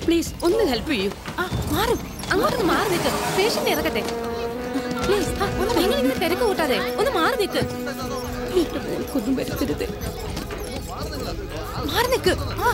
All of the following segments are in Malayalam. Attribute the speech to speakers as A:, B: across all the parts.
A: പ്ലീസ് ഒന്ന് ഹെൽപ്പ് ചെയ്യൂ
B: ആ മാറും അങ്ങോട്ടൊന്ന് മാറി നിൽക്ക് പേഷ്യന്റ് ഇറക്കട്ടെ പ്ലീസ് നിങ്ങൾ ഇങ്ങനെ തിരക്ക് കൂട്ടാതെ ഒന്ന് മാറി നിൽക്ക്
A: എന്റെ മോൾക്കൊന്നും വരുത്തരുത്
B: മാറി നിൽക്ക് ആ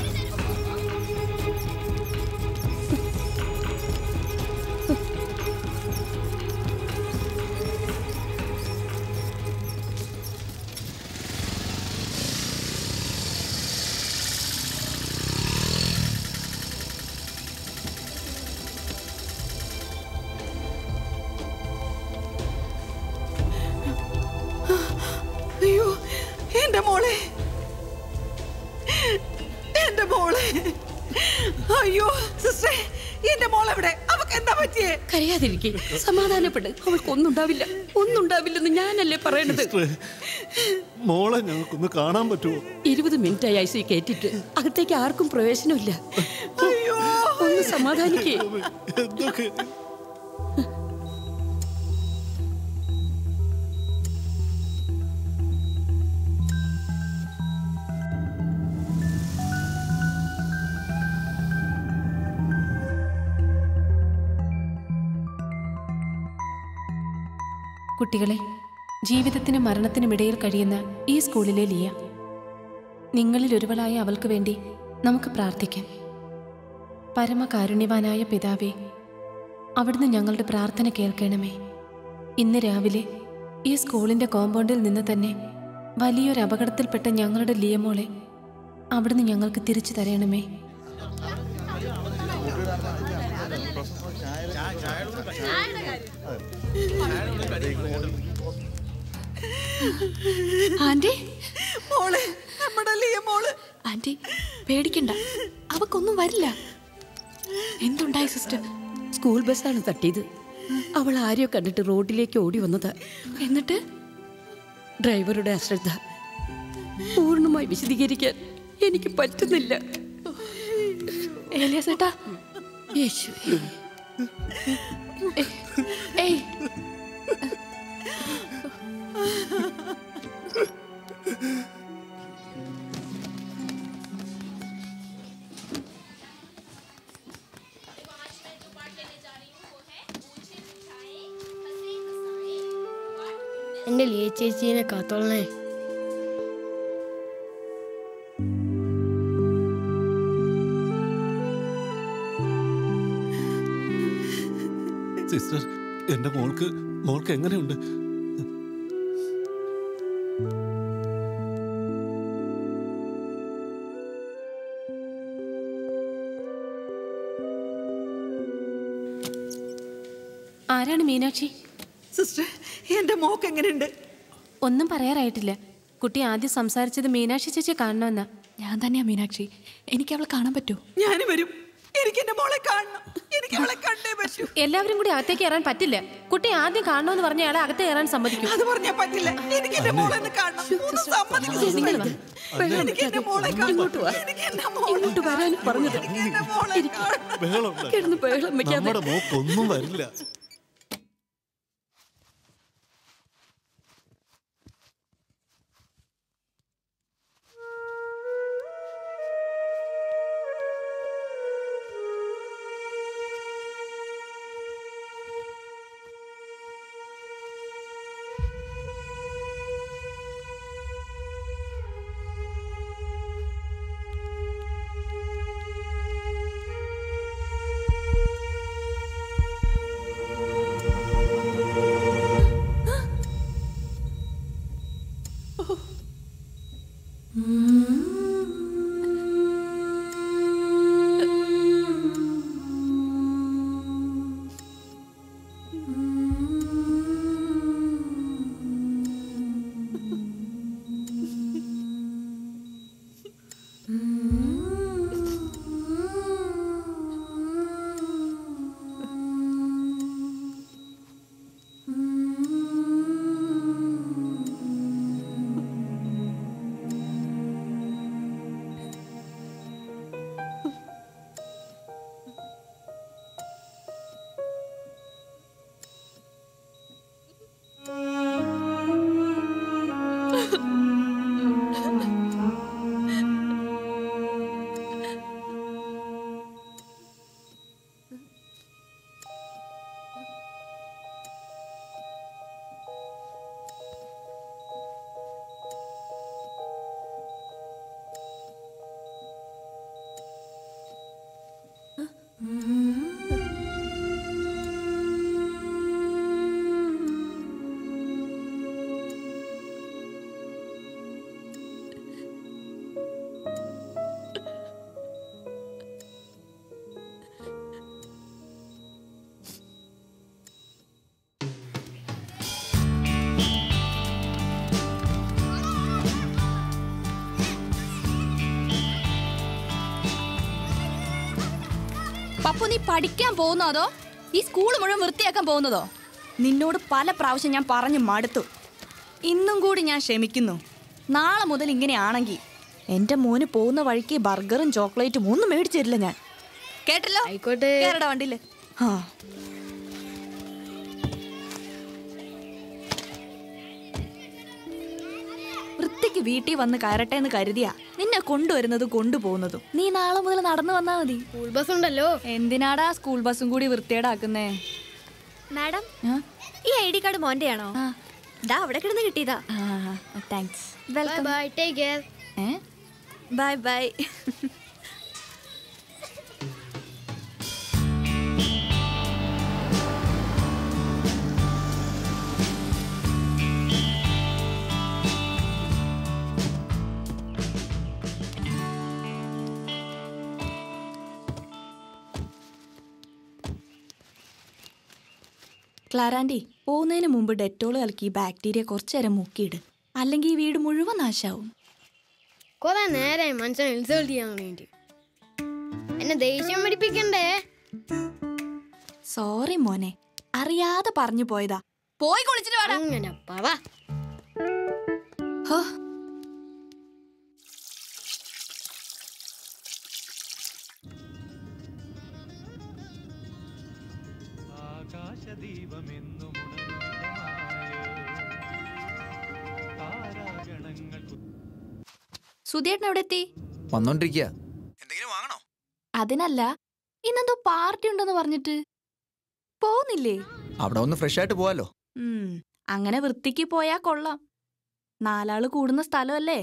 C: അയ്യോ എന്റെ മോളെ എന്റെ മോളെ അയ്യോ സിസ്റ്ററെ എന്റെ മോളെവിടെ അവക്ക് എന്താ പറ്റിയേ
A: കരയാതിരിക്കെ സമാധാനപ്പെട് അവൾക്ക് ഒന്നുണ്ടാവില്ല ഒന്നുണ്ടാവില്ലെന്ന് ഞാനല്ലേ പറയണത്
D: സിസ്റ്ററെ, മോളെ ഞങ്ങൾക്കൊന്ന് കാണാൻ പറ്റുമോ
A: ഇരുപത് മിനിറ്റ് ആയി ഐ സി കയറ്റിട്ട് അകത്തേക്ക് ആർക്കും പ്രവേശനമില്ല
C: അയ്യോ
A: ഒന്ന് സമാധാനിക്കേ
D: എന്തൊക്കെ
B: കുട്ടികളെ ജീവിതത്തിനും മരണത്തിനുമിടയിൽ കഴിയുന്ന ഈ സ്കൂളിലെ ലിയ നിങ്ങളിൽ ഒരുവളായ അവൾക്ക് വേണ്ടി നമുക്ക് പ്രാർത്ഥിക്കാം പരമകാരുണ്യവാനായ പിതാവേ അവിടുന്ന് ഞങ്ങളുടെ പ്രാർത്ഥന കേൾക്കണമേ ഇന്ന് രാവിലെ ഈ സ്കൂളിന്റെ കോമ്പൗണ്ടിൽ നിന്ന് തന്നെ വലിയൊരു അപകടത്തിൽപ്പെട്ട ഞങ്ങളുടെ ലിയമോളെ അവിടുന്ന് ഞങ്ങൾക്ക് തിരിച്ചു തരണമേ
A: ആന്റി
C: മോളെ നമ്മുടെ ലിയ മോള്
A: ആന്റി പേടിക്കണ്ട അവക്കൊന്നും വരില്ല എന്തുണ്ടായി സിസ്റ്റർ സ്കൂൾ ബസ്സാണ് തട്ടിയത് അവൾ ആരെയോ കണ്ടിട്ട് റോഡിലേക്ക് ഓടി വന്നത് എന്നിട്ട് ഡ്രൈവറുടെ അശ്രദ്ധ പൂർണ്ണമായി വിശദീകരിക്കാൻ എനിക്ക് പറ്റുന്നില്ല ഏലിയാസേട്ടാ യേശു ഏയ്
E: എന്റെ ലിയ ചേച്ചീനെ കാത്തോളണേ
D: സിസ്റ്റർ എന്റെ മോൾക്ക് മോൾക്ക് എങ്ങനെയുണ്ട്
B: ആരാണ് മീനാക്ഷി
C: സിസ്റ്റർ എന്റെ മോക്ക് എങ്ങനെയുണ്ട്
B: ഒന്നും പറയാറായിട്ടില്ല കുട്ടി ആദ്യം സംസാരിച്ചത് മീനാക്ഷി ചേച്ചി കാണണമെന്നാ
A: ഞാൻ തന്നെയാ മീനാക്ഷി എനിക്ക് അവളെ കാണാൻ പറ്റുമോ
C: ഞാനും വരും എനിക്ക് എന്റെ മോളെ കാണണം എനിക്ക് അവളെ കണ്ടേ പറ്റൂ
B: എല്ലാവരും കൂടി അകത്തേക്ക് കയറാൻ പറ്റില്ല കുട്ടി ആദ്യം കാണണമെന്ന് പറഞ്ഞ അയാളെ അകത്ത് കയറാൻ സമ്മതിക്കും
C: അത് പറഞ്ഞാ പറ്റില്ല എനിക്ക് എന്റെ മോളെ ഒന്ന് കാണണം ഒന്ന് സമ്മതിക്ക് sister.
A: നിങ്ങൾ വാ. ബഹളം
C: എനിക്ക് എന്റെ
A: വെക്കാതെ.
C: മോളെ കാണണം
A: ഇങ്ങോട്ട് വാ.
C: എനിക്ക് എന്റെ മോളെ
A: ഇങ്ങോട്ട് വരാൻ പറഞ്ഞത്
C: എനിക്ക് എന്റെ മോളെ കാണണം
D: ബഹളം ഉണ്ടാക്കി.
A: കിടന്ന് ബഹളം വെക്കാതെ
D: നമ്മുടെ മോക്കൊന്നും വരില്ല
E: ആ
F: പപ്പു നീ പഠിക്കാൻ പോകുന്നോ അതോ ഈ സ്കൂൾ മുഴുവൻ വൃത്തിയാക്കാൻ പോകുന്നതോ നിന്നോട് പല പ്രാവശ്യം ഞാൻ പറഞ്ഞു മടുത്തു ഇന്നും കൂടി ഞാൻ ക്ഷമിക്കുന്നു നാളെ മുതൽ ഇങ്ങനെയാണെങ്കിൽ എന്റെ മോന് പോകുന്ന വഴിക്ക് ബർഗറും ചോക്ലേറ്റും ഒന്നും മേടിച്ചു തരില്ല ഞാൻ കേട്ടല്ലോ
E: ആയിക്കോട്ടെ
F: കേരട വണ്ടിയില് ആ വൃത്തിക്ക് വീട്ടിൽ വന്ന് കയറട്ടെ എന്ന് കരുതിയാ നിന്നെ കൊണ്ടുവരുന്നതും കൊണ്ടുപോകുന്നതും നീ നാളെ മുതൽ നടന്നു വന്നാ മതി
E: സ്കൂൾ ബസ് ഉണ്ടല്ലോ
F: എന്തിനാടാ സ്കൂൾ ബസ്സും കൂടി വൃത്തിയേടാക്കുന്നേ
G: മാഡം
F: ആ?
G: ഈ ഐ ഡി കാർഡ് മോന്റെയാണോ
F: ആ.
G: ദാ അവിടെ കിടന്ന് കിട്ടിയതാ
F: ആ thanks
E: bye
G: welcome
E: bye take care
F: ഏ
G: ബൈ ബൈ
F: ക്ലാരാൻഡി പോകുന്നതിന് മുമ്പ് ഡെറ്റോൾ കലക്കി ഈ ബാക്ടീരിയ കുറച്ചു നേരം മുക്കിയിട് അല്ലെങ്കിൽ ഈ വീട് മുഴുവൻ നാശാവും
E: കുറെ നേരമായി മനുഷ്യനെ ഇൻസൾട്ട് ചെയ്യാൻ വേണ്ടി എന്നെ ദേഷ്യം പിടിപ്പിക്കണ്ടേ
F: സോറി മോനെ അറിയാതെ പറഞ്ഞു പോയതാ പോയി കുളിച്ചിട്ട് വാടാ
E: അങ്ങനെ പറ
F: ഹോ. സുധിയേട്ടൻ എവിടെ എത്തി
H: വന്നോണ്ടിരിക്കുക എന്തെങ്കിലും വാങ്ങണോ
F: അതിനല്ല ഇന്നെന്തോ പാർട്ടി ഉണ്ടെന്ന് പറഞ്ഞിട്ട് പോകുന്നില്ലേ
H: അവിടെ ഒന്ന് ഫ്രഷ് ആയിട്ട് പോവാലോ
F: ഉം, അങ്ങനെ വൃത്തിക്ക് പോയാ കൊള്ളാം നാലാള് കൂടുന്ന സ്ഥലമല്ലേ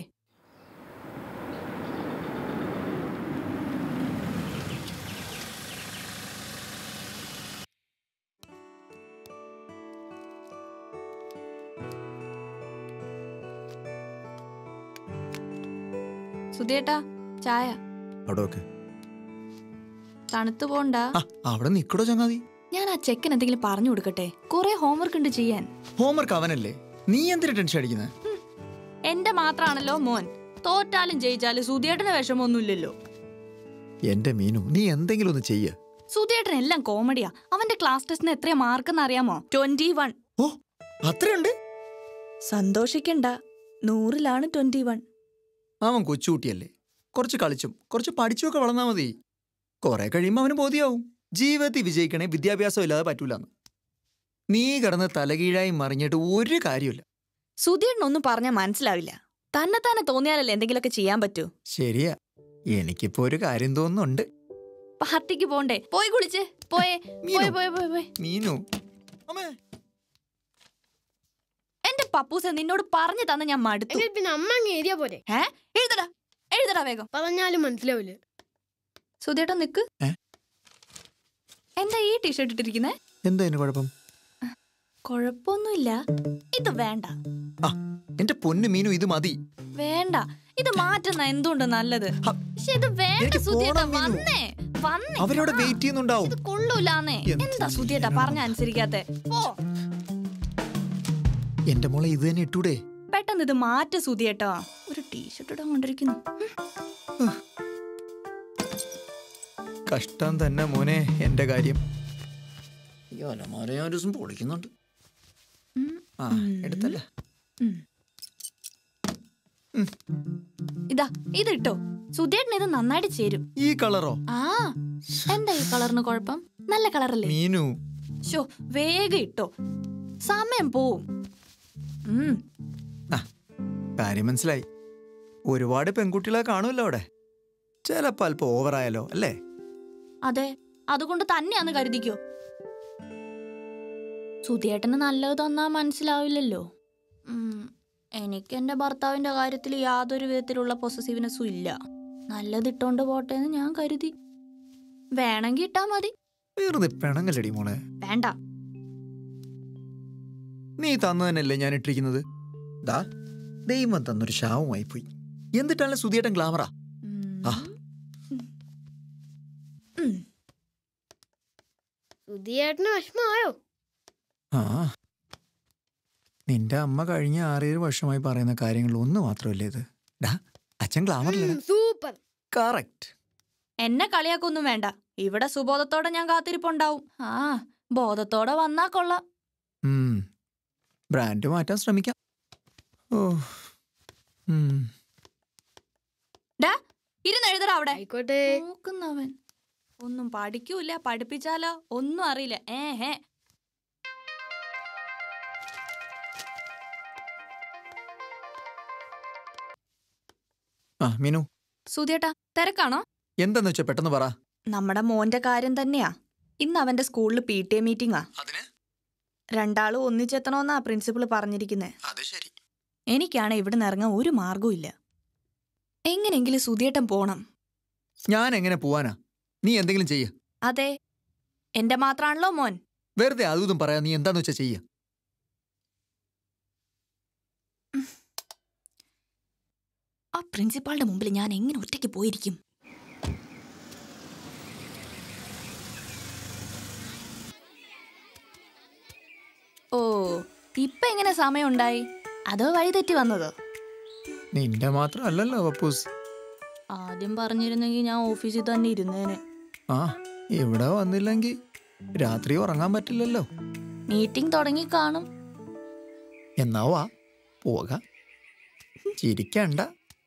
F: സുധിയേട്ടാ ചായ
H: അവിടെ ഒക്കെ
F: തണുത്തു പോണ്ട
H: ആ അവിടെ നിക്കടോ ചങ്ങാതി
F: ഞാൻ ആ ചെക്കൻ എന്തെങ്കിലും പറഞ്ഞു കൊടുക്കട്ടെ കുറെ ഹോംവർക്ക് ഉണ്ട് ചെയ്യാൻ
H: ഹോംവർക്ക് അവനല്ലേ നീ എന്തിനാ ടെൻഷൻ അടിക്കുന്നത്
F: എന്റെ മാത്രാണല്ലോ മോൻ തോറ്റാലും ജയിച്ചാലും സുധിയേട്ടന് വിഷമമൊന്നുമില്ലല്ലോ
H: എന്റെ മീനു നീ എന്തെങ്കിലും ഒന്ന് ചെയ്യ
F: സുധിയേട്ടൻ എല്ലാം കോമഡിയാ അവന്റെ ക്ലാസ് ടെസ്റ്റിന് എത്രയാ മാർക്കെന്ന് അറിയാമോ ട്വന്റി വൺ
H: ഓ അത്രയുണ്ട്
F: സന്തോഷിക്കണ്ട നൂറിലാണ് ട്വന്റി വൺ
H: അവൻ കൊച്ചുകുട്ടിയല്ലേ കുറച്ച് കളിച്ചും കുറച്ച് പഠിച്ചുമൊക്കെ വളർന്നാ മതി കുറെ കഴിയുമ്പോൾ അവന് ബോധ്യാവും ജീവിതത്തിൽ വിജയിക്കണേ വിദ്യാഭ്യാസം ഇല്ലാതെ പറ്റൂലെന്ന് നീ കിടന്ന് തലകീഴായി മറിഞ്ഞിട്ട് ഒരു കാര്യമില്ല
F: സുധിയേട്ടൻ ഒന്നും പറഞ്ഞാൽ മനസ്സിലാവില്ല തന്നെ തന്നെ തോന്നിയാലല്ലേ എന്തെങ്കിലുമൊക്കെ ചെയ്യാൻ പറ്റൂ
H: ശരിയാ എനിക്കിപ്പോ ഒരു കാര്യം തോന്നുന്നുണ്ട്
F: പാർട്ടിക്ക് പോണ്ടേ പോയി കുളിച്ച് പോയേ പോയി പോയി പോയി പോയി
H: മീനു അമ്മേ
F: എന്റെ പപ്പൂസ നിന്നോട് പറഞ്ഞു തന്ന ഞാൻ മടുത്തു
E: എങ്കിൽ പിന്നെ അമ്മ അങ്ങ് എഴുതിയാ പോരെ
F: ഏ എഴുതടാ എഴുതടാ വേഗം
E: പറഞ്ഞാലും മനസ്സിലാവില്ല
F: സുധിയേട്ടൻ നിക്ക്
H: ഏ?
F: എന്താ ഈ ടീഷർട്ട് ഇട്ടിരിക്കുന്നേ
H: എന്താ ഇതിന് കുഴപ്പം
F: കൊഴപ്പൊന്നുമില്ല ഇത് വേണ്ട
H: ആ എന്റെ പൊന്നു മീനു ഇത് മതി
F: വേണ്ട ഇത് മാറ്റുന്ന എന്തുകൊണ്ട് നല്ലത്
H: ഹ,
F: പക്ഷെ ഇത് വേണ്ട
H: എനിക്ക്
F: സുധിയേട്ട
H: പോണം, മീനു.
F: വന്നേ വന്നേ
H: അവരവിടെ
F: ആ,
H: വെയിറ്റ് ചെയ്യുന്നുണ്ടാവും
F: ഇത് കൊള്ളൂലാന്നേ
H: എന്ത്
F: എന്താ സുധിയേട്ട പറഞ്ഞ അനുസരിക്കാത്തെ പോ
H: എന്റെ മോളെ ഇത് തന്നെ ഇട്ടൂടെ
F: പെട്ടെന്ന് ഇത് മാറ്റ് സുധിയേട്ടാ ഒരു ടീഷർട്ട് ഇടാൻ കൊണ്ടിരിക്കുന്നു
H: കഷ്ടം തന്നെ മോനെ എന്റെ കാര്യം ഈ അലമാര ഞാൻ ഒരു ദിവസം പൊളിക്കുന്നുണ്ട്
F: ഉം.
H: ആ എടുത്തല്ല
F: ഉം. ഇതാ ഇത് ഇട്ടോ സുധിയേട്ടന് ഇത് നന്നായിട്ട് ചേരും
H: ഈ കളറോ
F: ആ എന്താ ഈ കളറിന് കുഴപ്പം നല്ല കളറല്ലേ
H: മീനു
F: ഷോ വേഗം ഇട്ടോ സമയം പോവും ഉം,
H: ആ കാര്യം മനസ്സിലായി ഒരുപാട് പെൺകുട്ടികളെ കാണുമല്ലോ അവിടെ ചിലപ്പോ അല്പം ഓവറായാലോ അല്ലേ
F: അതെ അതുകൊണ്ട് തന്നെയാന്ന് കരുതിക്കോ സുധിയേട്ടന് നല്ലത് തന്നാ മനസ്സിലാവില്ലല്ലോ ഉം, എനിക്ക് എന്റെ ഭർത്താവിന്റെ കാര്യത്തിൽ യാതൊരു വിധത്തിലുള്ള പൊസസീവ്നെസ്സും ഇല്ല നല്ലത് ഇട്ടോണ്ട് പോട്ടെ എന്ന് ഞാൻ കരുതി വേണമെങ്കിൽ ഇട്ടാ മതി
H: വെറുതെ പിണങ്ങല്ലടി മോളെ
F: വേണ്ട
H: നീ തന്നു തന്നെയല്ലേ ഞാൻ ഇട്ടിരിക്കുന്നത് ദാ ദൈവം തന്നൊരു ശാവുമായി പോയി എന്നിട്ടാണ് സുധിയേട്ടൻ ഗ്ലാമറാ ആ
E: സുധിയേട്ടന് വിഷമമായോ
H: ആ നിന്റെ അമ്മ കഴിഞ്ഞ ആറേഴ് വർഷമായി പറയുന്ന കാര്യങ്ങളിൽ ഒന്ന് മാത്രമല്ലേ ഇത് ഡാ അച്ഛൻ ഗ്ലാമറില്ല
E: സൂപ്പർ
H: കറക്റ്റ്
F: എന്നെ കളിയാക്കൊന്നും വേണ്ട ഇവിടെ സുബോധത്തോടെ ഞാൻ കാത്തിരിപ്പുണ്ടാവും ആ ബോധത്തോടെ വന്നാ കൊള്ളാം
H: ബ്രാൻഡ് മാറ്റാൻ ശ്രമിക്കാം ഓ ഉം.
F: ഡാ ഇരുന്നെഴുതടാ അവിടെ
E: ആയിക്കോട്ടെ
F: നോക്കുന്നവൻ ഒന്നും പഠിക്കൂല പഠിപ്പിച്ചാലോ ഒന്നും അറിയില്ല ഏ ഹേ
H: ആ മീനു
F: സുധിയേട്ടാ തിരക്കാണോ
H: എന്താന്ന് വെച്ചാ പെട്ടെന്ന് പറ
F: നമ്മുടെ മോന്റെ കാര്യം തന്നെയാ ഇന്ന് അവന്റെ സ്കൂളിൽ പി ടി എ മീറ്റിംഗാ
H: അതിന്
F: രണ്ടാളും ഒന്നിച്ചെത്തണമെന്നാ പ്രിൻസിപ്പൾ പറഞ്ഞിരിക്കുന്നേ
H: അത് ശരി
F: എനിക്കാണ് ഇവിടെ നിന്ന് ഇറങ്ങാൻ ഒരു മാർഗവും ഇല്ല എങ്ങനെയെങ്കിലും സുധിയേട്ടൻ പോണം
H: ഞാൻ എങ്ങനെ പോവാനാ നീ എന്തെങ്കിലും ചെയ്യ
F: അതെ എന്റെ മാത്രാണല്ലോ മോൻ
H: വെറുതെ അതും ഇതും പറയാ നീ എന്താന്ന് വെച്ചാ ചെയ്യ
F: ആ പ്രിൻസിപ്പാളിന്റെ മുമ്പിൽ ഞാൻ എങ്ങനെ ഒറ്റയ്ക്ക് പോയിരിക്കും ഓ ഇപ്പൊ എങ്ങനെ സമയം ഉണ്ടായി അതോ വഴിതെറ്റി വന്നതോ
H: നിന്റെ മാത്രം അല്ലല്ലോ പപ്പൂസ്
F: ആദ്യം പറഞ്ഞിരുന്നെങ്കിൽ ഞാൻ ഓഫീസിൽ തന്നെ ഇരുന്നേനെ
H: ആ ഇവിടെ വന്നില്ലെങ്കിൽ രാത്രി ഉറങ്ങാൻ പറ്റില്ലല്ലോ
F: മീറ്റിംഗ് തുടങ്ങി കാണും
H: എന്നാ വാ പോകാം ചിരിക്കണ്ട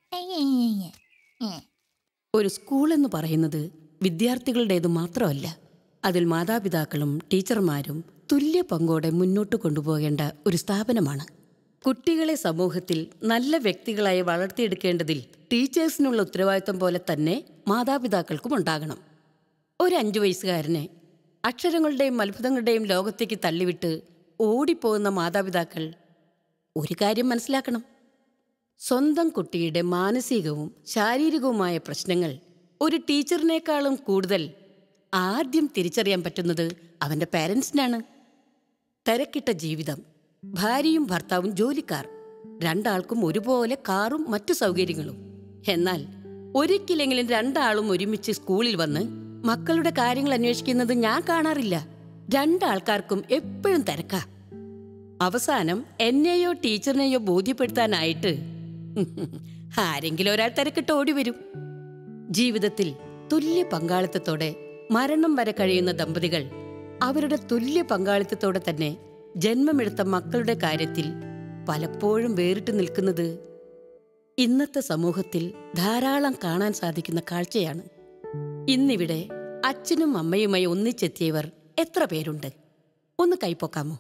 A: ഒരു സ്കൂൾ എന്ന് പറയുന്നത് വിദ്യാർത്ഥികളുടേത് മാത്രമല്ല അതിൽ മാതാപിതാക്കളും ടീച്ചർമാരും തുല്യ പങ്കോടെ മുന്നോട്ട് കൊണ്ടുപോകേണ്ട ഒരു സ്ഥാപനമാണ് കുട്ടികളെ സമൂഹത്തിൽ നല്ല വ്യക്തികളായി വളർത്തിയെടുക്കേണ്ടതിൽ ടീച്ചേഴ്സിനുള്ള ഉത്തരവാദിത്തം പോലെ തന്നെ മാതാപിതാക്കൾക്കും ഉണ്ടാകണം ഒരു അഞ്ചു വയസ്സുകാരനെ അക്ഷരങ്ങളുടെയും അത്ഭുതങ്ങളുടെയും ലോകത്തേക്ക് തള്ളിവിട്ട് ഓടിപ്പോകുന്ന മാതാപിതാക്കൾ ഒരു കാര്യം മനസ്സിലാക്കണം സ്വന്തം കുട്ടിയുടെ മാനസികവും ശാരീരികവുമായ പ്രശ്നങ്ങൾ ഒരു ടീച്ചറിനേക്കാളും കൂടുതൽ ആദ്യം തിരിച്ചറിയാൻ പറ്റുന്നത് അവൻ്റെ പാരൻസിനാണ് തിരക്കിട്ട ജീവിതം ഭാര്യയും ഭർത്താവും ജോലിക്കാർ രണ്ടാൾക്കും ഒരുപോലെ കാറും മറ്റു സൗകര്യങ്ങളും എന്നാൽ ഒരിക്കലെങ്കിലും രണ്ടാളും ഒരുമിച്ച് സ്കൂളിൽ വന്ന് മക്കളുടെ കാര്യങ്ങൾ അന്വേഷിക്കുന്നത് ഞാൻ കാണാറില്ല രണ്ടാൾക്കാർക്കും എപ്പോഴും തിരക്കാ അവസാനം എന്നെയോ ടീച്ചറിനെയോ ബോധ്യപ്പെടുത്താനായിട്ട് ആരെങ്കിലും ഒരാൾ തിരക്കിട്ട് ഓടി വരും ജീവിതത്തിൽ തുല്യ പങ്കാളിത്തത്തോടെ മരണം വരെ കഴിയുന്ന ദമ്പതികൾ അവരുടെ തുല്യ പങ്കാളിത്തത്തോടെ തന്നെ ജന്മമെടുത്ത മക്കളുടെ കാര്യത്തിൽ പലപ്പോഴും വേറിട്ട് നിൽക്കുന്നത് ഇന്നത്തെ സമൂഹത്തിൽ ധാരാളം കാണാൻ സാധിക്കുന്ന കാഴ്ചയാണ് ഇന്നിവിടെ അച്ഛനും അമ്മയുമായി ഒന്നിച്ചെത്തിയവർ എത്ര പേരുണ്ട് ഒന്ന് കൈപ്പൊക്കാമോ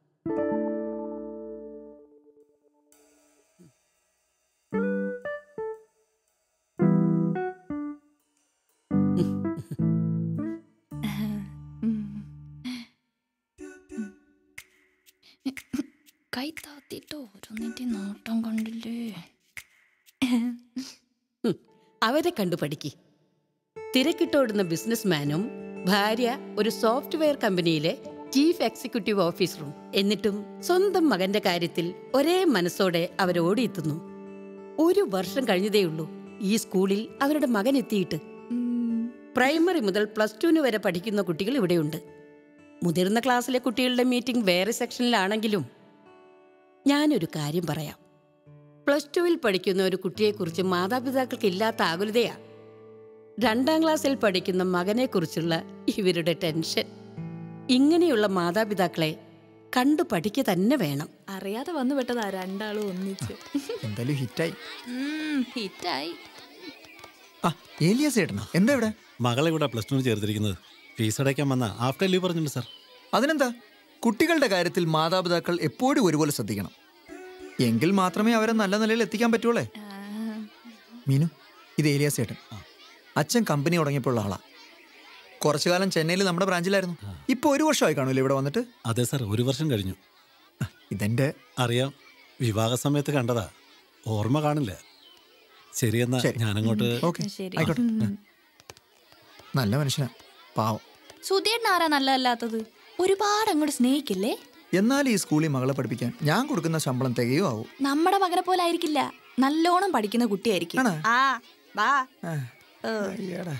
F: കൈ താത്തിട്ട് ഓരോന്നിന്റെ നോട്ടം കണ്ടില്ലേ
A: ഹും, അവരെ കണ്ടു പഠിക്ക് തിരക്കിട്ടോടുന്ന ബിസിനസ്മാനും ഭാര്യ ഒരു സോഫ്റ്റ്വെയർ കമ്പനിയിലെ ചീഫ് എക്സിക്യൂട്ടീവ് ഓഫീസറും എന്നിട്ടും സ്വന്തം മകന്റെ കാര്യത്തിൽ ഒരേ മനസ്സോടെ അവർ ഓടിയെത്തുന്നു ഒരു വർഷം കഴിഞ്ഞതേയുള്ളൂ ഈ സ്കൂളിൽ അവരുടെ മകൻ എത്തിയിട്ട് പ്രൈമറി മുതൽ പ്ലസ് ടുവിന് വരെ പഠിക്കുന്ന കുട്ടികൾ ഇവിടെയുണ്ട് മുതിർന്ന ക്ലാസ്സിലെ കുട്ടികളുടെ മീറ്റിംഗ് വേറെ സെക്ഷനിലാണെങ്കിലും ഞാനൊരു കാര്യം പറയാം പ്ലസ് ടുവിൽ പഠിക്കുന്ന ഒരു കുട്ടിയെക്കുറിച്ച് മാതാപിതാക്കൾക്ക് ഇല്ലാത്ത ആകുലതയാ രണ്ടാം ക്ലാസ്സിൽ പഠിക്കുന്ന മകനെക്കുറിച്ചുള്ള ഇവരുടെ ടെൻഷൻ ഇങ്ങനെയുള്ള മാതാപിതാക്കളെ കണ്ടു പഠിക്കുക തന്നെ വേണം
F: അറിയാതെ വന്നു പെട്ടതാ രണ്ടാളും ഒന്നിച്ച്
H: എന്തായാലും ഹിറ്റായി
F: ഹിറ്റായി
H: ആ ഏലിയാസ് ചേട്ടനാ എന്താ ഇവിടെ
D: മകളെ ഇവിടെ പ്ലസ് ടുവിന് ചേർത്തിരിക്കുന്നത് ഫീസ് അടയ്ക്കാൻ വന്ന ആഫ്റ്റർ ലീവ് പറഞ്ഞിട്ടുണ്ട് സാർ
H: അതിനെന്താ കുട്ടികളുടെ കാര്യത്തിൽ മാതാപിതാക്കൾ എപ്പോഴും ഒരുപോലെ ശ്രദ്ധിക്കണം എങ്കിൽ മാത്രമേ അവരെ നല്ല നിലയിൽ എത്തിക്കാൻ പറ്റുള്ളേ മീനു ഇത് ഏലിയാസ് ചേട്ടൻ അച്ഛൻ കമ്പനി തുടങ്ങിയപ്പോൾ ആളാ കുറച്ചു കാലം ചെന്നൈയിൽ നമ്മുടെ ബ്രാഞ്ചിലായിരുന്നു ഇപ്പൊ ഒരു വർഷമായി കാണൂല്ലേ ഇവിടെ വന്നിട്ട്
D: അതെ സാർ ഒരു വർഷം കഴിഞ്ഞു
H: ഇതെന്റെ
D: അറിയാം വിവാഹ സമയത്ത് കണ്ടതാ ഓർമ്മ കാണില്ല ശരിയെന്നാ
H: ശരി.
D: ഞാനങ്ങോട്ട്
H: ഓക്കെ
F: ശരി.
H: ആയിക്കോട്ടെ നല്ല മനുഷ്യനാ പാവം
F: സുധീട്ടൻ ആരാ നല്ലതല്ലാത്തത് ഒരുപാട് അങ്ങോട്ട് സ്നേഹിക്കില്ലേ
H: എന്നാൽ ഈ സ്കൂളിൽ മകളെ പഠിപ്പിക്കാൻ ഞാൻ കൊടുക്കുന്ന ശമ്പളം തികയോ ആവും
F: നമ്മുടെ മകനെ പോലെ ആയിരിക്കില്ല നല്ലോണം പഠിക്കുന്ന കുട്ടിയായിരിക്കും
H: ആണോ?
F: ആ വാ
H: ആ,
F: ഏ.
H: അയ്യടാ.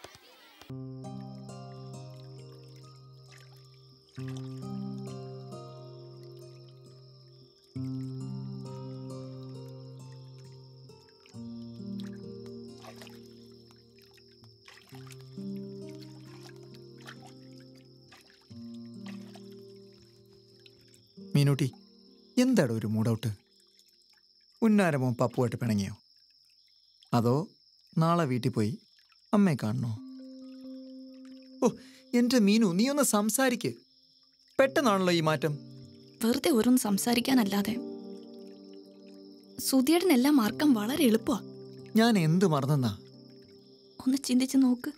H: മീനൂട്ടി എന്താടോ ഒരു മൂഡൗട്ട് ഉന്നാരമോ പപ്പുമായിട്ട് പിണങ്ങിയോ അതോ നാളെ വീട്ടിൽ പോയി അമ്മയെ കാണണോ ഓ എൻ്റെ മീനു നീ ഒന്ന് സംസാരിക്ക് പെട്ടെന്നാണല്ലോ ഈ മാറ്റം
F: വെറുതെ ഓരോന്ന് സംസാരിക്കാനല്ലാതെ സുധിയേട്ടനെല്ലാം മറക്കാൻ വളരെ എളുപ്പമാ
H: ഞാൻ എന്ത് മറന്നെന്നാ
F: ഒന്ന് ചിന്തിച്ച് നോക്ക്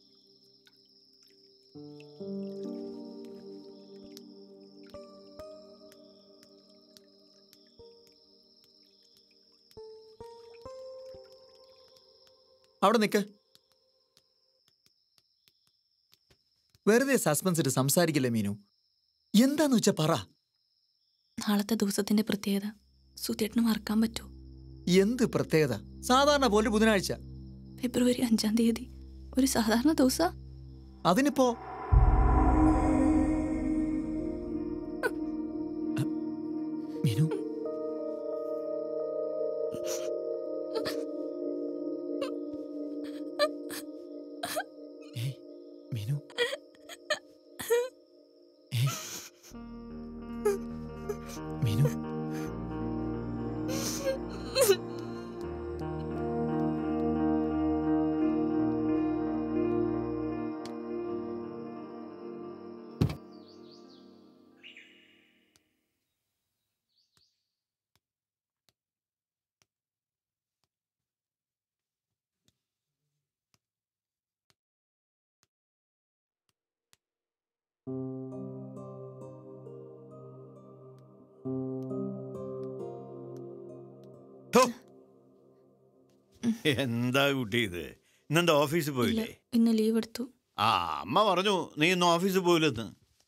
H: അവിടെ നിൽക്ക് വെറുതെ സസ്പെൻസ് ഇട്ട് സംസാരിക്കില്ലേ മീനു എന്താന്ന് വെച്ചാ പറ
F: നാളത്തെ ദിവസത്തിന്റെ പ്രത്യേകത സുധിയേട്ടന് മറക്കാൻ പറ്റുമോ
H: എന്ത് പ്രത്യേകത സാധാരണ പോലെ ബുധനാഴ്ച
F: ഫെബ്രുവരി അഞ്ചാം തീയതി ഒരു സാധാരണ ദിവസ
H: അതിനിപ്പോ മീനു ഏയ്, മീനു ഏയ്. മീനു
I: ഹോ. എന്താ കുട്ടി ഇത് ഇന്നെന്താ ഓഫീസിൽ
F: ഇല്ല
I: പോയില്ലേ
F: ഇന്ന് ലീവ് എടുത്തു
I: ആ അമ്മ പറഞ്ഞു നീ ഇന്ന് ഓഫീസിൽ പോയില്ലെന്ന്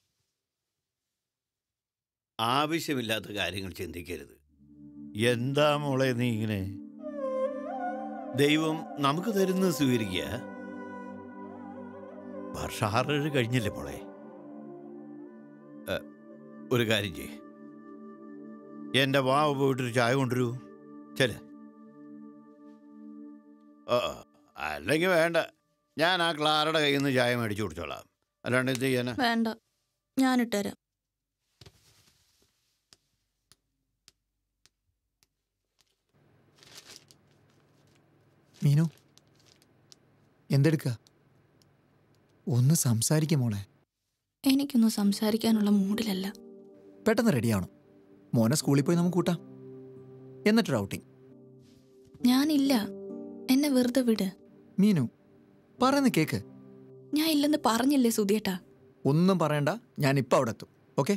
I: ആവശ്യമില്ലാത്ത കാര്യങ്ങൾ ചിന്തിക്കരുത് എന്താ മോളെ നീ ഇങ്ങനെ ദൈവം നമുക്ക് തരുന്നത് സ്വീകരിക്കുക വർഷം ആറേഴ് കഴിഞ്ഞില്ലേ മോളെ ഏ, ഒരു കാര്യം ചെയ്യ് എൻ്റെ വാവ് പോയിട്ടൊരു ചായ കൊണ്ടുവരൂ ചെല ഓ അല്ലെങ്കിൽ വേണ്ട ഞാൻ ആ ക്ലാരയുടെ കയ്യിൽ നിന്ന് ചായ മേടിച്ചു കുടിച്ചോളാം അല്ലാണ്ട് എന്ത് ചെയ്യാനാ
F: വേണ്ട ഞാനിട്ടുതരാം
H: മീനു എന്തെടുക്ക ഒന്ന് സംസാരിക്കും മോളെ
F: എനിക്കൊന്നും സംസാരിക്കാനുള്ള മൂഡിലല്ല
H: പെട്ടെന്ന് റെഡിയാവണം മോനെ സ്കൂളിൽ പോയി നമുക്ക് കൂട്ടാം എന്നിട്ടൊരു ഔട്ടിങ്
F: ഞാനില്ല എന്നെ വെറുതെ വിട്
H: മീനു പറയുന്ന കേക്ക്
F: ഞാൻ ഇല്ലെന്ന് പറഞ്ഞില്ലേ സുധിയേട്ടാ
H: ഒന്നും പറയണ്ട ഞാൻ ഇപ്പം അവിടെ എത്തും ഓക്കെ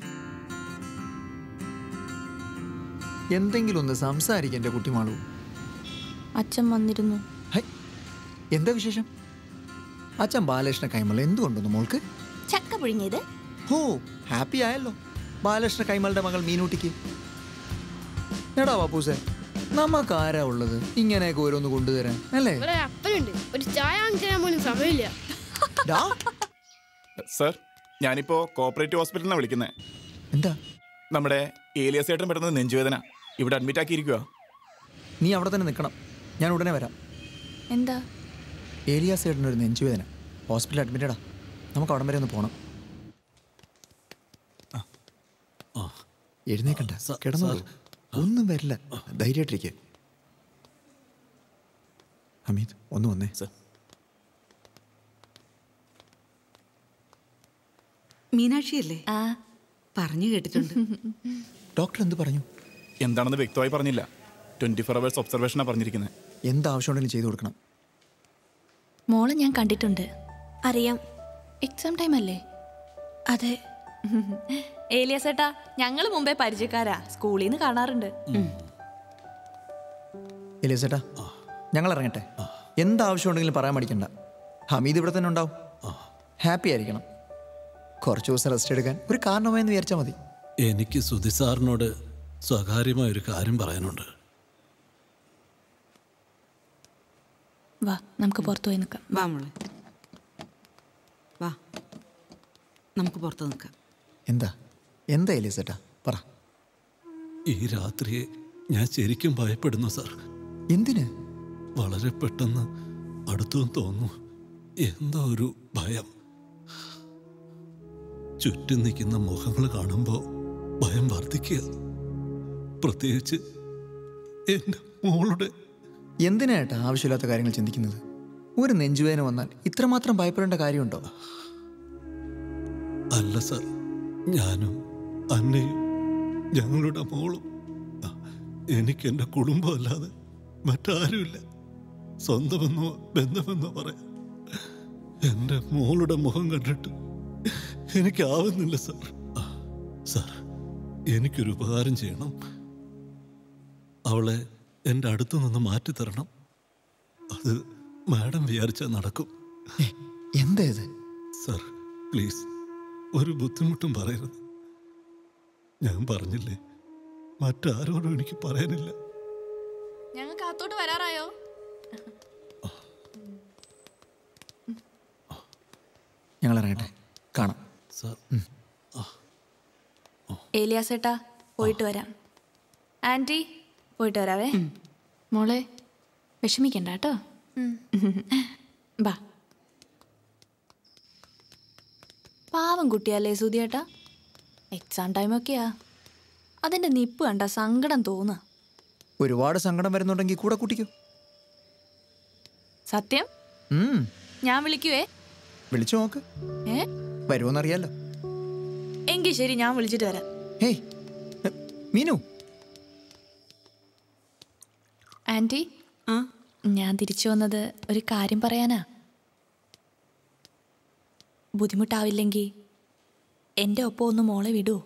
H: എന്തെങ്കിലും ഒന്ന് സംസാരിക്കും എൻ്റെ കുട്ടിമാളു
F: അച്ഛൻ വന്നിരുന്നു
H: ഹൈ എന്താ വിശേഷം അച്ഛൻ ബാലകൃഷ്ണ കൈമൾ എന്തുകൊണ്ടൊന്നു മോൾക്ക്
F: ചക്ക പുഴുങ്ങിയത്
H: ഹോ ഹാപ്പി ആയല്ലോ ബാലകൃഷ്ണ കൈമളുടെ മകൾ മീനൂട്ടിക്ക് എടാ ബാപ്പൂസേ നമുക്ക് ആരാ ഉള്ളത് ഇങ്ങനെയൊക്കെ ഓരോന്ന് കൊണ്ടുതരാൻ അല്ലേ
E: ഇവിടെ അപ്പനുണ്ട് ഒരു ചായ വാങ്ങിച്ചു തരാൻ പോലും സമയമില്ല
H: ഡാ,
J: സർ ഞാനിപ്പോ കോപ്പറേറ്റീവ് ഹോസ്പിറ്റലിനാണ് വിളിക്കുന്നത്
H: എന്താ
J: നമ്മുടെ ഏലിയസ് ഏട്ടൻ പെട്ടെന്ന് നെഞ്ചുവേദന ഇവിടെ അഡ്മിറ്റ് ആക്കിയിരിക്കുക
H: നീ അവിടെ തന്നെ നിൽക്കണം ഞാൻ ഉടനെ വരാം
F: എന്താ
H: ഏലിയാസ് ഏട്ടന് ഒരു നെഞ്ചുവേദന ഹോസ്പിറ്റലിൽ അഡ്മിറ്റഡാ നമുക്ക് അവിടം വരെ ഒന്ന് പോകണം എഴുന്നേക്കണ്ട കിടന്നോളൂ ഒന്നും വരില്ല ധൈര്യമായിട്ടിരിക്കെ അമിത് ഒന്ന് വന്നേ
C: മീനാക്ഷിയല്ലേ
F: ആ
C: പറഞ്ഞു കേട്ടിട്ടുണ്ട്
H: ഡോക്ടർ എന്ത് പറഞ്ഞു
J: എന്താണെന്ന് വ്യക്തമായി പറഞ്ഞില്ല ട്വന്റി ഫോർ അവേഴ്സ് ഒബ്സർവേഷനാണ് പറഞ്ഞിരിക്കുന്നത്
H: എന്ത് ആവശ്യമുണ്ടെങ്കിലും ചെയ്തു കൊടുക്കണം
F: മോളെ ഞാൻ കണ്ടിട്ടുണ്ട്
G: അറിയാം
F: എക്സാം ടൈം അല്ലേ
G: അതെ
F: ഏലിയസ് ഏട്ടാ ഞങ്ങൾ മുമ്പേ പരിചയക്കാരാ സ്കൂളിൽ നിന്ന് കാണാറുണ്ട്
H: എലിയസേട്ടാ ഞങ്ങൾ ഇറങ്ങട്ടെ എന്ത് ആവശ്യമുണ്ടെങ്കിലും പറയാൻ മടിക്കണ്ട ഹമീദ് ഇവിടെ തന്നെ ഉണ്ടാവും ഹാപ്പി ആയിരിക്കണം കുറച്ച് ദിവസം റെസ്റ്റ് എടുക്കാൻ ഒരു കാരണമായെന്ന് വിചാരിച്ചാൽ മതി
K: എനിക്ക് സുധി സാറിനോട് സ്വകാര്യമായ ഒരു കാര്യം പറയാനുണ്ട്
F: വാ നമുക്ക് പുറത്തു പോയി നിൽക്കാം
C: വാ മോളെ വാ നമുക്ക് പുറത്ത് നിൽക്കാം
H: എന്താ എന്താ എലിസേട്ടാ പറ
K: ഈ രാത്രിയെ ഞാൻ ശരിക്കും ഭയപ്പെടുന്നു സാർ
H: എന്തിന്
K: വളരെ പെട്ടെന്ന് അടുത്തു തോന്നുന്നു എന്തോ ഒരു ഭയം ചുറ്റും നിൽക്കുന്ന മുഖങ്ങൾ കാണുമ്പോൾ ഭയം വർദ്ധിക്കുക പ്രത്യേകിച്ച് എൻ്റെ മോളുടെ
H: എന്തിനാ ഏട്ടാ ആവശ്യമില്ലാത്ത കാര്യങ്ങൾ ചിന്തിക്കുന്നത് ഒരു നെഞ്ചുവേദന വന്നാൽ ഇത്രമാത്രം ഭയപ്പെടേണ്ട കാര്യമുണ്ടോ
K: അല്ല സാർ ഞാനും അന്നയും ഞങ്ങളുടെ മോളും ആ, എനിക്ക് എൻ്റെ കുടുംബമല്ലാതെ മറ്റാരുമില്ല സ്വന്തമെന്നോ ബന്ധമെന്നോ പറയാം എൻ്റെ മോളുടെ മുഖം കണ്ടിട്ട് എനിക്കാവുന്നില്ല സാർ ആ, സാർ എനിക്കൊരു ഉപകാരം ചെയ്യണം അവളെ എൻ്റെ അടുത്തു നിന്ന് മാറ്റിത്തരണം അത് മാഡം വിചാരിച്ചാൽ നടക്കും
H: എന്താ ഇത്
K: സാർ പ്ലീസ് ഒരു ബുദ്ധിമുട്ടും പറയരുത് ഞാൻ പറഞ്ഞില്ലേ മറ്റാരോടും എനിക്ക് പറയാനില്ല
F: ഞങ്ങൾക്ക് അകത്തോട്ട് വരാറായോ
H: ഞങ്ങൾ ഇറങ്ങട്ടെ കാണാം
K: സാർ
F: ഏലിയാസേട്ടാ പോയിട്ട് വരാം ആൻറ്റി പോയിട്ട് വരാവേ മോളെ വിഷമിക്കണ്ട കേട്ടോ ബാ പാവം കുട്ടിയല്ലേ സുധിയേട്ടാ എക്സാം ടൈമൊക്കെയാ അതിൻ്റെ നിപ്പ് കണ്ട സങ്കടം തോന്നുക
H: ഒരുപാട് സങ്കടം വരുന്നുണ്ടെങ്കിൽ കൂടെ കൂട്ടിക്കോ
F: സത്യം
H: ഉം,
F: ഞാൻ വിളിക്കുവേ
H: വിളിച്ചു നോക്ക്
F: ഏ
H: വരുമോന്നറിയാലോ
F: എങ്കിൽ ശരി ഞാൻ വിളിച്ചിട്ട് വരാം
H: ഹേയ് എ, മീനു
F: ആൻറ്റി ഞാൻ തിരിച്ചു വന്നത് ഒരു കാര്യം പറയാനാ ബുദ്ധിമുട്ടാവില്ലെങ്കിൽ എൻ്റെ ഒപ്പം ഒന്ന് മോളെ വിടൂ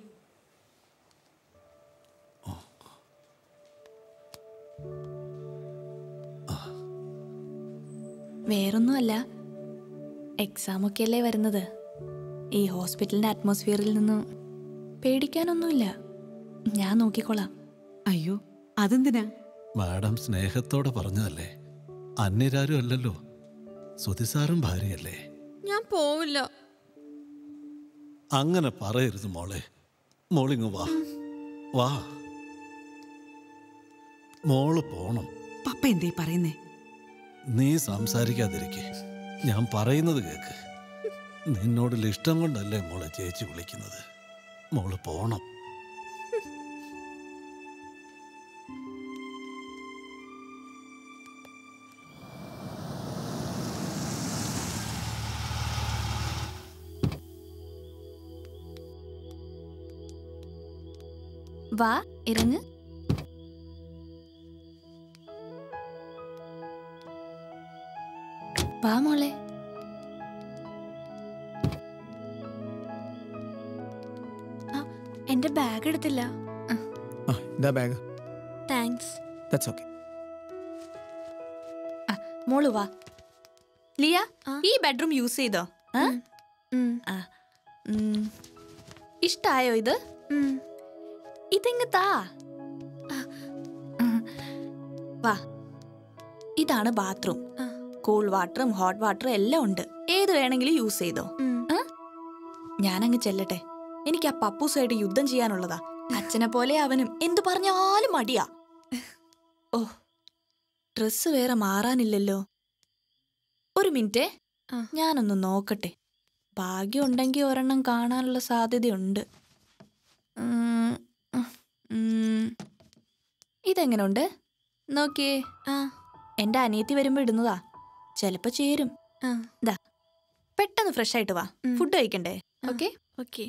F: വേറൊന്നുമല്ല എക്സാമൊക്കെ അല്ലേ വരുന്നത് ഈ ഹോസ്പിറ്റലിൻ്റെ അറ്റ്മോസ്ഫിയറിൽ നിന്നും പേടിക്കാനൊന്നുമില്ല ഞാൻ നോക്കിക്കോളാം
C: അയ്യോ അതെന്തിനാ
K: മാഡം സ്നേഹത്തോടെ പറഞ്ഞതല്ലേ അന്യരാരും അല്ലല്ലോ സുധിസാറും ഭാര്യയല്ലേ
G: ഞാൻ പോവില്ല
K: അങ്ങനെ പറയരുത് മോളെ മോളിങ് വാ വാ മോള് പോണം
C: പപ്പ എന്തേ പറയുന്നേ
K: നീ സംസാരിക്കാതിരിക്കെ ഞാൻ പറയുന്നത് കേക്ക് നിന്നോടുള്ള ഇഷ്ടം കൊണ്ടല്ലേ മോളെ ചേച്ചി വിളിക്കുന്നത് മോള് പോണം
F: വാ ഇറങ്ങ് വാ മോളെ
G: എന്റെ ബാഗ് എടുത്തില്ല
H: ആ ഇതാ ബാഗ്
G: താങ്ക്സ്
H: ദാറ്റ്സ് ഓക്കെ
F: മോള് വാ ലിയ ഈ ബെഡ്റൂം യൂസ് ചെയ്തോ ആ? ആ. ഉം. ഇഷ്ടായോ ഇത് ഇതിങ്ങ് താ വാ ഇതാണ് ബാത്റൂം കൂൾ വാട്ടറും ഹോട്ട് വാട്ടറും എല്ലാം ഉണ്ട് ഏത് വേണമെങ്കിലും യൂസ് ചെയ്തോ ആ? ഞാനങ്ങ് ചെല്ലട്ടെ എനിക്ക് ആ പപ്പൂസായിട്ട് യുദ്ധം ചെയ്യാനുള്ളതാ അച്ഛനെ പോലെ അവനും എന്തു പറഞ്ഞാലും മടിയാ ഓ ഡ്രസ്സ് വേറെ മാറാനില്ലല്ലോ ഒരു മിനിറ്റ് ഞാനൊന്ന് നോക്കട്ടെ ഭാഗ്യം ഉണ്ടെങ്കിൽ ഒരെണ്ണം കാണാനുള്ള സാധ്യതയുണ്ട് ഉം, ഉം. ഇതെങ്ങനുണ്ട് നോക്കിയേ ആ എൻ്റെ അനിയത്തി വരുമ്പോൾ ഇടുന്നതാ ചിലപ്പോൾ ചേരും ദാ പെട്ടെന്ന് ഫ്രഷ് ആയിട്ട് വാ ഫുഡ് കഴിക്കണ്ടേ ഓക്കെ
G: ഓക്കെ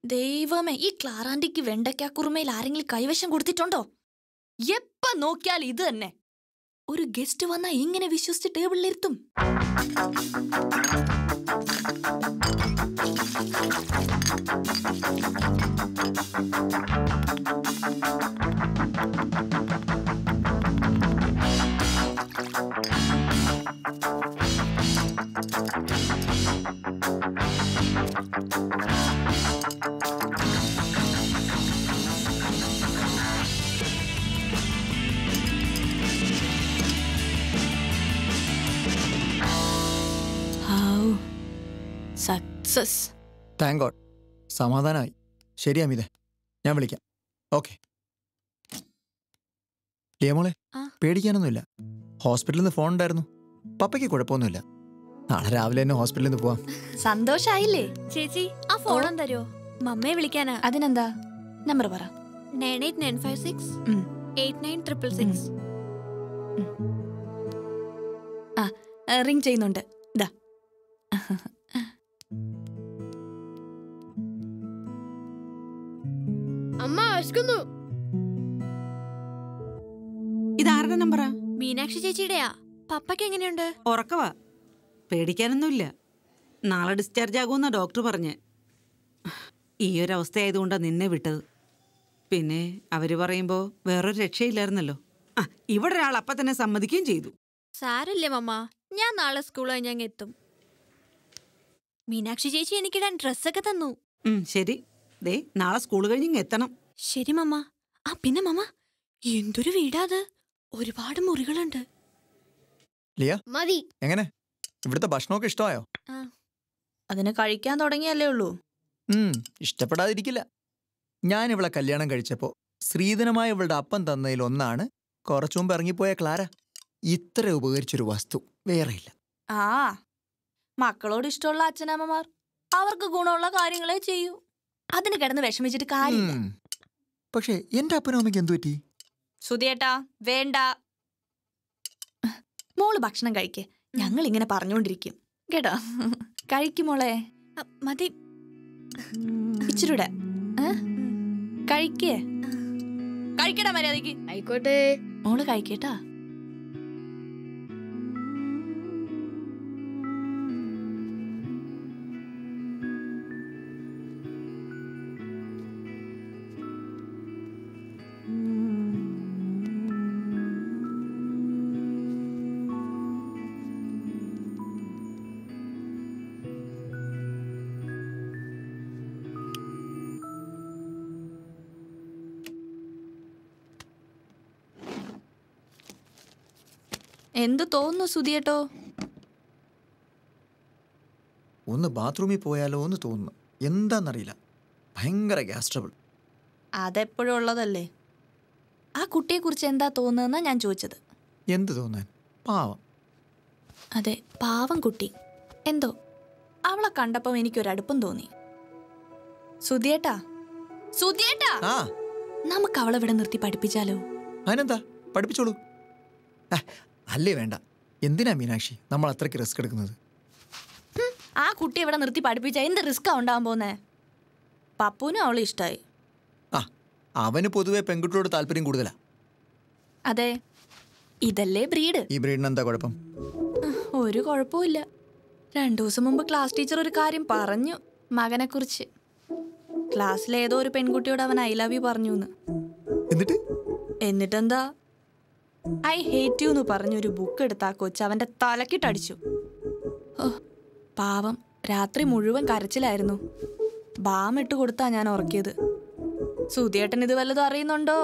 F: ദൈവമേ ഈ ക്ലാറാൻഡിക്ക് വെണ്ടയ്ക്ക കുറുമയിൽ ആരെങ്കിലും കൈവശം കൊടുത്തിട്ടുണ്ടോ എപ്പ നോക്കിയാൽ ഇത് തന്നെ ഒരു ഗസ്റ്റ് വന്നാ ഇങ്ങനെ വിശ്വസിച്ച് ടേബിളിലിരുത്തും സക്സസ്
H: താങ്ക് ഗോഡ് സമാധാനമായി ശരി അമിതേ ഞാൻ വിളിക്കാം ഓക്കെ ലിയമോളെ
G: ആ.
H: പേടിക്കാനൊന്നുമില്ല ഹോസ്പിറ്റലിൽ നിന്ന് ഫോൺ ഉണ്ടായിരുന്നു പപ്പയ്ക്ക് കുഴപ്പമൊന്നുമില്ല നാളെ രാവിലെ തന്നെ ഹോസ്പിറ്റലിൽ നിന്ന് പോവാം
F: സന്തോഷായില്ലേ
G: ചേച്ചി ആ ഫോൺ തരുമോ മമ്മയെ വിളിക്കാനാ
F: അതിനെന്താ നമ്പർ പറ
G: nine eight nine five six
F: ഉം.
G: എയ്റ്റ് നയൻ ട്രിപ്പിൾ സിക്സ്
F: ആ റിങ് ചെയ്യുന്നുണ്ട് ഇതാ
E: അമ്മ വിശക്കുന്നു
C: ഇതാരുടെ നമ്പറാ
G: മീനാക്ഷി ചേച്ചിയുടെയാ പപ്പയ്ക്ക് എങ്ങനെയുണ്ട്
C: ഉറക്കവാ പേടിക്കാനൊന്നുമില്ല നാളെ ഡിസ്ചാർജ് ആകുമെന്നാ ഡോക്ടർ പറഞ്ഞ് ഈ ഒരു അവസ്ഥയായതുകൊണ്ടാണ് നിന്നെ വിട്ടത് പിന്നെ അവര് പറയുമ്പോൾ വേറൊരു രക്ഷയില്ലായിരുന്നല്ലോ ആ ഇവിടെ ഒരാൾ അപ്പം തന്നെ സമ്മതിക്കുകയും ചെയ്തു
G: സാരല്ലേ മമ്മ ഞാൻ നാളെ സ്കൂൾ കഴിഞ്ഞ് അങ്ങ് എത്തും മീനാക്ഷി ചേച്ചി എനിക്കിടാൻ ഡ്രസ്സൊക്കെ തന്നു
C: ഉം, ശരി ദേ നാളെ സ്കൂൾ കഴിഞ്ഞ് ഇങ്ങ് എത്തണം
G: ശരി മമ്മ ആ പിന്നെ മമ്മ എന്തൊരു വീടാ അത് ഒരുപാട് മുറികളുണ്ട്
H: ലിയ
E: മതി
H: എങ്ങനെ ഇവിടുത്തെ ഭക്ഷണമൊക്കെ ഇഷ്ടമായോ
F: അതിന് കഴിക്കാൻ തുടങ്ങിയല്ലേ ഉള്ളൂ
H: ഉം, ഇഷ്ടപ്പെടാതിരിക്കില്ല ഞാൻ ഇവളെ കല്യാണം കഴിച്ചപ്പോൾ ശ്രീധനമായ ഇവളുടെ അപ്പം തന്നതിൽ ഒന്നാണ് കുറച്ചു മുമ്പ് ഇറങ്ങിപ്പോയ ക്ലാര ഇത്ര ഉപകരിച്ചൊരു വസ്തു വേറെയില്ല
F: ആ മക്കളോട് ഇഷ്ടമുള്ള അച്ഛനമ്മമാർ അവർക്ക് ഗുണമുള്ള കാര്യങ്ങളെ ചെയ്യൂ അതിന് കിടന്ന് വിഷമിച്ചിട്ട് കാര്യമില്ല
H: ഉം. പക്ഷേ എന്റെ അപ്പനും അമ്മയ്ക്ക് എന്തു പറ്റി
F: സുധിയേട്ടാ വേണ്ട മോള് ഭക്ഷണം കഴിക്ക് ഞങ്ങൾ ഇങ്ങനെ പറഞ്ഞുകൊണ്ടിരിക്കും കേട്ടോ കഴിക്കും മോളെ
G: അ, മതി
F: ഇച്ചിരൂടെ ഏ? കഴിക്കേ കഴിക്കടാ മര്യാദക്ക്
E: ആയിക്കോട്ടെ
F: മോള് കഴിക്കേട്ടാ എന്ത് തോന്നുന്നു സുധിയേട്ടോ
H: ഒന്ന് ബാത്റൂമിൽ പോയാലോ എന്ന് തോന്നുന്നു എന്താന്നറിയില്ല ഭയങ്കര ഗ്യാസ് ട്രബിൾ
F: അതെപ്പോഴും ഉള്ളതല്ലേ ആ കുട്ടിയെക്കുറിച്ച് എന്താ തോന്നുന്നതെന്നാ ഞാൻ ചോദിച്ചത്
H: എന്ത് തോന്നാൻ പാവം
F: അതെ പാവം കുട്ടി എന്തോ അവളെ കണ്ടപ്പം എനിക്കൊരടുപ്പം തോന്നി സുധിയേട്ടാ സുധിയേട്ടാ
H: ആ
F: നമുക്ക് അവളെ ഇവിടെ നിർത്തി പഠിപ്പിച്ചാലോ
H: അതിനെന്താ പഠിപ്പിച്ചോളൂ ആ, അല്ലേ വേണ്ട എന്തിനാ മീനാക്ഷി നമ്മൾ അത്രയ്ക്ക് റിസ്ക് എടുക്കുന്നത്
F: ആ കുട്ടി ഇവിടെ നിർത്തി പഠിപ്പിച്ച എന്ത് റിസ്ക്കാ ഉണ്ടാവാൻ പോന്നേ പപ്പുവിനും അവളെ ഇഷ്ടമായി
H: ആ അവന് പൊതുവെ പെൺകുട്ടിയോട് താല്പര്യം കൂടുതലാ
F: അതെ ഇതല്ലേ ബ്രീഡ്
H: ഈ ബ്രീഡിന് എന്താ കുഴപ്പം
F: ഒരു കുഴപ്പമില്ല രണ്ടു ദിവസം മുമ്പ് ക്ലാസ് ടീച്ചർ ഒരു കാര്യം പറഞ്ഞു മകനെക്കുറിച്ച് ക്ലാസ്സിലെ ഏതോ ഒരു പെൺകുട്ടിയോട് അവൻ ഐ ലവ് യു പറഞ്ഞു എന്ന്
H: എന്നിട്ട്
F: എന്നിട്ടെന്താ ഐ ഹേറ്റ് യു എന്ന് പറഞ്ഞൊരു ബുക്ക് എടുത്ത് ആ കൊച്ച് അവന്റെ തലക്കിട്ടടിച്ചു ഓ പാവം രാത്രി മുഴുവൻ കരച്ചിലായിരുന്നു ബാം ഇട്ട് കൊടുത്താ ഞാൻ ഉറക്കിയത് സുധിയേട്ടൻ ഇത് വല്ലതും അറിയുന്നുണ്ടോ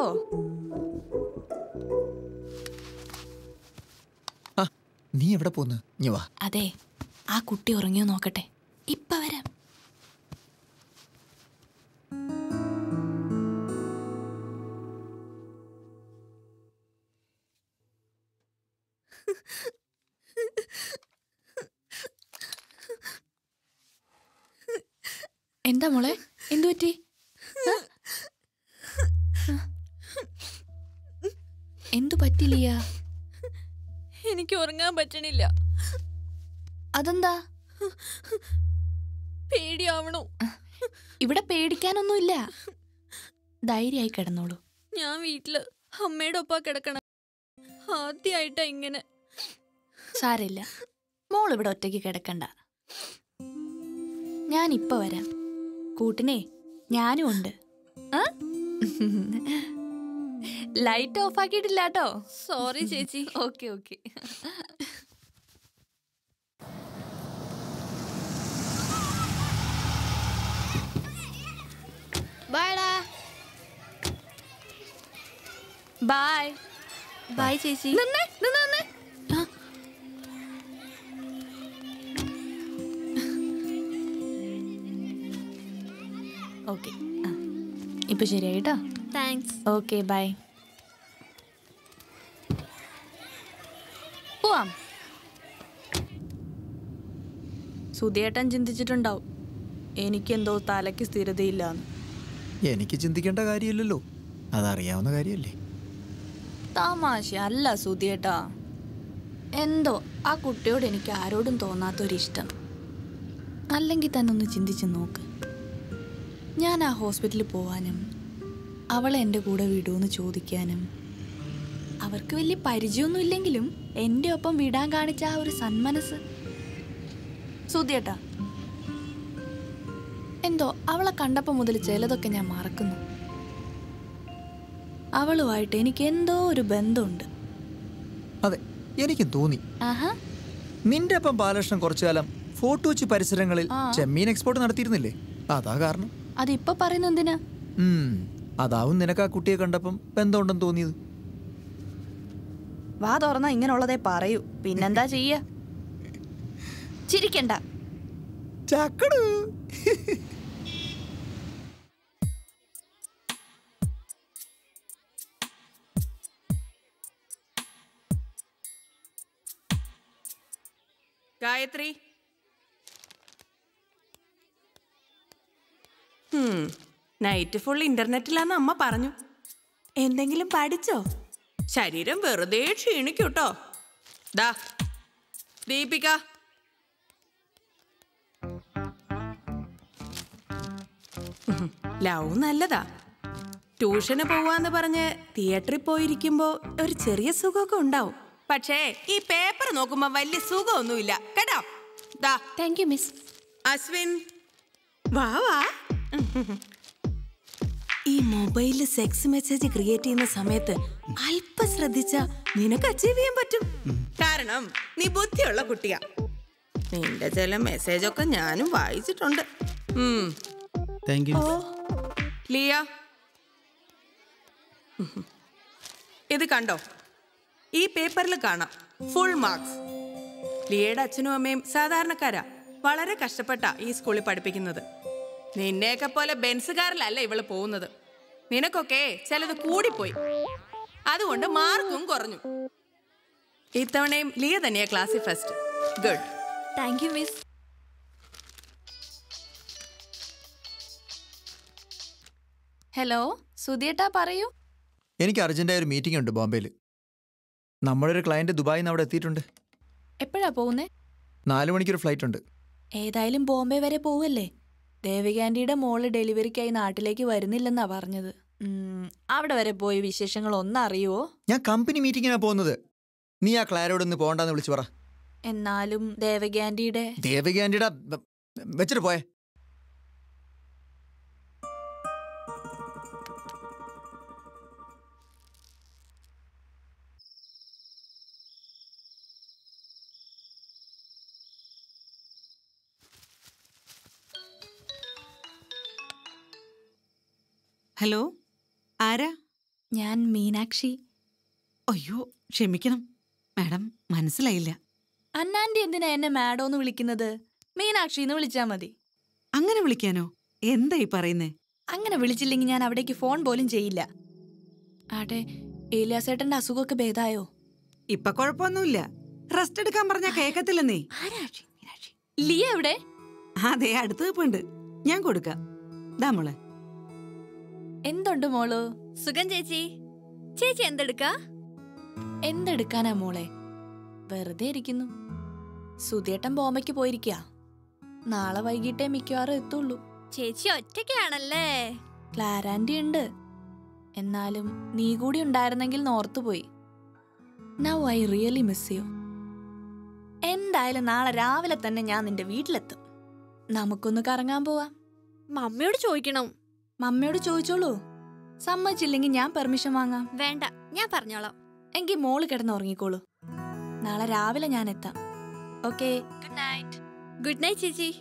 H: ആ നീ എവിടെ പോന്ന് ഇനി വാ
F: അതെ ആ കുട്ടി ഉറങ്ങിയോ നോക്കട്ടെ ഇപ്പൊ വരാം എന്താ മോളെ എന്തു പറ്റി ആ? ആ. എന്തു പറ്റില്ല
G: എനിക്ക് ഉറങ്ങാൻ പറ്റണില്ല
F: അതെന്താ
G: പേടിയാവണു
F: ഇവിടെ പേടിക്കാനൊന്നുമില്ല ധൈര്യമായി കിടന്നോളൂ
G: ഞാൻ വീട്ടില് അമ്മയുടെ ഒപ്പാ കിടക്കണം ആദ്യമായിട്ടാ ഇങ്ങനെ
F: സാരമില്ല മോൾ ഇവിടെ ഒറ്റയ്ക്ക് കിടക്കണ്ട ഞാൻ ഇപ്പൊ വരാം കൂട്ടിനെ ഞാനും ഉണ്ട് ആ? ലൈറ്റ് ഓഫ് ആക്കിയിട്ടില്ല കേട്ടോ
G: സോറി ചേച്ചി
F: ഓക്കെ ഓക്കെ
E: ബായടാ
F: ബൈ
G: ബൈ ചേച്ചി
F: നിന്നേ നിന്ന് നിന്നേ ഓക്കെ ഇപ്പൊ ശരിയായി കേട്ടോ
G: താങ്ക്സ്
F: ഓക്കെ ബൈ പോവാം സുധിയേട്ടൻ ചിന്തിച്ചിട്ടുണ്ടാവും എനിക്കെന്തോ തലയ്ക്ക് സ്ഥിരതയില്ലാന്ന്
H: എനിക്ക് ചിന്തിക്കേണ്ട കാര്യമില്ലല്ലോ അതറിയാവുന്ന കാര്യമല്ലേ
F: തമാശ അല്ല സുധിയേട്ടാ എന്തോ ആ കുട്ടിയോട് എനിക്ക് ആരോടും തോന്നാത്തൊരിഷ്ടം അല്ലെങ്കിൽ തന്നെ ഒന്ന് ചിന്തിച്ച് നോക്ക് ഞാൻ ആ ഹോസ്പിറ്റലിൽ പോവാനും അവളെ എൻ്റെ കൂടെ വിടുമെന്ന് ചോദിക്കാനും അവർക്ക് വലിയ പരിചയമൊന്നും ഇല്ലെങ്കിലും എൻ്റെ ഒപ്പം വിടാൻ കാണിച്ച ആ ഒരു സന്മനസ് സുധിയേട്ടാ എന്തോ അവളെ കണ്ടപ്പോൾ മുതൽ ചിലതൊക്കെ ഞാൻ മറക്കുന്നു അവളുമായിട്ട് എനിക്ക് എന്തോ ഒരു ബന്ധമുണ്ട്
H: അതെ എനിക്കും തോന്നി
F: ആഹാ
H: നിന്റെ അപ്പം ബാലകൃഷ്ണൻ കുറച്ചു കാലം ഫോർട്ട് കൊച്ചി പരിസരങ്ങളിൽ
F: ആ.
H: ചെമ്മീൻ എക്സ്പോർട്ട് നടത്തിയിരുന്നില്ലേ അതാ കാരണം
F: അതിപ്പോ പറയുന്ന എന്തിനാ
H: ഉം, അതാവും നിനക്ക് ആ കുട്ടിയെ കണ്ടപ്പം ബന്ധമുണ്ടെന്ന് തോന്നിയത്
F: വാ തുറന്നാ ഇങ്ങനെയുള്ളതേ പറയൂ പിന്നെന്താ ചെയ്യ ചിരിക്കണ്ട
H: ചക്കടു
L: ഗായത്രി നൈറ്റ് ഫുൾ ഇന്റർനെറ്റിലാന്ന് അമ്മ പറഞ്ഞു എന്തെങ്കിലും പഠിച്ചോ ശരീരം വെറുതെ ക്ഷീണിക്കൂട്ടോ ദാ ദീപിക ലവ് നല്ലതാ ട്യൂഷന് പോവാന്ന് പറഞ്ഞ് തിയേറ്ററിൽ പോയിരിക്കുമ്പോ ഒരു ചെറിയ സുഖമൊക്കെ ഉണ്ടാവും പക്ഷേ ഈ പേപ്പർ നോക്കുമ്പോ വലിയ സുഖമൊന്നുമില്ല കേട്ടോ ദാ
F: താങ്ക് യു മിസ്
L: അശ്വിൻ വാ വാ ഈ മൊബൈലിൽ സെക്സ് മെസ്സേജ് ക്രിയേറ്റ് ചെയ്യുന്ന സമയത്ത് അല്പം ശ്രദ്ധിച്ച നിനക്ക് അച്ചീവ് ചെയ്യാൻ പറ്റും കാരണം നീ ബുദ്ധിയുള്ള കുട്ടിയാ നിന്റെ ചില മെസ്സേജ് ഒക്കെ ഞാനും വായിച്ചിട്ടുണ്ട് ഉം.
M: താങ്ക്
L: ഓ ലിയ ഇത് കണ്ടോ ഈ പേപ്പറിൽ കാണാം ഫുൾ മാർക്സ് ലിയയുടെ അച്ഛനും അമ്മയും സാധാരണക്കാരാ വളരെ കഷ്ടപ്പെട്ട ഈ സ്കൂളിൽ പഠിപ്പിക്കുന്നത് നിന്നെയൊക്കെ പോലെ ബെൻസുകാരിലല്ല ഇവള് പോകുന്നത് നിനക്കൊക്കെ ചിലത് കൂടിപ്പോയി അതുകൊണ്ട് മാർക്കും കുറഞ്ഞു ഇത്തവണയും ലിയ തന്നെയാ ക്ലാസ്സിൽ first good
F: thank you miss hello സുധിയേട്ടാ പറയൂ
H: എനിക്ക് അർജന്റായ ഒരു മീറ്റിംഗ് ഉണ്ട് ബോംബെയിൽ നമ്മുടെ ഒരു ക്ലയന്റ് ദുബായിൽ നിന്ന് അവിടെ എത്തിയിട്ടുണ്ട്
F: എപ്പോഴാ പോകുന്നേ
H: നാല് മണിക്കൊരു ഫ്ലൈറ്റ് ഉണ്ട്
F: ഏതായാലും ബോംബെ വരെ പോവല്ലേ ദേവികാന്റിയുടെ മോള് ഡെലിവറിക്കായി നാട്ടിലേക്ക് വരുന്നില്ലെന്നാ പറഞ്ഞത് ഉം, അവിടെ വരെ പോയി വിശേഷങ്ങൾ ഒന്ന് അറിയുവോ
H: ഞാൻ കമ്പനി മീറ്റിങ്ങിനാണ് പോകുന്നത് നീ ആ ക്ലാരോട് ഒന്ന് പോകണ്ടെന്ന് വിളിച്ചു പറ
F: എന്നാലും ദേവകാന്റിയുടെ
H: ദേവകി ആന്റിയുടെ വെച്ചിട്ട് പോയേ
C: ഹലോ ആരാ
F: ഞാൻ മീനാക്ഷി
C: അയ്യോ ക്ഷമിക്കണം മാഡം മനസ്സിലായില്ല
F: അന്നാന്റി എന്തിനാ എന്നെ മാഡോന്ന് വിളിക്കുന്നത് മീനാക്ഷി എന്ന് വിളിച്ചാ മതി
C: അങ്ങനെ വിളിക്കാനോ എന്താ ഈ പറയുന്നേ
F: അങ്ങനെ വിളിച്ചില്ലെങ്കിൽ ഞാൻ അവിടേക്ക് ഫോൺ പോലും ചെയ്യില്ല ആട്ടെ ഏലിയാസേട്ടന്റെ അസുഖമൊക്കെ ഭേദായോ
C: ഇപ്പൊ കുഴപ്പമൊന്നുമില്ല റെസ്റ്റ് എടുക്കാൻ പറഞ്ഞാ കേക്കത്തില്ലെന്നേ
F: ലിയ എവിടെ
C: അതെ അടുത്ത് നിൽപ്പുണ്ട് ഞാൻ കൊടുക്കാം ദാ മോളെ
F: എന്തുണ്ട് മോള്
G: സുഖം ചേച്ചി ചേച്ചി എന്തെടുക്കാ
F: എന്തെടുക്കാനാ മോളെ വെറുതെ ഇരിക്കുന്നു സുധിയേട്ടൻ ബോംബയ്ക്ക് പോയിരിക്കുക നാളെ വൈകിട്ടേ മിക്കവാറും എത്തുള്ളൂ
G: ചേച്ചി ഒറ്റയ്ക്കാണല്ലേ
F: ക്ലാരാൻറ്റി ഉണ്ട് എന്നാലും നീ കൂടി ഉണ്ടായിരുന്നെങ്കിൽ നോർത്തുപോയി now I really miss you എന്തായാലും നാളെ രാവിലെ തന്നെ ഞാൻ നിന്റെ വീട്ടിലെത്തും നമുക്കൊന്ന് കറങ്ങാൻ പോവാം
G: മമ്മിയോട് ചോദിക്കണം
F: മമ്മിയോട് ചോദിച്ചോളൂ സമ്മതിച്ചില്ലെങ്കിൽ ഞാൻ പെർമിഷൻ വാങ്ങാം
G: വേണ്ട ഞാൻ പറഞ്ഞോളാം
F: എങ്കിൽ മോള് കിടന്ന് ഉറങ്ങിക്കോളൂ നാളെ രാവിലെ ഞാൻ എത്താം okay good night
G: good night ചേച്ചി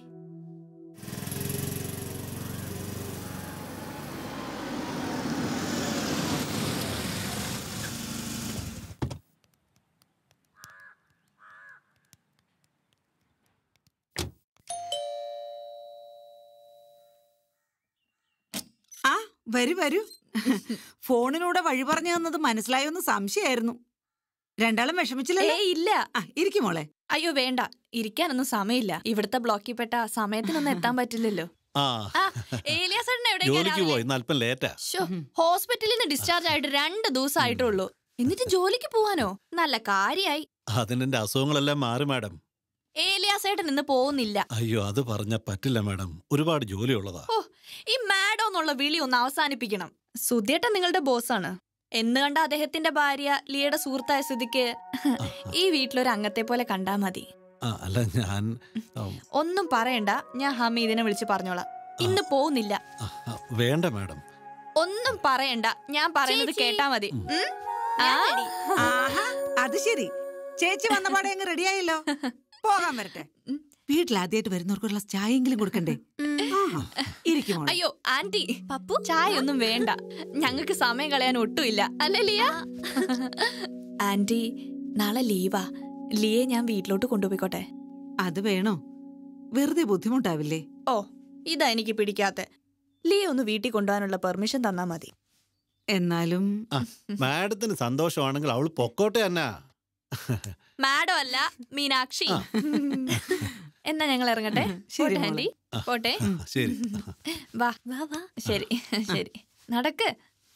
C: ആ വരൂ വരൂ ഫോണിലൂടെ വഴി പറഞ്ഞു തന്നത് മനസ്സിലായോന്ന് സംശയമായിരുന്നു രണ്ടാളും വിഷമിച്ചില്ലല്ലോ
F: ഏയ് ഇല്ല
C: ആ ഇരിക്കും മോളെ
F: അയ്യോ വേണ്ട ഇരിക്കാനൊന്നും സമയമില്ല ഇവിടുത്തെ ബ്ലോക്കിൽ പെട്ട സമയത്തിനൊന്നും എത്താൻ പറ്റില്ലല്ലോ
K: ആ
F: ആ, ഏലിയാസേട്ടൻ എവിടേക്കാ
K: ജോലിക്ക്
F: രാവിലെ?
K: പോയി ഇന്ന് അല്പം ലേറ്റാ
F: ശ്ശോ, ഹോസ്പിറ്റലിൽ നിന്ന് ഡിസ്ചാർജ് ആയിട്ട് രണ്ട് ദിവസം ആയിട്ടുള്ളൂ എന്നിട്ട് ജോലിക്ക് പോവാനോ നല്ല കാര്യായി
K: അതിനെന്റെ അസുഖങ്ങളെല്ലാം മാറി മാഡം
F: ഏലിയാസേട്ടൻ ഇന്ന് പോകുന്നില്ല
K: അയ്യോ അത് പറഞ്ഞ പറ്റില്ല മാഡം ഒരുപാട് ജോലിയുള്ളതാ
F: ഓ ഈ മാഡോ എന്നുള്ള വിളി ഒന്ന് അവസാനിപ്പിക്കണം സുധിയേട്ടൻ നിങ്ങളുടെ ബോസാണ് എന്ന് കണ്ട അദ്ദേഹത്തിന്റെ ഭാര്യ ലിയയുടെ സുഹൃത്തായ സ്ഥിതിക്ക് ഈ വീട്ടിലൊരു അംഗത്തെ പോലെ കണ്ടാ മതി
K: ആ അല്ല ഞാൻ ഉം,
F: ഒന്നും പറയണ്ട ഞാൻ ഹമീദിനെ വിളിച്ച് പറഞ്ഞോളാം ഇന്ന് പോകുന്നില്ല
K: ആ, ആ, വേണ്ട മാഡം
F: ഒന്നും പറയണ്ട ഞാൻ പറയുന്നത്
G: ചേച്ചി.
F: കേട്ടാ മതി ഉം? ആ?
C: ആഹാ അത് ശരി ചേച്ചി വന്നപാടെ അങ്ങ് റെഡിയായല്ലോ പോകാൻ വരട്ടെ വീട്ടിൽ ആദ്യമായിട്ട് വരുന്നവർക്കുള്ള ചായയെങ്കിലും കൊടുക്കണ്ടേ ആഹാ, ഇരിക്കും മോളെ.
F: അയ്യോ ആന്റി പപ്പു ചായ ഒന്നും വേണ്ട ഞങ്ങൾക്ക് സമയം കളയാൻ ഒട്ടുമില്ല അല്ലേ ലിയ ആന്റി നാളെ ലീവാ ലിയെ ഞാൻ വീട്ടിലോട്ട് കൊണ്ടുപോയിക്കോട്ടെ
C: അത് വേണോ വെറുതെ ബുദ്ധിമുട്ടാവില്ലേ
F: ഓ ഇതാ എനിക്ക് പിടിക്കാത്ത ലിയെ ഒന്ന് വീട്ടിൽ കൊണ്ടുപോകാനുള്ള പെർമിഷൻ തന്നാ മതി
C: എന്നാലും
K: ആ, മാഡത്തിന് സന്തോഷമാണെങ്കിൽ അവള് പൊക്കോട്ടെ എന്നാ
F: മാഡം അല്ല മീനാക്ഷി എന്നാ ഞങ്ങൾ ഇറങ്ങട്ടെ
C: ശരി
F: പോട്ടെ
C: മോളെ.
F: ആന്റി പോട്ടെ
K: ശരി
F: വാ വാ വാ ശരി ശരി നടക്ക്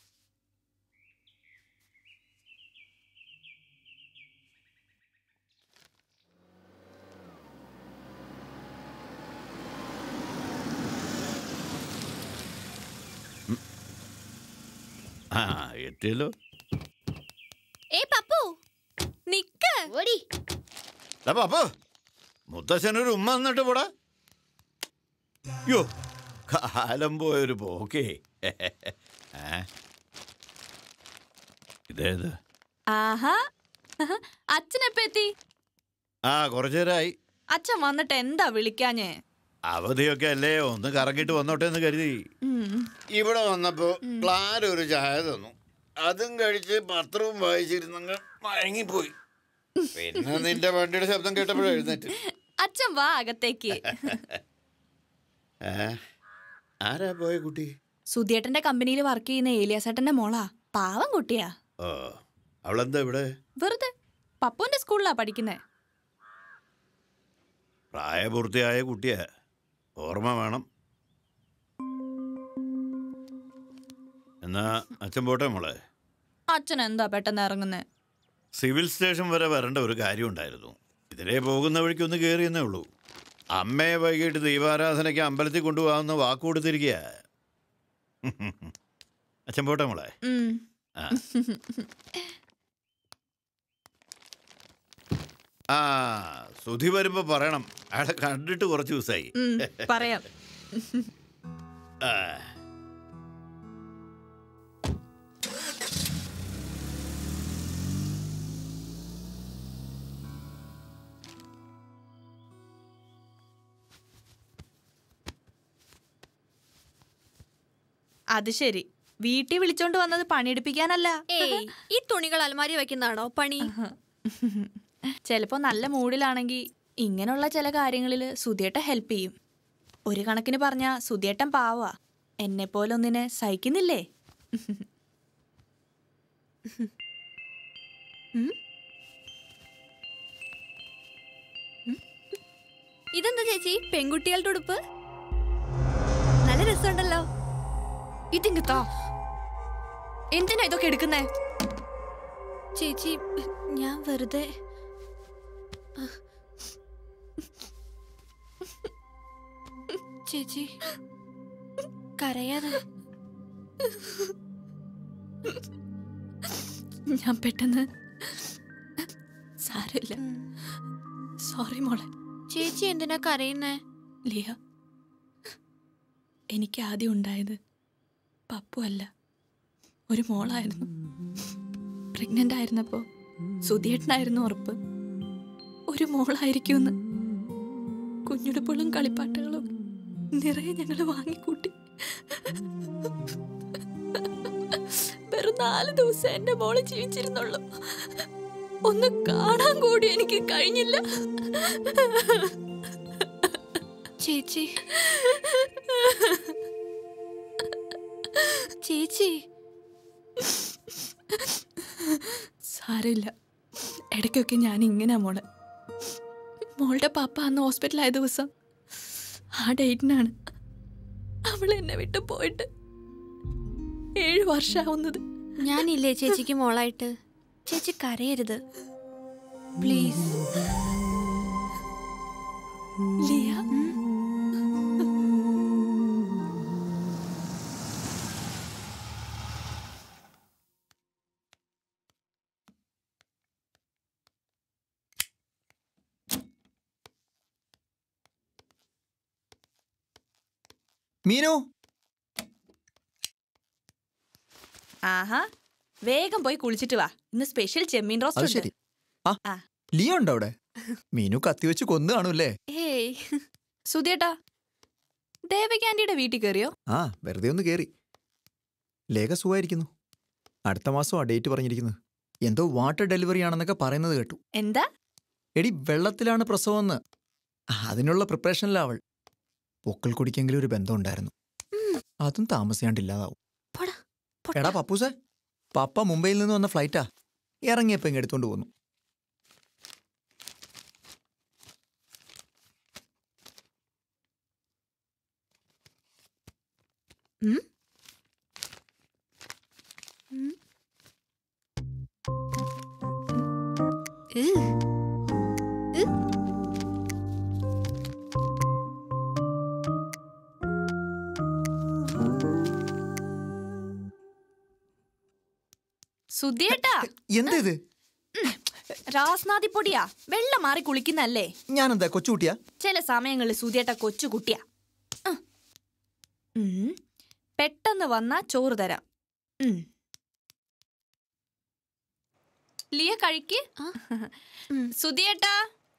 I: ആ എത്തിയല്ലോ
G: ഏ പപ്പു നിക്ക് ഓടി
I: അപ്പൊ മുത്തശ്ശനൊരു ഉമ്മ എന്നിട്ട് പോടാ യോ കാലം പോയൊരു പോക്കേ ഏ? ഇതേത്
F: ആഹാ അച്ഛനെപ്പ എത്തി
I: ആ കുറച്ചു നേരമായി
F: അച്ഛൻ വന്നിട്ട് എന്താ വിളിക്കാഞ്ഞേ
I: അവധിയൊക്കെ അല്ലേ ഒന്ന് കറങ്ങിട്ട് വന്നോട്ടെ എന്ന് കരുതി
F: ഉം.
I: ഇവിടെ വന്നപ്പോ ക്ലാര ഒരു ചായ തന്നു അതും കഴിച്ച് പത്രവും വായിച്ചിരുന്നങ്ങ് മയങ്ങിപ്പോയി പിന്നെ നിന്റെ വണ്ടിയുടെ ശബ്ദം കേട്ടപ്പോഴും എഴുന്നേറ്റ്
F: അച്ഛൻ വാ അകത്തേക്ക്
I: ഏ? ആരാ പോയ കുട്ടി
F: സുധിയേട്ടന്റെ കമ്പനിയിൽ വർക്ക് ചെയ്യുന്ന ഏലിയാസേട്ടന്റെ മോളാ പാവം കുട്ടിയാ
I: ഓ അവളെന്താ ഇവിടെ
F: വെറുതെ പപ്പുവിന്റെ സ്കൂളിലാ പഠിക്കുന്നേ
I: പ്രായപൂർത്തിയായ കുട്ടിയാ ഓർമ്മ വേണം എന്നാ അച്ഛൻ പോട്ടെ മോളെ
F: അച്ഛൻ എന്താ പെട്ടെന്ന് ഇറങ്ങുന്നേ
I: സിവിൽ സ്റ്റേഷൻ വരെ വരേണ്ട ഒരു കാര്യം ഉണ്ടായിരുന്നു ഇതിലേ പോകുന്ന വഴിക്ക് ഒന്ന് കയറിയെന്നേ ഉള്ളൂ അമ്മയെ വൈകിട്ട് ദീപാരാധനയ്ക്ക് അമ്പലത്തിൽ കൊണ്ടുപോകാമെന്ന് വാക്ക് കൊടുത്തിരിക്കുക അച്ഛൻ പോട്ടെ മോളെ
F: ഉം.
I: ആ. ആ സുധി വരുമ്പോ പറയണം അയാളെ കണ്ടിട്ട് കുറച്ച് ദിവസമായി
F: ഉം, പറയാം
I: ആ.
F: അത് ശരി വീട്ടിൽ വിളിച്ചോണ്ട് വന്നത് പണിയെടുപ്പിക്കാനല്ല
G: ഏയ് ഈ തുണികൾ അലമാരി വെക്കുന്നതാണോ പണി
F: ചിലപ്പോ നല്ല മൂഡിലാണെങ്കിൽ ഇങ്ങനെയുള്ള ചില കാര്യങ്ങളിൽ സുധിയേട്ട ഹെൽപ്പ് ചെയ്യും ഒരു കണക്കിന് പറഞ്ഞ സുധിയേട്ടൻ പാവാ എന്നെ പോലെ ഒന്നിനെ സഹിക്കുന്നില്ലേ
G: ഇതെന്താ ചേച്ചി പെൺകുട്ടികളുടെ ഉടുപ്പ് നല്ല രസമുണ്ടല്ലോ
F: ഇതിങ്ങ് താ എന്തിനാ ഇതൊക്കെ എടുക്കുന്നേ
G: ചേച്ചി ഞാൻ വെറുതെ ചേച്ചി കരയാതെ
F: ഞാൻ പെട്ടെന്ന് സാരമില്ല സോറി മോളെ
G: ചേച്ചി എന്തിനാ കരയുന്നേ
F: ലിയ എനിക്ക് ആദ്യം ഉണ്ടായത് പപ്പു അല്ല ഒരു മോളായിരുന്നു പ്രഗ്നന്റ് ആയിരുന്നപ്പോ സുധിയേട്ടനായിരുന്നു ഉറപ്പ് ഒരു മോളായിരിക്കുമെന്ന് കുഞ്ഞുടുപ്പുകളും കളിപ്പാട്ടുകളും നിറയെ ഞങ്ങൾ വാങ്ങിക്കൂട്ടി വെറും നാല് ദിവസം എന്റെ മോള് ജീവിച്ചിരുന്നുള്ളൂ ഒന്ന് കാണാൻ കൂടി എനിക്ക് കഴിഞ്ഞില്ല
G: ചേച്ചി ചേച്ചി
F: സാരമില്ല ഇടയ്ക്കൊക്കെ ഞാൻ ഇങ്ങനെ മോളെ മോളുടെ പാപ്പ അന്ന് ഹോസ്പിറ്റലായ ദിവസം ആ ഡേറ്റിനാണ് അവൾ എന്നെ വിട്ടു പോയിട്ട് ഏഴ് വർഷമാവുന്നത്
G: ഞാനില്ലേ ചേച്ചിക്ക് മോളായിട്ട് ചേച്ചി കരയരുത് പ്ലീസ്
F: ലിയ
H: മീനു
F: ആഹാ വേഗം പോയി കുളിച്ചിട്ട് വാ ഇന്ന് സ്പെഷ്യൽ ചെമ്മീൻ
H: അത്
F: റോസ്റ്റ്
H: ശരി
F: ഉണ്ട്
H: ആ
F: ആ.
H: ലിയോ ഉണ്ടോ അവിടെ മീനു കത്തി വെച്ച് കൊന്നു കാണൂല്ലേ
F: ഏയ് സുധിയേട്ടാ ദേവകാന്റിയുടെ വീട്ടിൽ കയറിയോ
H: ആ വെറുതെ ഒന്ന് കേറി ലേഖ സുഖമായിരിക്കുന്നു അടുത്ത മാസം ആ ഡേറ്റ് പറഞ്ഞിരിക്കുന്നത് എന്തോ വാട്ടർ ഡെലിവറി ആണെന്നൊക്കെ പറയുന്നത് കേട്ടു
F: എന്താ
H: എടി വെള്ളത്തിലാണ് പ്രസവമെന്ന് അതിനുള്ള പ്രിപ്പറേഷനിലാ അവൾ പൊക്കൾ കുടിക്കെങ്കിലും ഒരു ബന്ധം ഉണ്ടായിരുന്നു അതും താമസിയാണ്ടില്ലാതാവും എടാ പപ്പൂസേ പപ്പ മുംബൈയിൽ നിന്ന് വന്ന ഫ്ലൈറ്റാ ഇറങ്ങിയപ്പോ ഇങ്ങ് എടുത്തോണ്ട് പോന്നു
F: ഉം?
G: ഉം. ഉം.
F: സുധിയേട്ടാ
H: എന്താ ഇത്
F: രാസ്നാദി പൊടിയാ വെള്ളം മാറി കുളിക്കുന്നല്ലേ
H: ഞാനെന്താ കൊച്ചുകുട്ടിയാ
F: ചില സമയങ്ങളിൽ സുധിയേട്ട കൊച്ചു കുട്ടിയാ ഉം. ഉം. പെട്ടെന്ന് വന്നാ ചോറ് തരാം ഉം. ലിയ കഴിക്ക് സുധിയേട്ടാ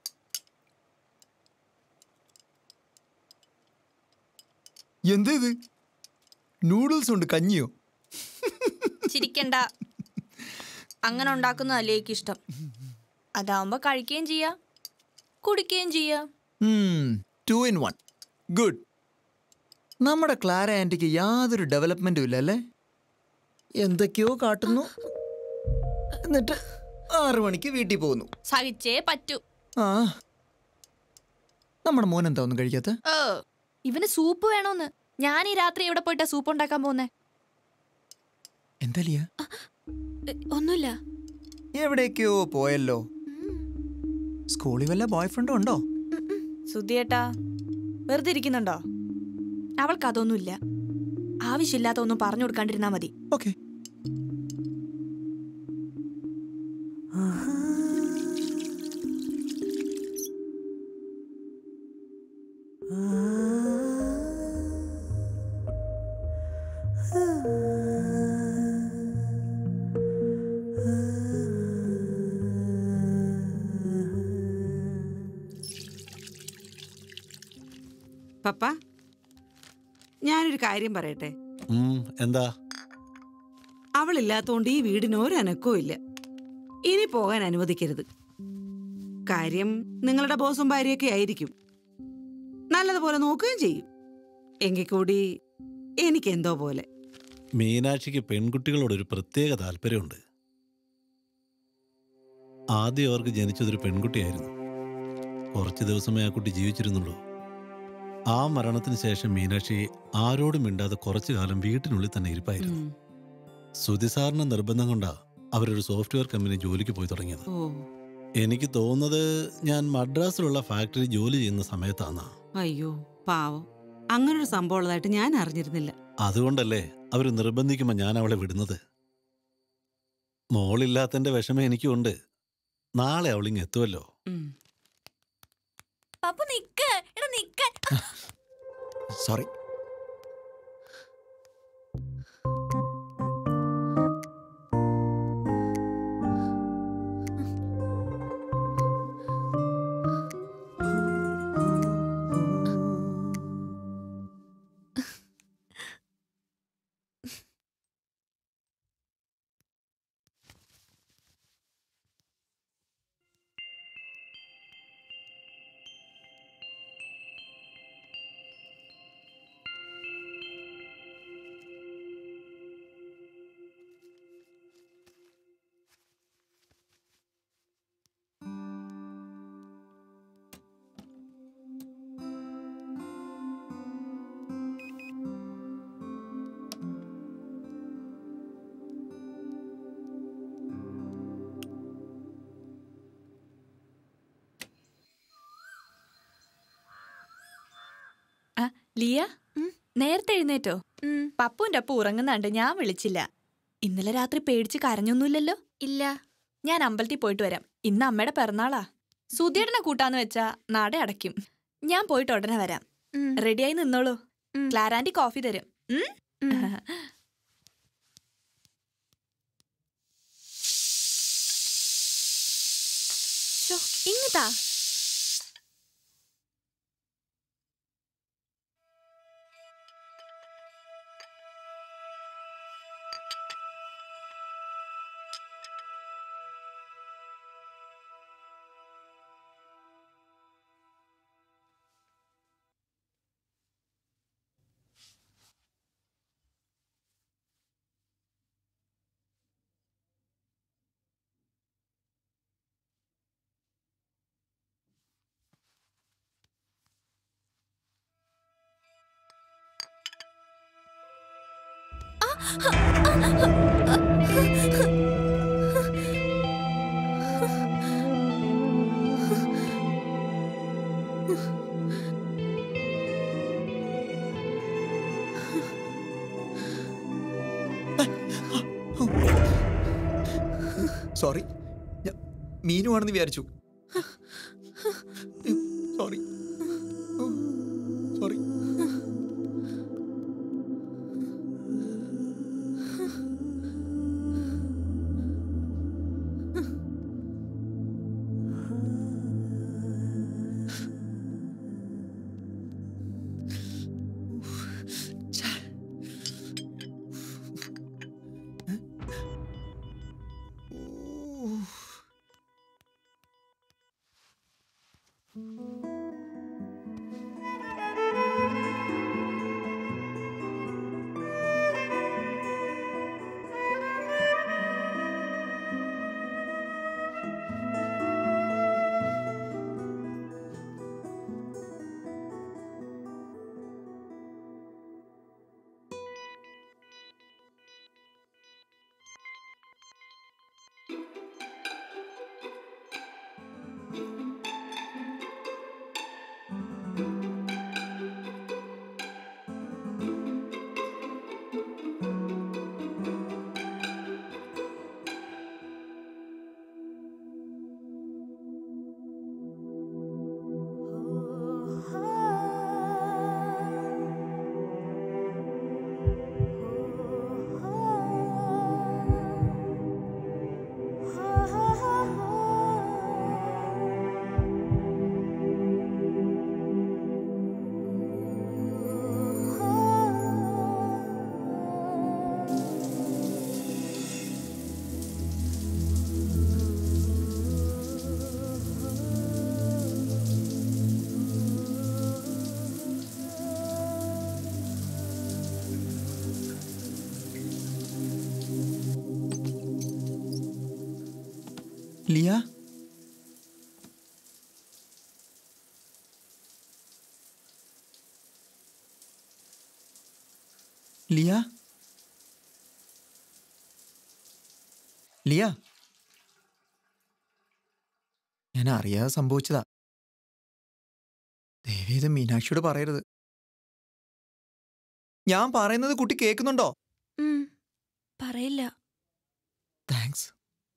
H: എന്താ ഇത് നൂഡിൽസ് ഉണ്ട് കഞ്ഞിയോ
F: ചിരിക്കണ്ട അങ്ങനെ ഉണ്ടാക്കുന്നതല്ലേ എനിക്ക് ഇഷ്ടം അതാവുമ്പോ കഴിക്കുകയും ചെയ്യാം കുടിക്കുകയും ചെയ്യാം
H: ടു ഇൻ വൺ ഗുഡ് നമ്മുടെ ക്ലാര ആൻറ്റിക്ക് യാതൊരു ഡെവലപ്മെന്റും ഇല്ല അല്ലേ എന്തൊക്കെയോ കാട്ടുന്നു എന്നിട്ട് ആറു മണിക്ക് വീട്ടിൽ പോകുന്നു
F: സഹിച്ചേ പറ്റൂ
H: ആ നമ്മുടെ മോൻ എന്താ ഒന്നും കഴിക്കാത്ത
F: ഏ ഇവന് സൂപ്പ് വേണോന്ന് ഞാൻ ഈ രാത്രി എവിടെ പോയിട്ടാ സൂപ്പ് ഉണ്ടാക്കാൻ പോകുന്നേ
H: എന്താ ലിയ
G: ഒന്നുമില്ല
H: എവിടേക്കോ പോയല്ലോ സ്കൂളിൽ വല്ല ബോയ് ഫ്രണ്ടും ഉണ്ടോ
F: സുധിയേട്ടാ വെറുതെ ഇരിക്കുന്നുണ്ടോ അവൾക്ക് അതൊന്നുമില്ല ആവശ്യമില്ലാത്ത ഒന്നും പറഞ്ഞു കൊടുക്കാണ്ടിരുന്നാ മതി
H: ഓക്കെ
C: പപ്പ ഞാനൊരു കാര്യം പറയട്ടെ
K: ഉം, എന്താ
C: അവളില്ലാത്തോണ്ട് ഈ വീടിന് ഒരനക്കവും ഇല്ല ഇനി പോകാൻ അനുവദിക്കരുത് കാര്യം നിങ്ങളുടെ ബോസും ഭാര്യയൊക്കെ ആയിരിക്കും നല്ലതുപോലെ നോക്കുകയും ചെയ്യും എങ്കിൽ കൂടി എനിക്കെന്തോ പോലെ
K: മീനാക്ഷിക്ക് പെൺകുട്ടികളോട് ഒരു പ്രത്യേക താല്പര്യമുണ്ട് ആദ്യം അവർക്ക് ജനിച്ചതൊരു പെൺകുട്ടിയായിരുന്നു കുറച്ച് ദിവസമേ ആ കുട്ടി ജീവിച്ചിരുന്നുള്ളൂ ആ മരണത്തിന് ശേഷം മീനാക്ഷി ആരോടും മിണ്ടാതെ കുറച്ചു കാലം വീട്ടിനുള്ളിൽ തന്നെ ഇരിപ്പായിരുന്നു സുധി സാറിന്റെ നിർബന്ധം കൊണ്ടാ അവരൊരു സോഫ്റ്റ്വെയർ കമ്പനി ജോലിക്ക് പോയി തുടങ്ങിയത്
C: ഓ
K: എനിക്ക് തോന്നുന്നത് ഞാൻ മദ്രാസിലുള്ള ഫാക്ടറി ജോലി ചെയ്യുന്ന സമയത്താന്നാ
C: അയ്യോ പാവം അങ്ങനൊരു സംഭവം ഉള്ളതായിട്ട് ഞാൻ അറിഞ്ഞിരുന്നില്ല
K: അതുകൊണ്ടല്ലേ അവർ നിർബന്ധിക്കുമ്പോൾ ഞാൻ അവളെ വിടുന്നത് മോളില്ലാത്തതിന്റെ വിഷമം എനിക്കുണ്ട് നാളെ അവളിങ് എത്തുമല്ലോ
G: പപ്പു നിക്ക് എടാ നിക്ക്
H: സോറി
F: ആ ലിയ നേരത്തെ എഴുന്നേറ്റോ പപ്പുവിന്റെ അപ്പ ഉറങ്ങുന്നുണ്ട് ഞാൻ വിളിച്ചില്ല ഇന്നലെ രാത്രി പേടിച്ച് കരഞ്ഞൊന്നുമില്ലല്ലോ
G: ഇല്ല
F: ഞാൻ അമ്പലത്തിൽ പോയിട്ട് വരാം ഇന്ന് അമ്മയുടെ പിറന്നാളാ സുധിയേടനെ കൂട്ടാന്ന് വെച്ചാ നട അടയ്ക്കും ഞാൻ പോയിട്ട് ഉടനെ വരാം റെഡിയായി നിന്നോളൂ ക്ലാരാൻറ്റി കോഫി തരും ഉം?
G: ശോ, ഇങ്ങത്താ
H: സോറി മീനുവാണെന്ന് വിചാരിച്ചു സോറി സോറി ലിയ ലിയ ലിയ ഞാൻ അറിയാതെ സംഭവിച്ചതാ ദേവി ഇത് മീനാക്ഷിയോട് പറയരുത് ഞാൻ പറയുന്നത് കുട്ടി കേൾക്കുന്നുണ്ടോ
G: ഉം, പറയില്ല
H: താങ്ക്സ്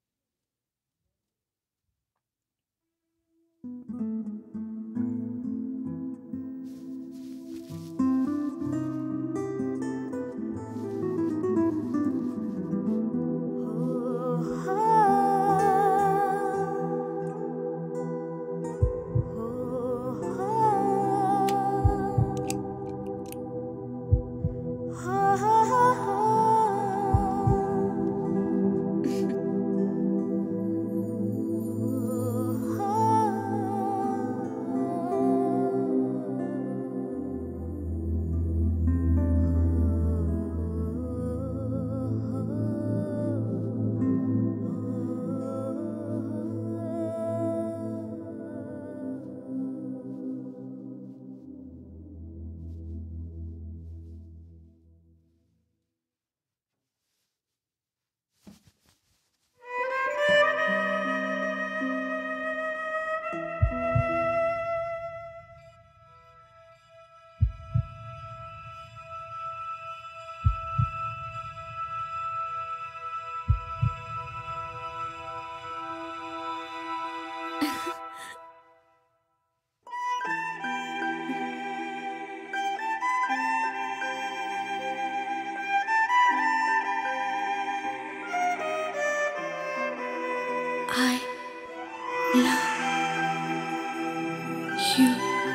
G: I love you.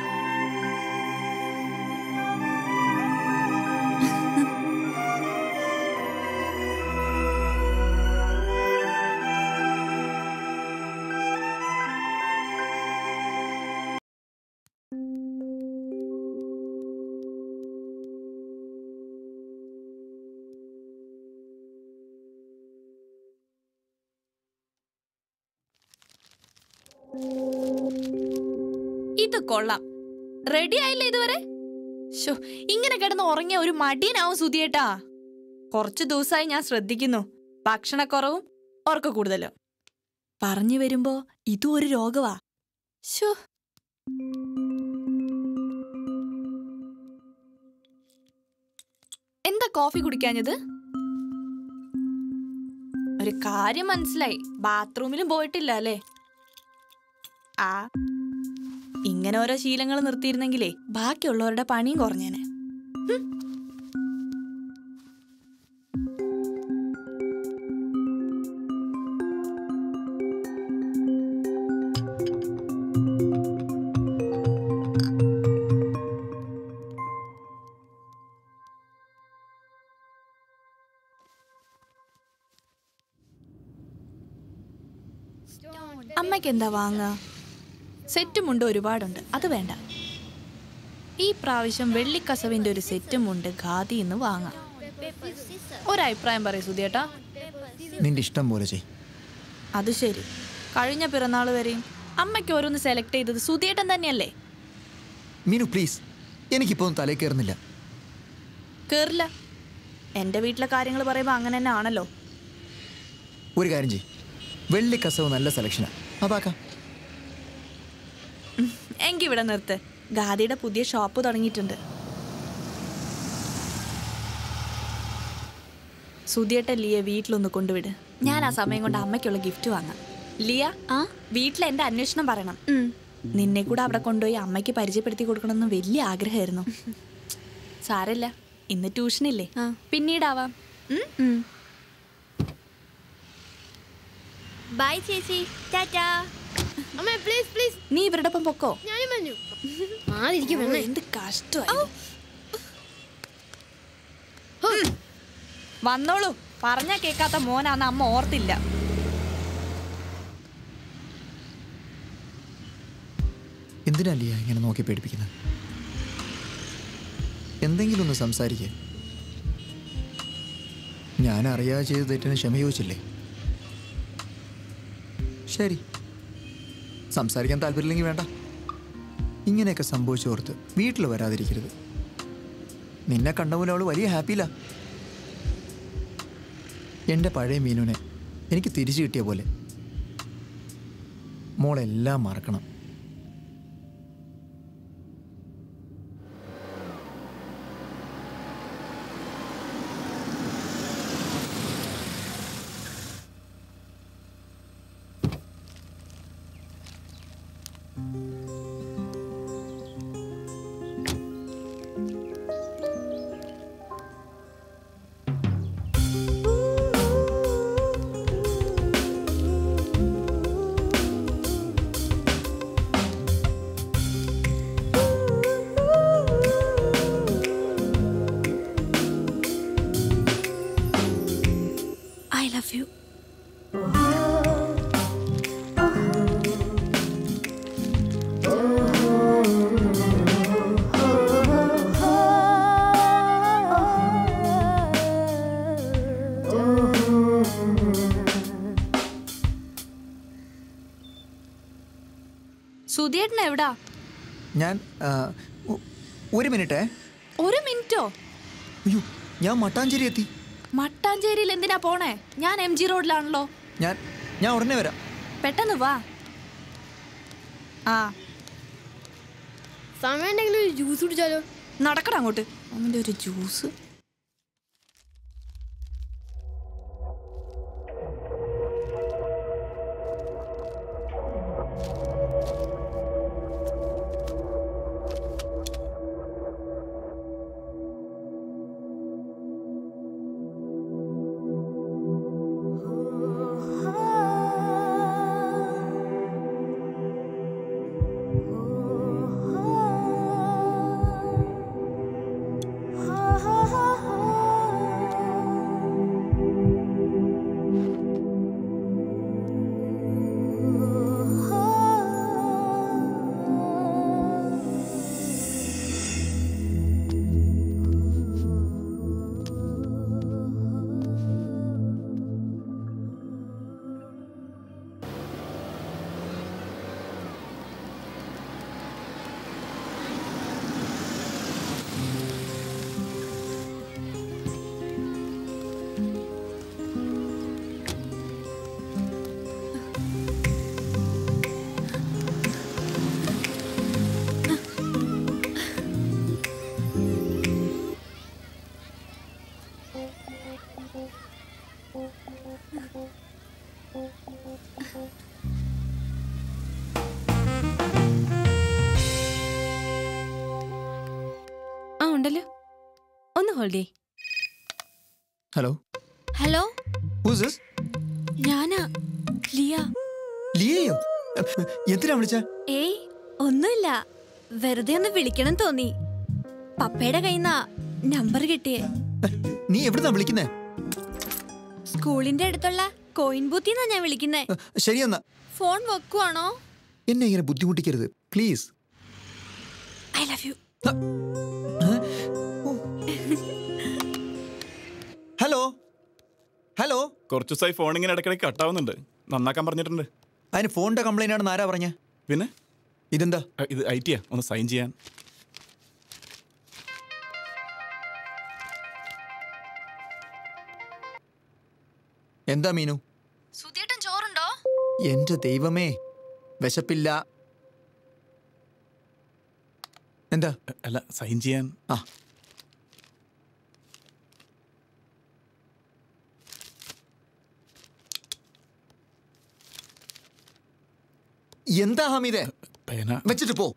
F: ഇത് കൊള്ളാം റെഡി ആയില്ലേ ഇതുവരെ ശോ ഇങ്ങനെ കിടന്ന് ഉറങ്ങിയ ഒരു മടിയനാവും സുധിയേട്ടാ കുറച്ചു ദിവസമായി ഞാൻ ശ്രദ്ധിക്കുന്നു ഭക്ഷണക്കുറവും ഉറക്ക കൂടുതലും പറഞ്ഞു വരുമ്പോ ഇതും ഒരു രോഗവാ ശോ എന്താ കോഫി കുടിക്കാഞ്ഞത് ഒരു കാര്യം മനസ്സിലായി ബാത്റൂമിലും പോയിട്ടില്ല അല്ലേ ആ ഇങ്ങനെ ഓരോ ശീലങ്ങൾ നിർത്തിയിരുന്നെങ്കിലേ ബാക്കിയുള്ളവരുടെ പണിയും കുറഞ്ഞേനെ ഹും. അമ്മയ്ക്ക് എന്താ വാങ്ങുക സെറ്റും മുണ്ട് ഒരുപാടുണ്ട് അത് വേണ്ട ഈ പ്രാവശ്യം വെള്ളിക്കസവിന്റെ ഒരു സെറ്റും ഉണ്ട് ഖാദി എന്ന് വാങ്ങാം ഒരഭിപ്രായം പറയൂ സുധിയേട്ടാ
H: നിന്റെ ഇഷ്ടം പോലെ ചെയ്
F: അത് ശരി കഴിഞ്ഞ പിറന്നാൾ വരെയും അമ്മയ്ക്ക് ഓരോന്ന് സെലക്ട് ചെയ്തത് സുധിയേട്ടൻ തന്നെയല്ലേ
H: മീനു പ്ലീസ് എനിക്കിപ്പോ ഒന്നും തലയിൽ കയറുന്നില്ല
F: കേറില്ല എന്റെ വീട്ടിലെ കാര്യങ്ങൾ പറയുമ്പോൾ അങ്ങനെ തന്നെ ആണല്ലോ
H: ഒരു കാര്യം ചെയ് വെള്ളി കസവ് നല്ല സെലക്ഷനാ അതാക്കാം
F: എങ്കി ഇവിടെ നിർത്ത് ഖാദിയുടെ പുതിയ ഷോപ്പ് തുടങ്ങിയിട്ടുണ്ട് സുധിയേട്ടൻ ലിയ വീട്ടിലൊന്ന് കൊണ്ടുവിട് ഞാൻ ആ സമയം കൊണ്ട് അമ്മയ്ക്കുള്ള ഗിഫ്റ്റ് വാങ്ങാം ലിയ ആ വീട്ടിൽ എന്റെ അന്വേഷണം പറയണം നിന്നെ കൂടെ അവിടെ കൊണ്ടുപോയി അമ്മയ്ക്ക് പരിചയപ്പെടുത്തി കൊടുക്കണമെന്ന് വലിയ ആഗ്രഹമായിരുന്നു സാരല്ല ഇന്ന് ട്യൂഷനില്ലേ പിന്നീടാവാം ഉം?
E: ബൈ ചേച്ചി ടാറ്റാ അമ്മ പ്ലീസ് പ്ലീസ്
F: നീ ഇവരുടെ ഒപ്പം പൊക്കോ
E: ഞാനും വന്നു മാതിരിക്കും
F: ഓ, എന്ത് കഷ്ടമായി വന്നോളൂ പറഞ്ഞാ കേക്കാത്ത മോനാന്ന് അമ്മ ഓർത്തില്ല
H: എന്തിനാ ലിയ ഇങ്ങനെ നോക്കി പേടിപ്പിക്കുന്നത് എന്തെങ്കിലും ഒന്ന് സംസാരിക്കുക ഞാൻ അറിയാതെ ചെയ്ത തെറ്റിന് ക്ഷമ ചോദിച്ചില്ലേ ശരി സംസാരിക്കാൻ താല്പര്യമില്ലെങ്കിൽ വേണ്ട ഇങ്ങനെയൊക്കെ സംഭവിച്ചോർത്ത് വീട്ടിൽ വരാതിരിക്കരുത് നിന്നെ കണ്ട പോലെ അവൾ വലിയ ഹാപ്പിയില്ല എൻ്റെ പഴയ മീനുനെ എനിക്ക് തിരിച്ചു കിട്ടിയ പോലെ മോളെല്ലാം മറക്കണം
G: ഐ ലവ് യു
F: സുധിയേട്ടൻ എവിടാ
H: ഞാൻ ആ, ഒ- ഒരു മിനിറ്റേ
F: ഒരു മിനിറ്റോ
H: അയ്യോ ഞാൻ മട്ടാഞ്ചേരി എത്തി
F: മട്ടാഞ്ചേരിയിൽ എന്തിനാ പോണേ ഞാൻ എം ജി റോഡിലാണല്ലോ
H: ഞാൻ ഞാൻ ഉടനെ വരാം
F: പെട്ടെന്ന് വാ ആ
E: സമയം ഉണ്ടെങ്കിൽ ഒരു ജ്യൂസ് കുടിച്ചാലോ
F: നടക്കട അങ്ങോട്ട് അവൻ്റെ ഒരു ജ്യൂസ്
B: ആ ഉണ്ടല്ലോ ഒന്ന് ഹോൾഡ് ചെയ്
H: ഹലോ
G: ഹലോ
H: ഹൂസ് ദിസ്
G: ഞാനാ ലിയ
H: ലിയയോ എന്തിനാ വിളിച്ച
G: ഏയ് ഒന്നുമില്ല വെറുതെ ഒന്ന് വിളിക്കണം തോന്നി പപ്പയുടെ കയ്യിന്നാ നമ്പർ കിട്ടിയേ
H: നീ എവിടുന്നാ വിളിക്കുന്നേ
G: സ്കൂളിന്റെ അടുത്തുള്ള കോയിൻ ബൂത്തിന്നാ ഞാൻ വിളിക്കുന്നേ
H: ശരിയെന്നാ
G: ഫോൺ വെക്കുവാണോ
H: എന്നെ ഇങ്ങനെ ബുദ്ധിമുട്ടിക്കരുത് please
G: I love you
H: hello hello
J: കുറച്ച് ദിവസമായി ഫോൺ ഇങ്ങനെ ഇടയ്ക്കിടയ്ക്ക് കട്ടാവുന്നുണ്ട് നന്നാക്കാൻ പറഞ്ഞിട്ടുണ്ട്
H: അതിന് ഫോണിന്റെ കംപ്ലൈന്റ് ആണെന്ന് ആരാ പറഞ്ഞ
J: പിന്നെ
H: ഇതെന്താ
J: അ, ഇത് ഐ ടിയാ ഒന്ന് സൈൻ ചെയ്യാൻ
H: എന്താ മീനു
F: സുധിയേട്ടൻ ചോറുണ്ടോ
H: എന്റെ ദൈവമേ വിശപ്പില്ല എന്താ
J: അല്ല സൈൻ ചെയ്യാൻ
H: ആ എന്താ ഹമീദേ
J: പേന
H: വെച്ചിട്ട് പോ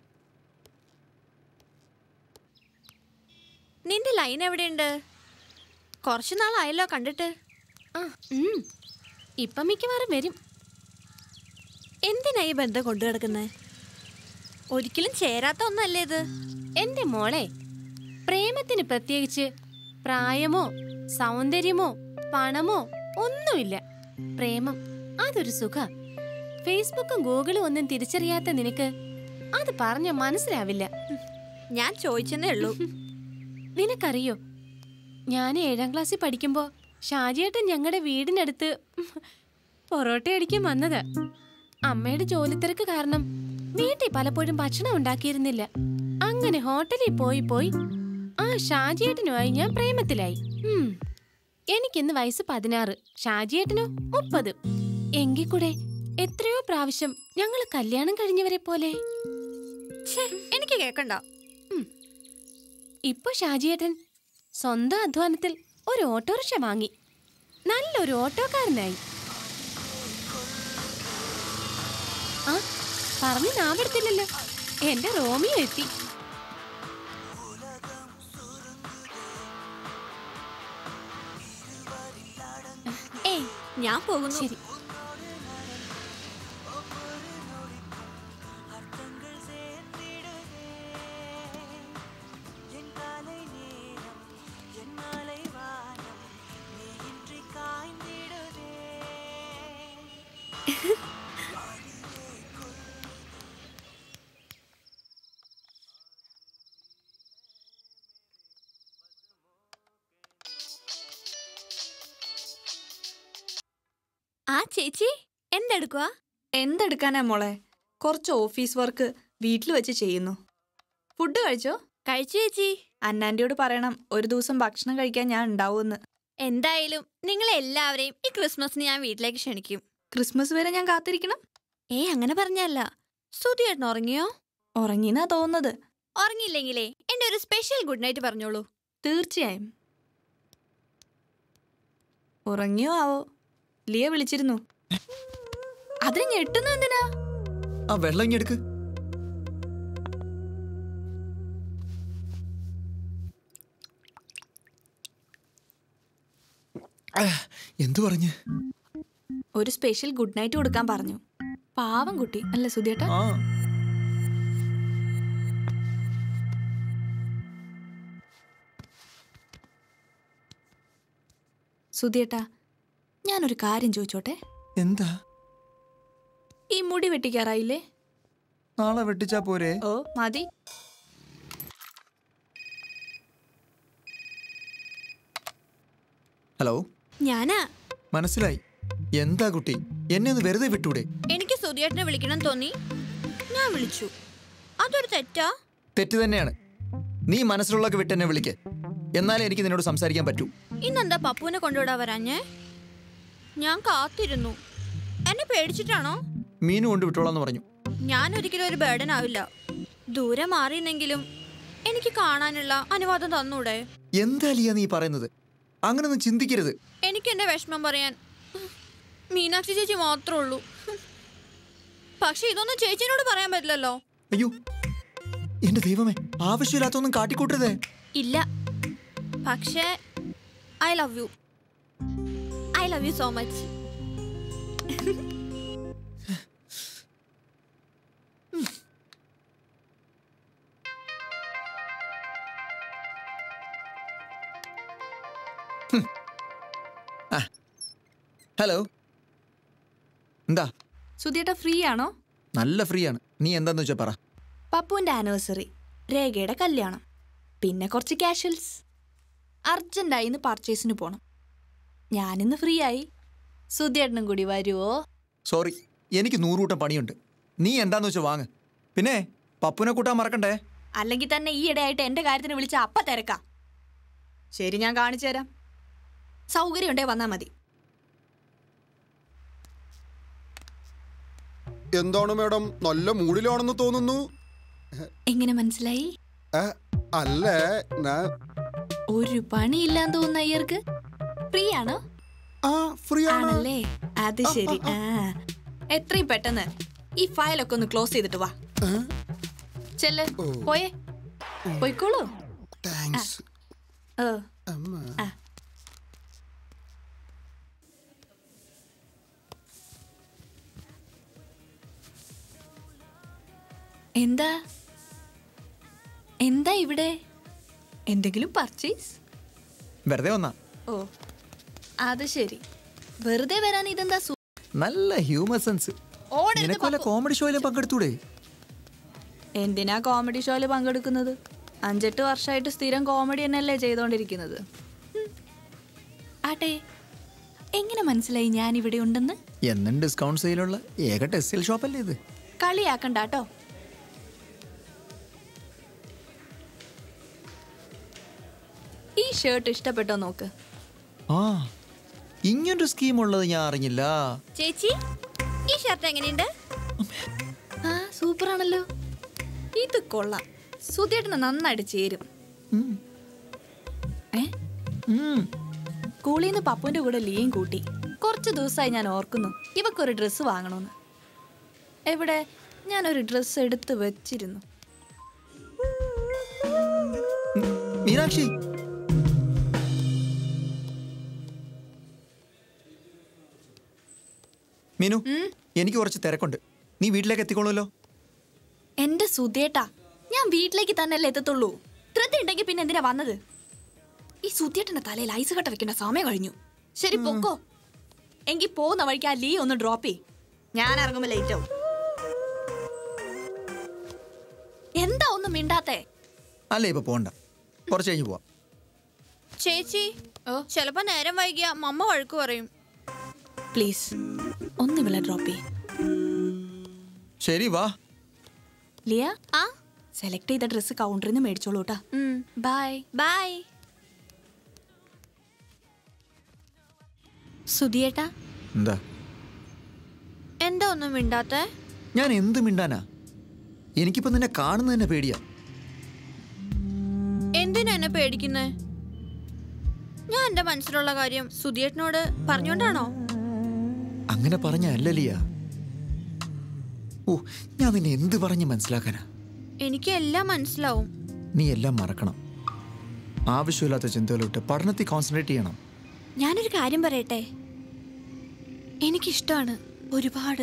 G: നിന്റെ ലൈൻ എവിടെയുണ്ട് കുറച്ചു നാളായല്ലോ കണ്ടിട്ട്
B: ആ ഉം. ഇപ്പം മിക്കവാറും വരും
G: എന്തിനാ ഈ ബന്ധം കൊണ്ടു കിടക്കുന്നത് ഒരിക്കലും ചേരാത്ത ഒന്നല്ലേ ഇത്
B: എന്റെ മോളെ പ്രേമത്തിന് പ്രത്യേകിച്ച് പ്രായമോ സൗന്ദര്യമോ പണമോ ഒന്നുമില്ല പ്രേമം അതൊരു സുഖ ഫേസ്ബുക്കും ഗൂഗിളും ഒന്നും തിരിച്ചറിയാത്ത നിനക്ക് അത് പറഞ്ഞ മനസ്സിലാവില്ല
G: ഞാൻ ചോദിച്ചെന്നേ ഉള്ളൂ
B: നിനക്കറിയോ ഞാൻ ഏഴാം ക്ലാസ്സിൽ പഠിക്കുമ്പോ ഷാജിയേട്ടൻ ഞങ്ങളുടെ വീടിനടുത്ത് പൊറോട്ട അടിക്കാൻ വന്നത് അമ്മയുടെ ജോലിത്തിരക്ക് കാരണം വീട്ടിൽ പലപ്പോഴും ഭക്ഷണം ഉണ്ടാക്കിയിരുന്നില്ല അങ്ങനെ ഹോട്ടലിൽ പോയി പോയി ആ ഷാജിയേട്ടനുമായി ഞാൻ പ്രേമത്തിലായി ഉം. എനിക്കിന്ന് വയസ്സ് പതിനാറ് ഷാജിയേട്ടനോ മുപ്പത് എങ്കിൽ കൂടെ എത്രയോ പ്രാവശ്യം ഞങ്ങൾ കല്യാണം കഴിഞ്ഞവരെ പോലെ
G: ഛേ, എനിക്ക് കേക്കണ്ട
B: ഇപ്പൊ ഷാജിയേട്ടൻ സ്വന്തം അധ്വാനത്തിൽ ഒരു ഓട്ടോറിക്ഷ വാങ്ങി നല്ലൊരു ഓട്ടോക്കാരനായി ആ പറഞ്ഞ് നാവെടുത്തില്ലല്ലോ എന്റെ റോമിയോ എത്തി
G: ഏയ് ഞാൻ പോകുന്നു
B: ശരി
G: ആ ചേച്ചി എന്തെടുക്കുക
F: എന്തെടുക്കാനാ മോളെ കുറച്ച് ഓഫീസ് വർക്ക് വീട്ടിൽ വെച്ച് ചെയ്യുന്നു ഫുഡ് കഴിച്ചോ
G: കഴിച്ചു ചേച്ചി
F: അന്നാൻ്റെയോട് പറയണം ഒരു ദിവസം ഭക്ഷണം കഴിക്കാൻ ഞാൻ ഉണ്ടാവുമെന്ന്
G: എന്തായാലും നിങ്ങൾ എല്ലാവരെയും ഈ ക്രിസ്മസിന് ഞാൻ വീട്ടിലേക്ക് ക്ഷണിക്കും
F: ക്രിസ്മസ് വരെ ഞാൻ കാത്തിരിക്കണം
G: ഏ അങ്ങനെ പറഞ്ഞല്ല സുധിയേട്ടൻ ഉറങ്ങിയോ
F: ഉറങ്ങിന്നാ തോന്നുന്നത്
G: ഉറങ്ങിയില്ലെങ്കിലേ എന്റെ ഒരു സ്പെഷ്യൽ ഗുഡ് നൈറ്റ് പറഞ്ഞോളൂ
F: തീർച്ചയായും ഉറങ്ങിയോ ആവോ ലിയ വിളിച്ചിരുന്നു അതിന് ഞെട്ടുന്ന എന്തിനാ
H: ആ വെള്ളം ഇങ്ങെടുക്ക് എന്തു പറഞ്ഞു
F: ഒരു സ്പെഷ്യൽ ഗുഡ് നൈറ്റ് കൊടുക്കാൻ പറഞ്ഞു പാവം കുട്ടി അല്ലേ സുധിയേട്ടാ
H: ആ
F: സുധിയേട്ടാ ഞാനൊരു കാര്യം ചോദിച്ചോട്ടെ
H: എന്താ
F: ഈ മുടി വെട്ടിക്കാറായില്ലേ
H: നാളെ വെട്ടിച്ചാ പോരെ
F: ഓ മതി
H: ഹലോ
G: ഞാനാ
H: മനസ്സിലായി എന്താ കുട്ടി എന്നെ ഒന്ന് വെറുതെ വിട്ടൂടെ
G: എനിക്ക് സുധിയേട്ടനെ വിളിക്കണം തോന്നി ഞാൻ വിളിച്ചു അതൊരു തെറ്റാ
H: തെറ്റ് തന്നെയാണ് നീ മനസ്സിലുള്ളൊക്കെ വിട്ട് എന്നെ വിളിക്ക് എന്നാലേ എനിക്ക് നിന്നോട് സംസാരിക്കാൻ പറ്റൂ
G: ഇന്നെന്താ പപ്പുവിനെ കൊണ്ടുവിടാൻ വരാഞ്ഞേ ഞാൻ കാത്തിരുന്നു എന്നെ പേടിച്ചിട്ടാണോ
H: മീനു കൊണ്ട് വിട്ടോളാന്ന് പറഞ്ഞു
G: ഞാൻ ഒരിക്കലും ഒരു ബേർഡൻ ആവില്ല ദൂരെ മാറിയെന്നെങ്കിലും എനിക്ക് കാണാനുള്ള അനുവാദം തന്നൂടെ
H: എന്താ ലിയ നീ പറയുന്നത് അങ്ങനൊന്നും ചിന്തിക്കരുത്
G: എനിക്ക് എന്റെ വിഷമം പറയാൻ മീനാക്ഷി ചേച്ചി മാത്രമേ ഉള്ളൂ പക്ഷെ ഇതൊന്നും ചേച്ചിനോട് പറയാൻ പറ്റില്ലല്ലോ
H: അയ്യോ എന്റെ ദൈവമേ ആവശ്യമില്ലാത്തൊന്നും കാട്ടിക്കൂട്ടരുതേ
G: ഇല്ല പക്ഷേ I love you I love you so much
H: hello എന്താ
F: സുധിയേട്ടാ ഫ്രീ ആണോ
H: നല്ല ഫ്രീ ആണ് നീ എന്താന്ന് വെച്ചാ പറ
F: പപ്പുവിന്റെ ആനിവേഴ്സറി രേഖയുടെ കല്യാണം പിന്നെ കുറച്ച് ക്യാഷ്വൽസ് അർജന്റായി ഇന്ന് പർച്ചേസിന് പോണം ഞാനിന്ന് ഫ്രീ ആയി സുധിയേട്ടനും കൂടി വരുവോ
H: സോറി എനിക്ക് നൂറുകൂട്ടം പണിയുണ്ട് നീ എന്താന്ന് വെച്ചാ വാങ്ങ് പിന്നെ പപ്പുനെ കൂട്ടാൻ മറക്കണ്ടേ
F: അല്ലെങ്കിൽ തന്നെ ഈ ഇടയായിട്ട് എന്റെ കാര്യത്തിന് വിളിച്ച അപ്പ തിരക്കാം ശരി ഞാൻ കാണിച്ചു തരാം സൗകര്യം ഉണ്ടേ വന്നാ മതി
M: എന്താണ് മാഡം നല്ല മൂഡിലാണെന്ന് തോന്നുന്നു
F: എങ്ങനെ മനസ്സിലായി
M: ഏ, അല്ലേ ഞാൻ
F: ഒരു പണിയില്ലാന്ന് തോന്നുന്ന അയ്യർക്ക് ഫ്രീ ആണോ
M: ആ ഫ്രീ
F: ആണല്ലേ അത് ശരി ആ എത്രയും പെട്ടെന്ന് ഈ ഫയലൊക്കെ ഒന്ന് ക്ലോസ് ചെയ്തിട്ട് വാ ചെല്ല് പോയേ പോയിക്കോളൂ
M: താങ്ക്സ്
F: ഓ
M: അമ്മ
F: ആ. എന്താ എന്താ ഇവിടെ എന്തെങ്കിലും പർച്ചേസ്
H: വെറുതെ വന്നാ
F: ഓ അത് ശരി വെറുതെ വരാൻ ഇതെന്താ സു-
H: നല്ല ഹ്യൂമർ സെൻസ്
F: ഓടരുത്
H: നിനക്ക് വല്ല
F: പപ്പു.
H: കോമഡി ഷോയിലും പങ്കെടുത്തൂടെ
F: എന്തിനാ കോമഡി ഷോയിൽ പങ്കെടുക്കുന്നത് അഞ്ചെട്ട് വർഷമായിട്ട് സ്ഥിരം കോമഡി തന്നെയല്ലേ ചെയ്തുകൊണ്ടിരിക്കുന്നത് ഉം. ആട്ടെ എങ്ങനെ മനസ്സിലായി ഞാൻ ഇവിടെ ഉണ്ടെന്ന്
H: എന്നും ഡിസ്കൗണ്ട് സെയിലുള്ള ഏക ടെക്സ്റ്റൈൽ ഷോപ്പല്ലേ ഇത്
F: കളിയാക്കണ്ട കേട്ടോ ഈ ഷർട്ട് ഇഷ്ടപ്പെട്ടോ നോക്ക്
H: ആ ഇങ്ങനൊരു സ്കീം ഉള്ളത് ഞാൻ അറിഞ്ഞില്ല
G: ചേച്ചി ഈ ഷർട്ട് എങ്ങനെയുണ്ട്
F: ആ സൂപ്പർ ആണല്ലോ ഇത് കൊള്ളാം സുധേട്ടന് നന്നായിട്ട് ചേരും ഏ സ്കൂളിൽ നിന്ന് പപ്പുവിന്റെ കൂടെ ലീയും കൂട്ടി കുറച്ച് ദിവസമായി ഞാൻ ഓർക്കുന്നു ഇവക്കൊരു ഡ്രസ്സ് വാങ്ങണമെന്ന് എവിടെ ഞാനൊരു ഡ്രസ്സ് എടുത്ത് വെച്ചിരുന്നു
H: മീനാക്ഷി മീനു എനിക്ക് കുറച്ച് തിരക്കുണ്ട് നീ വീട്ടിലേക്ക് എത്തിക്കോളൂല്ലോ
F: എന്റെ സുധേട്ടാ ഞാൻ വീട്ടിലേക്ക് തന്നെയല്ലേ എത്തത്തുള്ളൂ ധൃതി ഉണ്ടെങ്കിൽ പിന്നെ എന്തിനാ വന്നത് ഈ സുധേട്ടന്റെ തലയിൽ ഐസ് കട്ട വെക്കേണ്ട സമയം കഴിഞ്ഞു ശരി പൊക്കോ എങ്കിൽ പോകുന്ന വഴിക്ക് ആ ലീ ഒന്ന് ഡ്രോപ്പ് ചെയ് ഞാൻ ഇറങ്ങുമ്പോ ലേറ്റ് ആവും എന്താ ഒന്നും മിണ്ടാത്തേ
H: അല്ലേ ഇപ്പൊ പോണ്ട കുറച്ച് കഴിഞ്ഞ് പോവാം
G: ചേച്ചി ചിലപ്പോ നേരം വൈകിയ മമ്മ വഴക്ക് പറയും
F: പ്ലീസ് ഒന്ന് ഇവിടെ ഡ്രോപ്പ് ചെയ്
H: ശരി വാ
F: ലിയ ആ സെലക്ട് ചെയ്ത ഡ്രസ്സ് കൗണ്ടറിൽ നിന്ന് മേടിച്ചോളൂ കേട്ടാ ബൈ
G: ബൈ
F: സുധിയേട്ടാ
H: എന്താ
G: എന്താ ഒന്നും മിണ്ടാത്തേ
H: ഞാൻ എന്ത് മിണ്ടാനാ എനിക്കിപ്പോ നിന്നെ കാണുന്നത് തന്നെ പേടിയാ
G: എന്തിനാ എന്നെ പേടിക്കുന്നേ ഞാൻ എന്റെ മനസ്സിലുള്ള കാര്യം സുധിയേട്ടനോട് പറഞ്ഞോണ്ടാണോ
H: അങ്ങനെ പറഞ്ഞ അല്ലലിയ ഓ ഞാൻ നിന്നെ എന്ത് പറഞ്ഞ് മനസ്സിലാക്കാനാ
G: എനിക്ക് എല്ലാം മനസ്സിലാവും
H: നീ എല്ലാം മറക്കണം ആവശ്യമില്ലാത്ത ചിന്തകളിട്ട് പഠനത്തിൽ കോൺസെൻട്രേറ്റ് ചെയ്യണം
G: ഞാനൊരു കാര്യം പറയട്ടെ എനിക്കിഷ്ടമാണ് ഒരുപാട്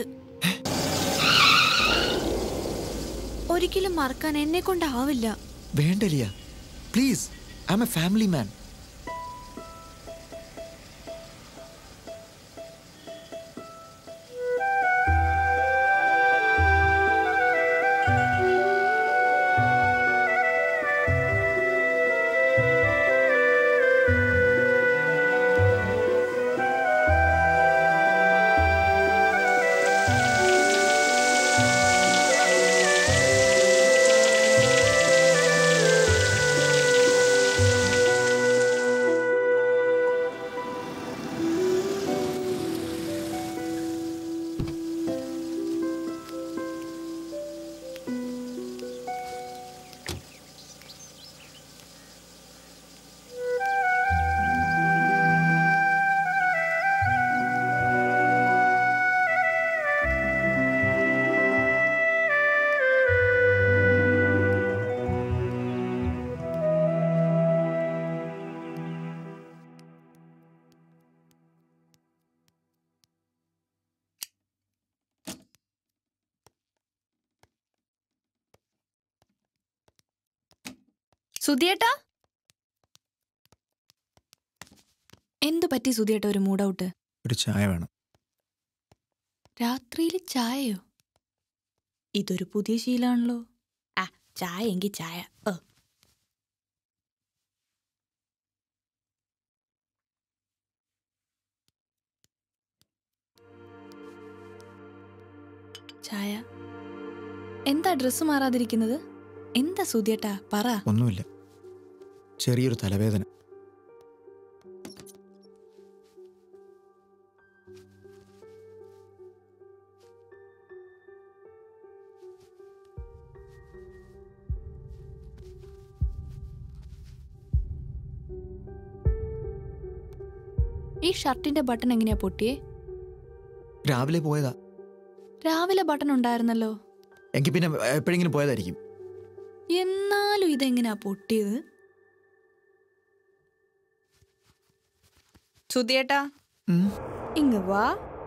G: ഒരിക്കലും മറക്കാൻ എന്നെ കൊണ്ടാവില്ല
H: വേണ്ടലിയ please I'm a family man
F: സുധിയേട്ടാ എന്തു പറ്റി സുധിയേട്ട ഒരു മൂഡ് ഔട്ട്
H: ഒരു ചായ വേണം
F: രാത്രിയിൽ ചായയോ ഇതൊരു പുതിയ ശീലമാണല്ലോ ആ ചായ എങ്കിൽ ചായ ഓ ചായ എന്താ ഡ്രസ്സ് മാറാതിരിക്കുന്നത് എന്താ സുധിയേട്ടാ പറ
H: ഒന്നുമില്ല ചെറിയൊരു തലവേദന
F: ഈ ഷർട്ടിന്റെ ബട്ടൺ എങ്ങനെയാ പൊട്ടിയേ
H: രാവിലെ പോയതാ
F: രാവിലെ ബട്ടൺ ഉണ്ടായിരുന്നല്ലോ
H: എങ്കിൽ പിന്നെ എപ്പോഴെങ്കിലും പോയതായിരിക്കും
F: എന്നാലും ഇതെങ്ങനെയാ പൊട്ടിയത് സുധിയേട്ടാ
H: ഉം.
F: ഇങ്ങ് വാ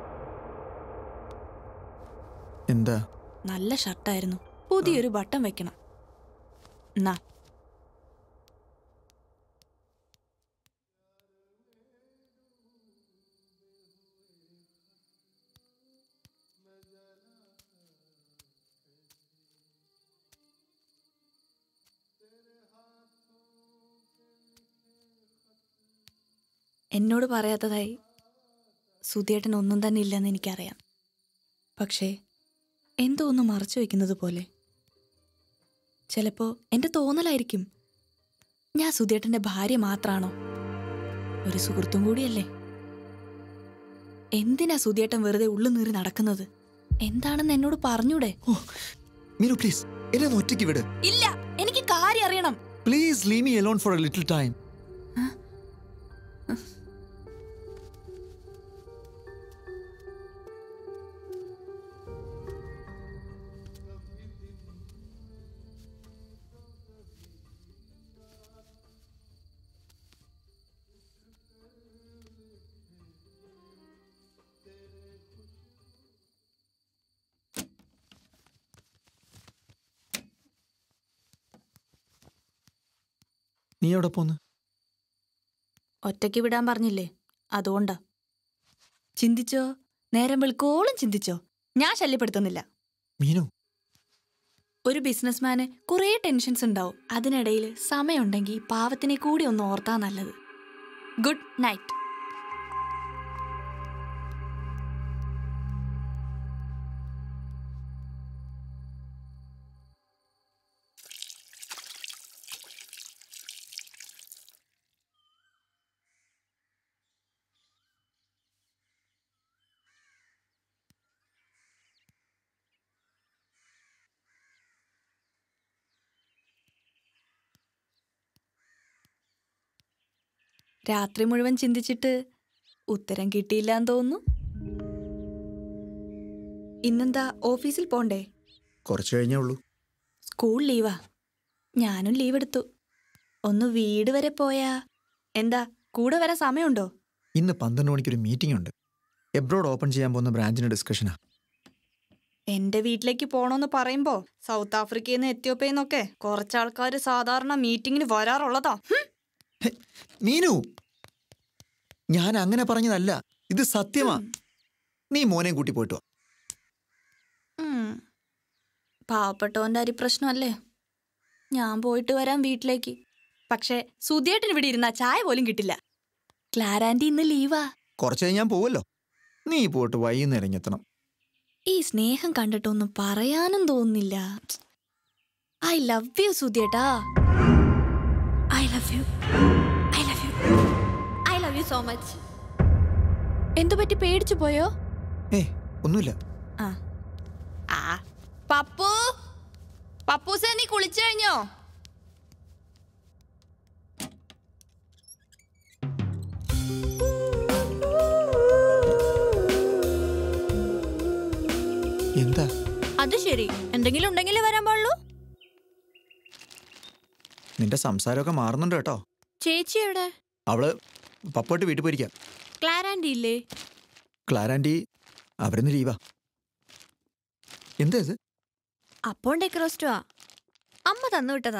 H: എന്താ
F: നല്ല ഷർട്ടായിരുന്നു പുതിയൊരു ബട്ടൺ വെക്കണം എന്നാ എന്നോട് പറയാത്തതായി സുധിയേട്ടൻ ഒന്നും തന്നെ ഇല്ലെന്ന് എനിക്കറിയാം പക്ഷേ എന്തോ ഒന്ന് മറച്ചു വെക്കുന്നത് പോലെ ചിലപ്പോ എന്റെ തോന്നലായിരിക്കും ഞാൻ സുധിയേട്ടന്റെ ഭാര്യ മാത്രാണോ ഒരു സുഹൃത്തും കൂടിയല്ലേ എന്തിനാ സുധിയേട്ടൻ വെറുതെ ഉള്ളു നീറി നടക്കുന്നത് എന്താണെന്ന് എന്നോട് പറഞ്ഞൂടെ
H: മീനു പ്ലീസ് എന്നെ ഒന്ന് ഒറ്റയ്ക്ക് വിട്
F: ഇല്ല എനിക്ക് കാര്യം അറിയണം
H: please leave me alone for a little time നീ എവിടെ പോന്ന്
F: ഒറ്റയ്ക്ക് വിടാൻ പറഞ്ഞില്ലേ അതുകൊണ്ടാ ചിന്തിച്ചോ നേരം വെളുക്കോളം ചിന്തിച്ചോ ഞാൻ ശല്യപ്പെടുത്തുന്നില്ല
H: മീനു
F: ഒരു ബിസിനസ്മാന് കുറേ ടെൻഷൻസ് ഉണ്ടാവും അതിനിടയിൽ സമയമുണ്ടെങ്കിൽ പാവത്തിനെ കൂടി ഒന്ന് ഓർത്താ നല്ലത് ഗുഡ് നൈറ്റ് രാത്രി മുഴുവൻ ചിന്തിച്ചിട്ട് ഉത്തരം കിട്ടിയില്ലാന്ന് തോന്നുന്നു ഇന്നെന്താ ഓഫീസിൽ പോണ്ടേ
H: കുറച്ച് കഴിഞ്ഞേ ഉള്ളൂ
F: സ്കൂൾ ലീവാ ഞാനും ലീവ് എടുത്തു ഒന്ന് വീട് വരെ പോയാ എന്താ കൂടെ വരാൻ സമയമുണ്ടോ
H: ഇന്ന് പന്ത്രണ്ട് മണിക്കൊരു മീറ്റിംഗ് ഉണ്ട് എബ്രോഡ് ഓപ്പൺ ചെയ്യാൻ പോകുന്ന ബ്രാഞ്ചിന്റെ ഡിസ്കഷനാ
F: എന്റെ വീട്ടിലേക്ക് പോണോന്ന് പറയുമ്പോ സൗത്ത് ആഫ്രിക്കയിൽ നിന്ന് എത്യോപ്യയിൽ നിന്നൊക്കെ കുറച്ചാൾക്കാർ സാധാരണ മീറ്റിങ്ങിന് വരാറുള്ളതാ ഹും.
H: മീനു ഞാൻ അങ്ങനെ പറഞ്ഞതല്ല ഇത് സത്യമാ നീ മോനെയും കൂട്ടി പോയിട്ട് വാ
F: ഉം. പാവപ്പെട്ടവന്റെ അരി പ്രശ്നമല്ലേ ഞാൻ പോയിട്ട് വരാം വീട്ടിലേക്ക് പക്ഷേ സുധിയേട്ടൻ ഇവിടെ ഇരുന്ന ചായ പോലും കിട്ടില്ല ക്ലാരാൻറ്റി ഇന്ന് ലീവാ
H: കുറച്ച് കഴിഞ്ഞ് ഞാൻ പോവല്ലോ നീ പോയിട്ട് വൈകുന്നേരം ഇങ്ങെത്തണം
F: ഈ സ്നേഹം കണ്ടിട്ടൊന്നും പറയാനും തോന്നുന്നില്ല ഐ ലവ് യു സുധിയേട്ടാ I love you I love you
G: I love you so much
F: എന്തു പറ്റി പേടിച്ചു പോയോ
H: ഏ ഒന്നുമില്ല
F: ആ ആ പപ്പു പപ്പൂസേ നീ കുളിച്ചു കഴിഞ്ഞോ
H: എന്താ
G: അത് ശരി എന്തെങ്കിലും ഉണ്ടെങ്കിലേ വരാൻ പാടുള്ളൂ
H: നിന്റെ സംസാരമൊക്കെ മാറുന്നുണ്ട് കേട്ടോ
G: ചേച്ചി എവിടെ
H: അവള് പപ്പോട്ട് വീട്ടിൽ പോയിരിക്കാം
G: ക്ലാരാൻഡി ഇല്ലേ
H: ക്ലാരാൻറ്റി അവരിന്ന് ലീവാ എന്താ ഇത്
G: അപ്പോൾ ഡെക്കറോസ്റ്റുവാ അമ്മ തന്നു വിട്ടതാ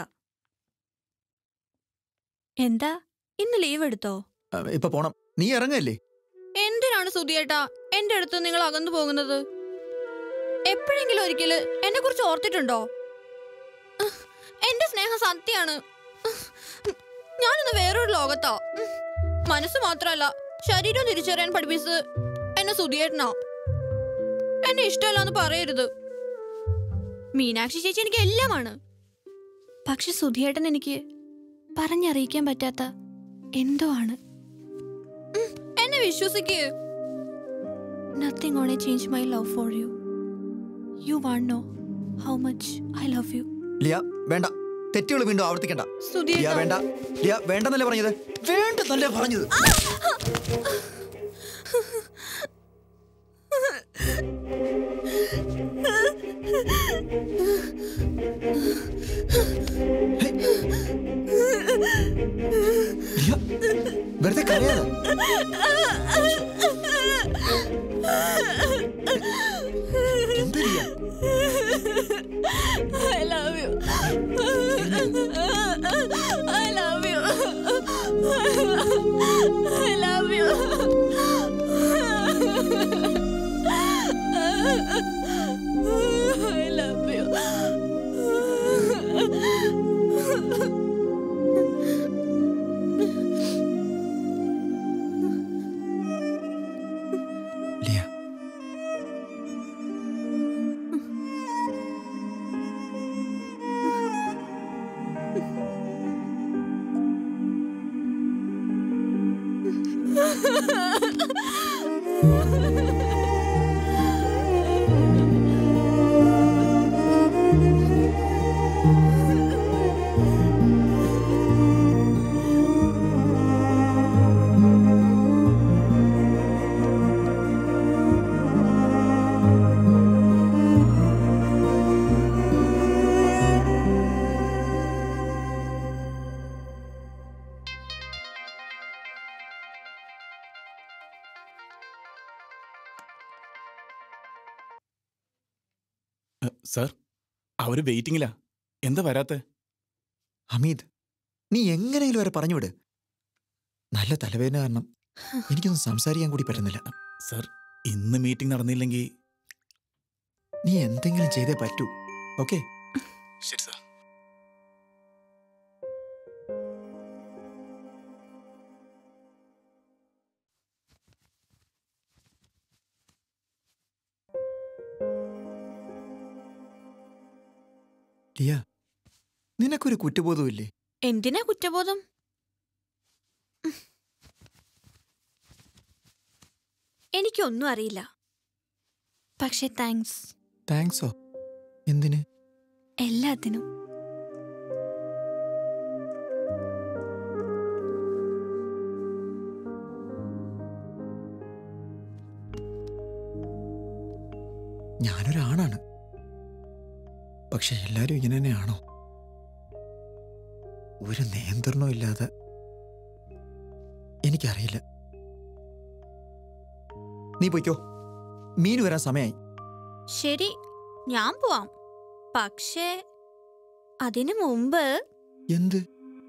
G: എന്താ ഇന്ന് ലീവ് എടുത്തോ
H: ആ, ഇപ്പൊ പോണം നീ ഇറങ്ങല്ലേ
G: എന്തിനാണ് സുധിയേട്ടാ എന്റെ അടുത്ത് നിങ്ങൾ അകന്നു പോകുന്നത് എപ്പോഴെങ്കിലും ഒരിക്കല് എന്നെ കുറിച്ച് ഓർത്തിട്ടുണ്ടോ എന്റെ സ്നേഹം സത്യാണ് ഞാനിന്ന് വേറൊരു ലോകത്താ മനസ്സ് മാത്രമല്ല ശരീരം തിരിച്ചറിയാൻ പഠിപ്പിച്ചത് എന്നെ സുധിയേട്ടനാ എന്നെ ഇഷ്ടമല്ലാന്ന് പറയരുത് മീനാക്ഷി ചേച്ചി എനിക്ക് എല്ലാമാണ് പക്ഷെ സുധിയേട്ടൻ എനിക്ക് പറഞ്ഞറിയിക്കാൻ പറ്റാത്ത എന്തോ ആണ് ഉം, എന്നെ വിശ്വസിക്ക് nothing on a change my love for you you want know how much I love you
H: Liya വേണ്ട തെറ്റുകൾ വീണ്ടും ആവർത്തിക്കണ്ട
G: സുധീർ
H: ലിയ വേണ്ട ലിയ വേണ്ടെന്നല്ലേ പറഞ്ഞത് വേണ്ടെന്നല്ലേ പറഞ്ഞത് ലിയ വെറുതെ കരയാതെ എന്ത് Liya
G: I love you. I love you. I love you. I love you.
H: Liya
J: sir അവര് വെയിറ്റിംഗിലാ എന്താ വരാത്തെ
H: ഹമീദ് നീ എങ്ങനെയും വരെ പറഞ്ഞുവിട് നല്ല തലവേദന കാരണം എനിക്കൊന്നും സംസാരിക്കാൻ കൂടി പറ്റുന്നില്ല
J: സർ ഇന്ന് മീറ്റിംഗ് നടന്നില്ലെങ്കിൽ
H: നീ എന്തെങ്കിലും ചെയ്തേ പറ്റൂ ഓക്കെ
J: ശരി സർ
H: ലിയ നിനക്കൊരു കുറ്റബോധമില്ലേ
G: എന്തിനാ കുറ്റബോധം എനിക്കൊന്നും അറിയില്ല പക്ഷെ താങ്ക്സ്
H: താങ്ക്സോ എന്തിന്
G: എല്ലാത്തിനും
H: ഞാനൊരാണാണ് പക്ഷെ എല്ലാരും ഇങ്ങനെ തന്നെയാണോ ഒരു നിയന്ത്രണവും ഇല്ലാതെ എനിക്കറിയില്ല നീ പോയിക്കോ മീൻ വരാൻ സമയമായി
G: ശരി ഞാൻ പോവാം പക്ഷേ അതിനു മുമ്പ്
H: എന്ത്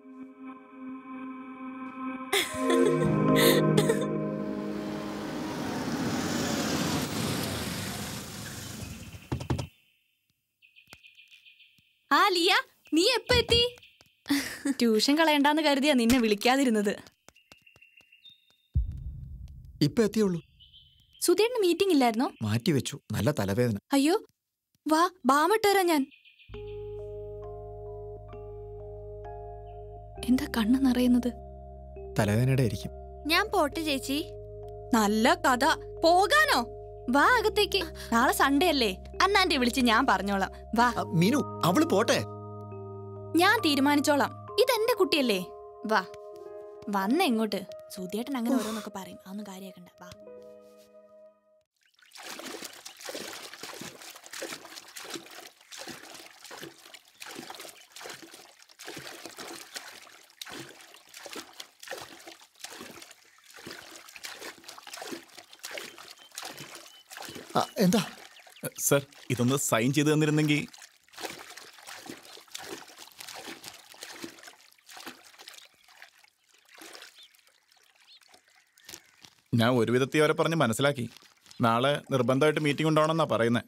F: ആ ലിയ നീ എപ്പ എത്തി ട്യൂഷൻ കളയണ്ടാന്ന് കരുതിയാ നിന്നെ വിളിക്കാതിരുന്നത്
H: ഇപ്പൊ എത്തിയുള്ളൂ
F: സുധേട്ടന് മീറ്റിംഗ് ഇല്ലായിരുന്നോ
H: മാറ്റി വെച്ചു നല്ല തലവേദന
F: അയ്യോ വാ ബാമിട്ട് വരാം ഞാൻ എന്താ കണ്ണ് നിറയുന്നത്
H: തലവേദനയുടെ ആയിരിക്കും
G: ഞാൻ പോട്ടെ ചേച്ചി
F: നല്ല കഥ പോകാനോ വാ അകത്തേക്ക് നാളെ സൺഡേ അല്ലേ അന്നാന്റെ വിളിച്ച് ഞാൻ പറഞ്ഞോളാം വാ
H: മീനു അവള് പോട്ടെ
F: ഞാൻ തീരുമാനിച്ചോളാം ഇതെന്റെ കുട്ടിയല്ലേ വാ വന്ന എങ്ങോട്ട് സുധിയേട്ടൻ അങ്ങനെ ഓരോന്നൊക്കെ പറയും അതൊന്നും കാര്യാക്കണ്ട വാ
H: ആ, എന്താ
J: സർ ഇതൊന്ന് സൈൻ ചെയ്ത് തന്നിരുന്നെങ്കിൽ ഞാൻ ഒരു വിധത്തിൽ അവരെ പറഞ്ഞ് മനസ്സിലാക്കി നാളെ നിർബന്ധമായിട്ട് മീറ്റിംഗ് ഉണ്ടാവണമെന്നാ പറയുന്നത്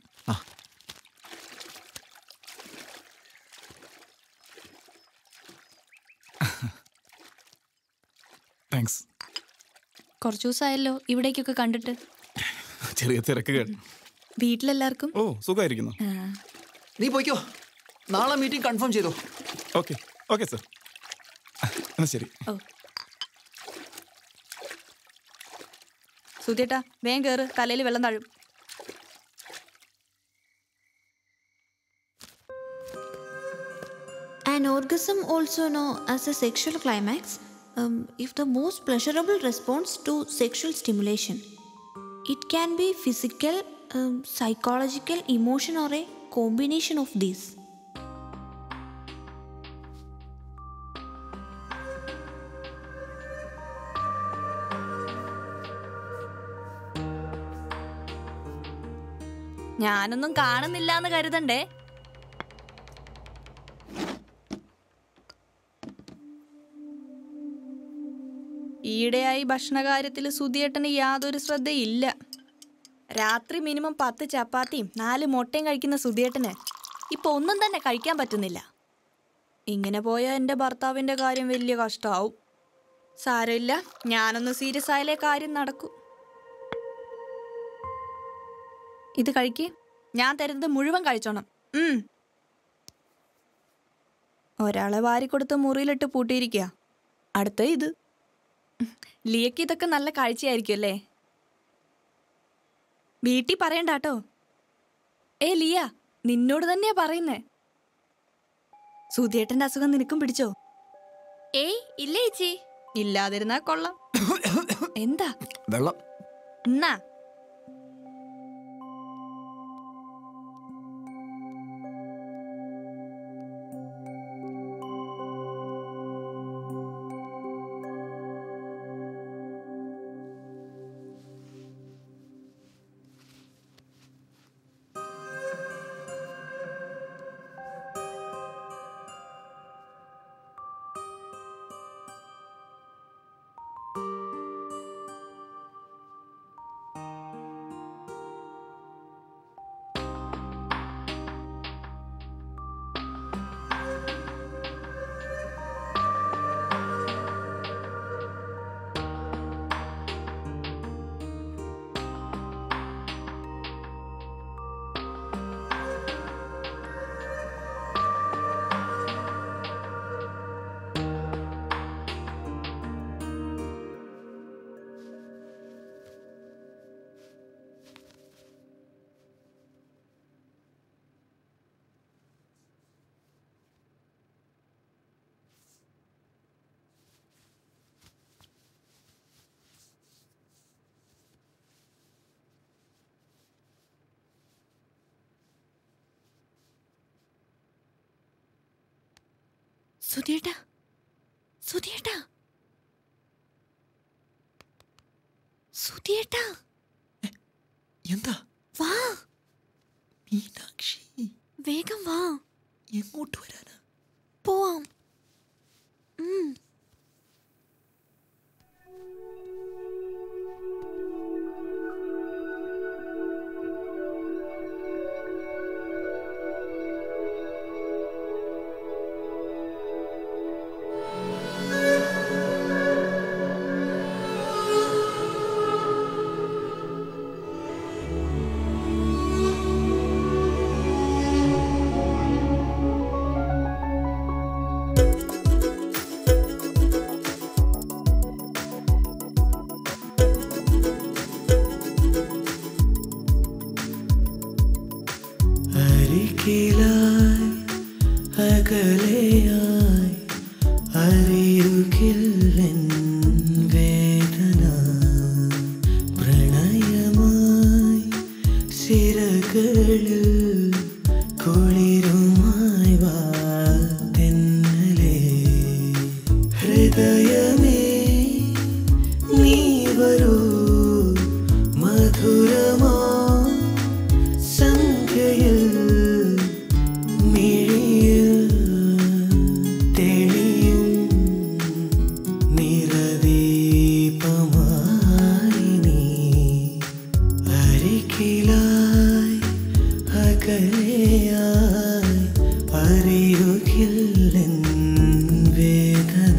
J: താങ്ക്സ്
F: കുറച്ചു ദിവസമായല്ലോ ഇവിടേക്കൊക്കെ കണ്ടിട്ട്
J: ചെറിയ തിരക്ക് കേട്ടു
F: വീട്ടിലെല്ലാവർക്കും
J: ഓ സുഖമായിരിക്കുന്നു
H: നീ പോയിക്കോ നാളെ മീറ്റിംഗ് കൺഫേം ചെയ്തോ
J: ഓക്കെ ഓക്കെ സർ എന്നാ ശരി
F: സുധിയേട്ടാ വേഗം കയറ് തലയിൽ വെള്ളം താഴും
N: An orgasm, also known as a sexual climax, um, is the most pleasurable response to sexual stimulation. It can be physical, um, psychological, emotion, or a combination of these.
F: ഞാനൊന്നും കാണുന്നില്ല എന്ന് കരുതണ്ടേ ഈയിടെയായി ഭക്ഷണകാര്യത്തിൽ സുധിയേട്ടന് യാതൊരു ശ്രദ്ധയില്ല രാത്രി മിനിമം പത്ത് ചപ്പാത്തിയും നാല് മുട്ടയും കഴിക്കുന്ന സുധിയേട്ടന് ഇപ്പൊ ഒന്നും തന്നെ കഴിക്കാൻ പറ്റുന്നില്ല ഇങ്ങനെ പോയാൽ എൻ്റെ ഭർത്താവിൻ്റെ കാര്യം വലിയ കഷ്ടമാവും സാരമില്ല ഞാനൊന്ന് സീരിയസ് ആയാലേ കാര്യം നടക്കൂ ഇത് കഴിക്ക് ഞാൻ തരുന്നത് മുഴുവൻ കഴിച്ചോണം ഉം. ഒരാളെ വാരിക്കൊടുത്ത് മുറിയിലിട്ട് പൂട്ടിയിരിക്കുക അടുത്ത ഇത് ലിയക്ക് ഇതൊക്കെ നല്ല കാഴ്ചയായിരിക്കും അല്ലേ വീട്ടിൽ പറയണ്ടാട്ടോ ഏ ലിയ നിന്നോട് തന്നെയാ പറയുന്നേ സുധിയേട്ടന്റെ അസുഖം നിനക്കും പിടിച്ചോ
G: ഏയ് ഇല്ല ചേച്ചി
F: ഇല്ലാതിരുന്നാ കൊള്ളാം എന്താ
H: വെള്ളം
F: എന്നാ
N: സുധിയേട്ടാ സുധിയേട്ടാ സുധിയേട്ടാ
H: എന്താ
N: വാ
H: മീനാക്ഷി
N: വേഗം വാ
H: എങ്ങോട്ട് വരാനാ
N: പോവാം ഉം.
O: അരികിലായി അകലെയായി അറിയുകില്ലെൻ വേദന പ്രണയമായി സിരകളിൽ കുളിരുമായി വാ തെന്നലേ ഹൃദയമേ നീ വരൂ മധുരമാ സന്ധ്യയിൽ മിഴിയിൽ തെളിയും നിറദീപമായി നീ അരികിലായി അകലെയായി അറിയുകില്ലെൻ വേദന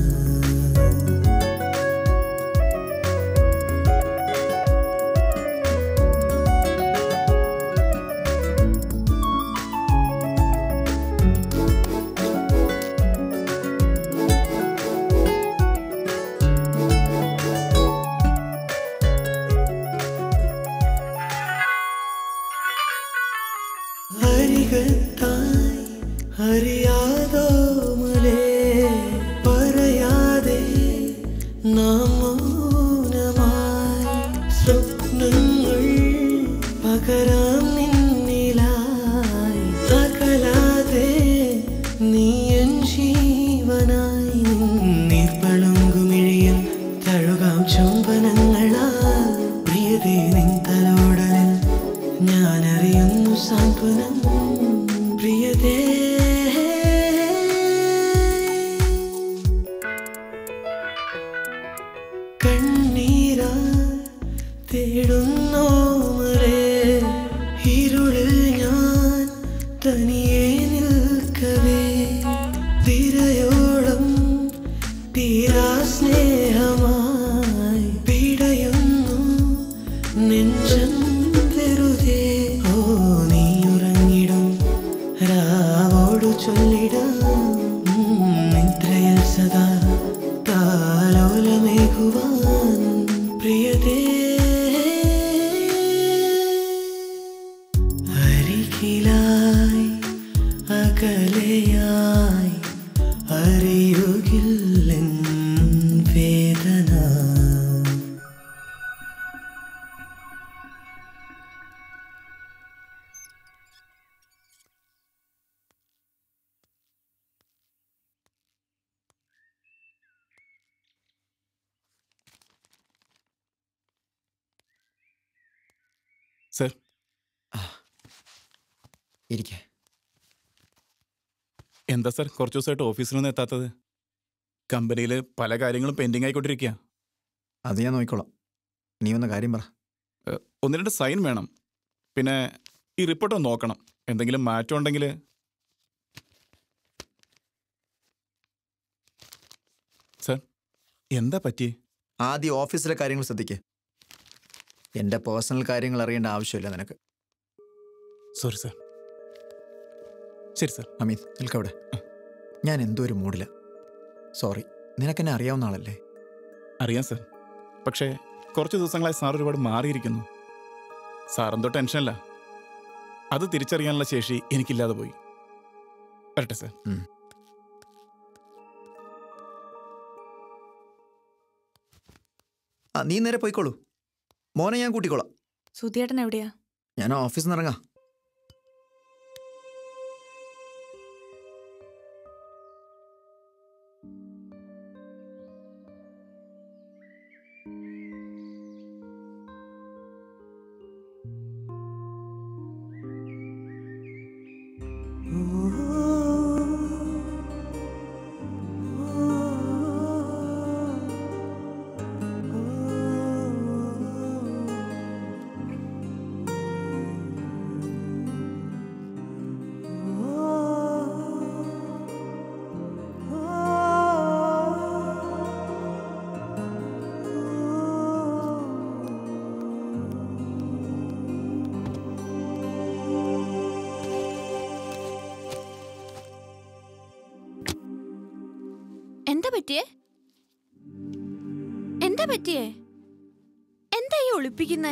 O: അരികത്തായി അറിയാതോമലേ പറയാതെ നാം മൗനമായി സ്വപ്നങ്ങൾ പകരാം നിന്നിലായി അകലാതെ നീ എൻ ജീവനായി നീർപ്പളുങ്കുമിഴിയിൽ തഴുകാം ചുംബനങ്ങളാ പ്രിയതേ നിൻ തലോടലിൽ ഞാൻ അറിയുന്നു സാന്ത്വനം പ്രിയതേ കണ്ണീരാ തേടുന്നോ മരേ ഇരുളിൽ ഞാൻ തനിയെ നിൽക്കവേ തിരയോളം തീരാ സ്നേഹമായി പിടയുന്നു നെഞ്ചം വെറുതെ ഓ നീ ഉറങ്ങിടും രാവോടു ചൊല്ലിടാം ഉം, നിദ്രയിൽ സദാ താലോലമേകുവാൻ പ്രിയതേ അരികിലായി അകലെയായി അറിയുകില്ലെൻ വേദന
J: സർ
H: ഇരിക്കേ
J: എന്താ സർ കുറച്ച് ദിവസമായിട്ട് ഓഫീസിലൊന്നും എത്താത്തത് കമ്പനിയിൽ പല കാര്യങ്ങളും പെൻഡിങ് ആയിക്കൊണ്ടിരിക്കുക
H: അത് ഞാൻ നോക്കിക്കോളാം നീ ഒന്ന് കാര്യം പറ
J: ഒന്ന് രണ്ട് സൈൻ വേണം പിന്നെ ഈ റിപ്പോർട്ട് ഒന്ന് നോക്കണം എന്തെങ്കിലും മാറ്റം ഉണ്ടെങ്കിൽ സർ എന്താ പറ്റി
H: ആദ്യം ഓഫീസിലെ കാര്യങ്ങൾ ശ്രദ്ധിക്ക് എൻ്റെ പേഴ്സണൽ കാര്യങ്ങൾ അറിയേണ്ട ആവശ്യമില്ല നിനക്ക്
J: സോറി സർ ശരി സർ
H: അമീത് നിൽക്കവിടെ ഞാൻ എന്തോ ഒരു മൂഡില സോറി നിനക്കെന്നെ അറിയാവുന്ന ആളല്ലേ
J: അറിയാം സർ പക്ഷേ കുറച്ച് ദിവസങ്ങളായി സാർ ഒരുപാട് മാറിയിരിക്കുന്നു സാർ എന്തോ ടെൻഷനല്ല അത് തിരിച്ചറിയാനുള്ള ശേഷി എനിക്കില്ലാതെ പോയി വരട്ടെ സർ
H: ആ നീ നേരെ പോയിക്കോളൂ മോനെ ഞാൻ കൂട്ടിക്കോളാം
F: സുധിയേട്ടൻ എവിടെയാ
H: ഞാൻ ഓഫീസിൽ നിന്ന് ഇറങ്ങാം
G: എന്താ പറ്റിയേ എന്താ പറ്റിയേ എന്താ ഈ ഒളിപ്പിക്കുന്നേ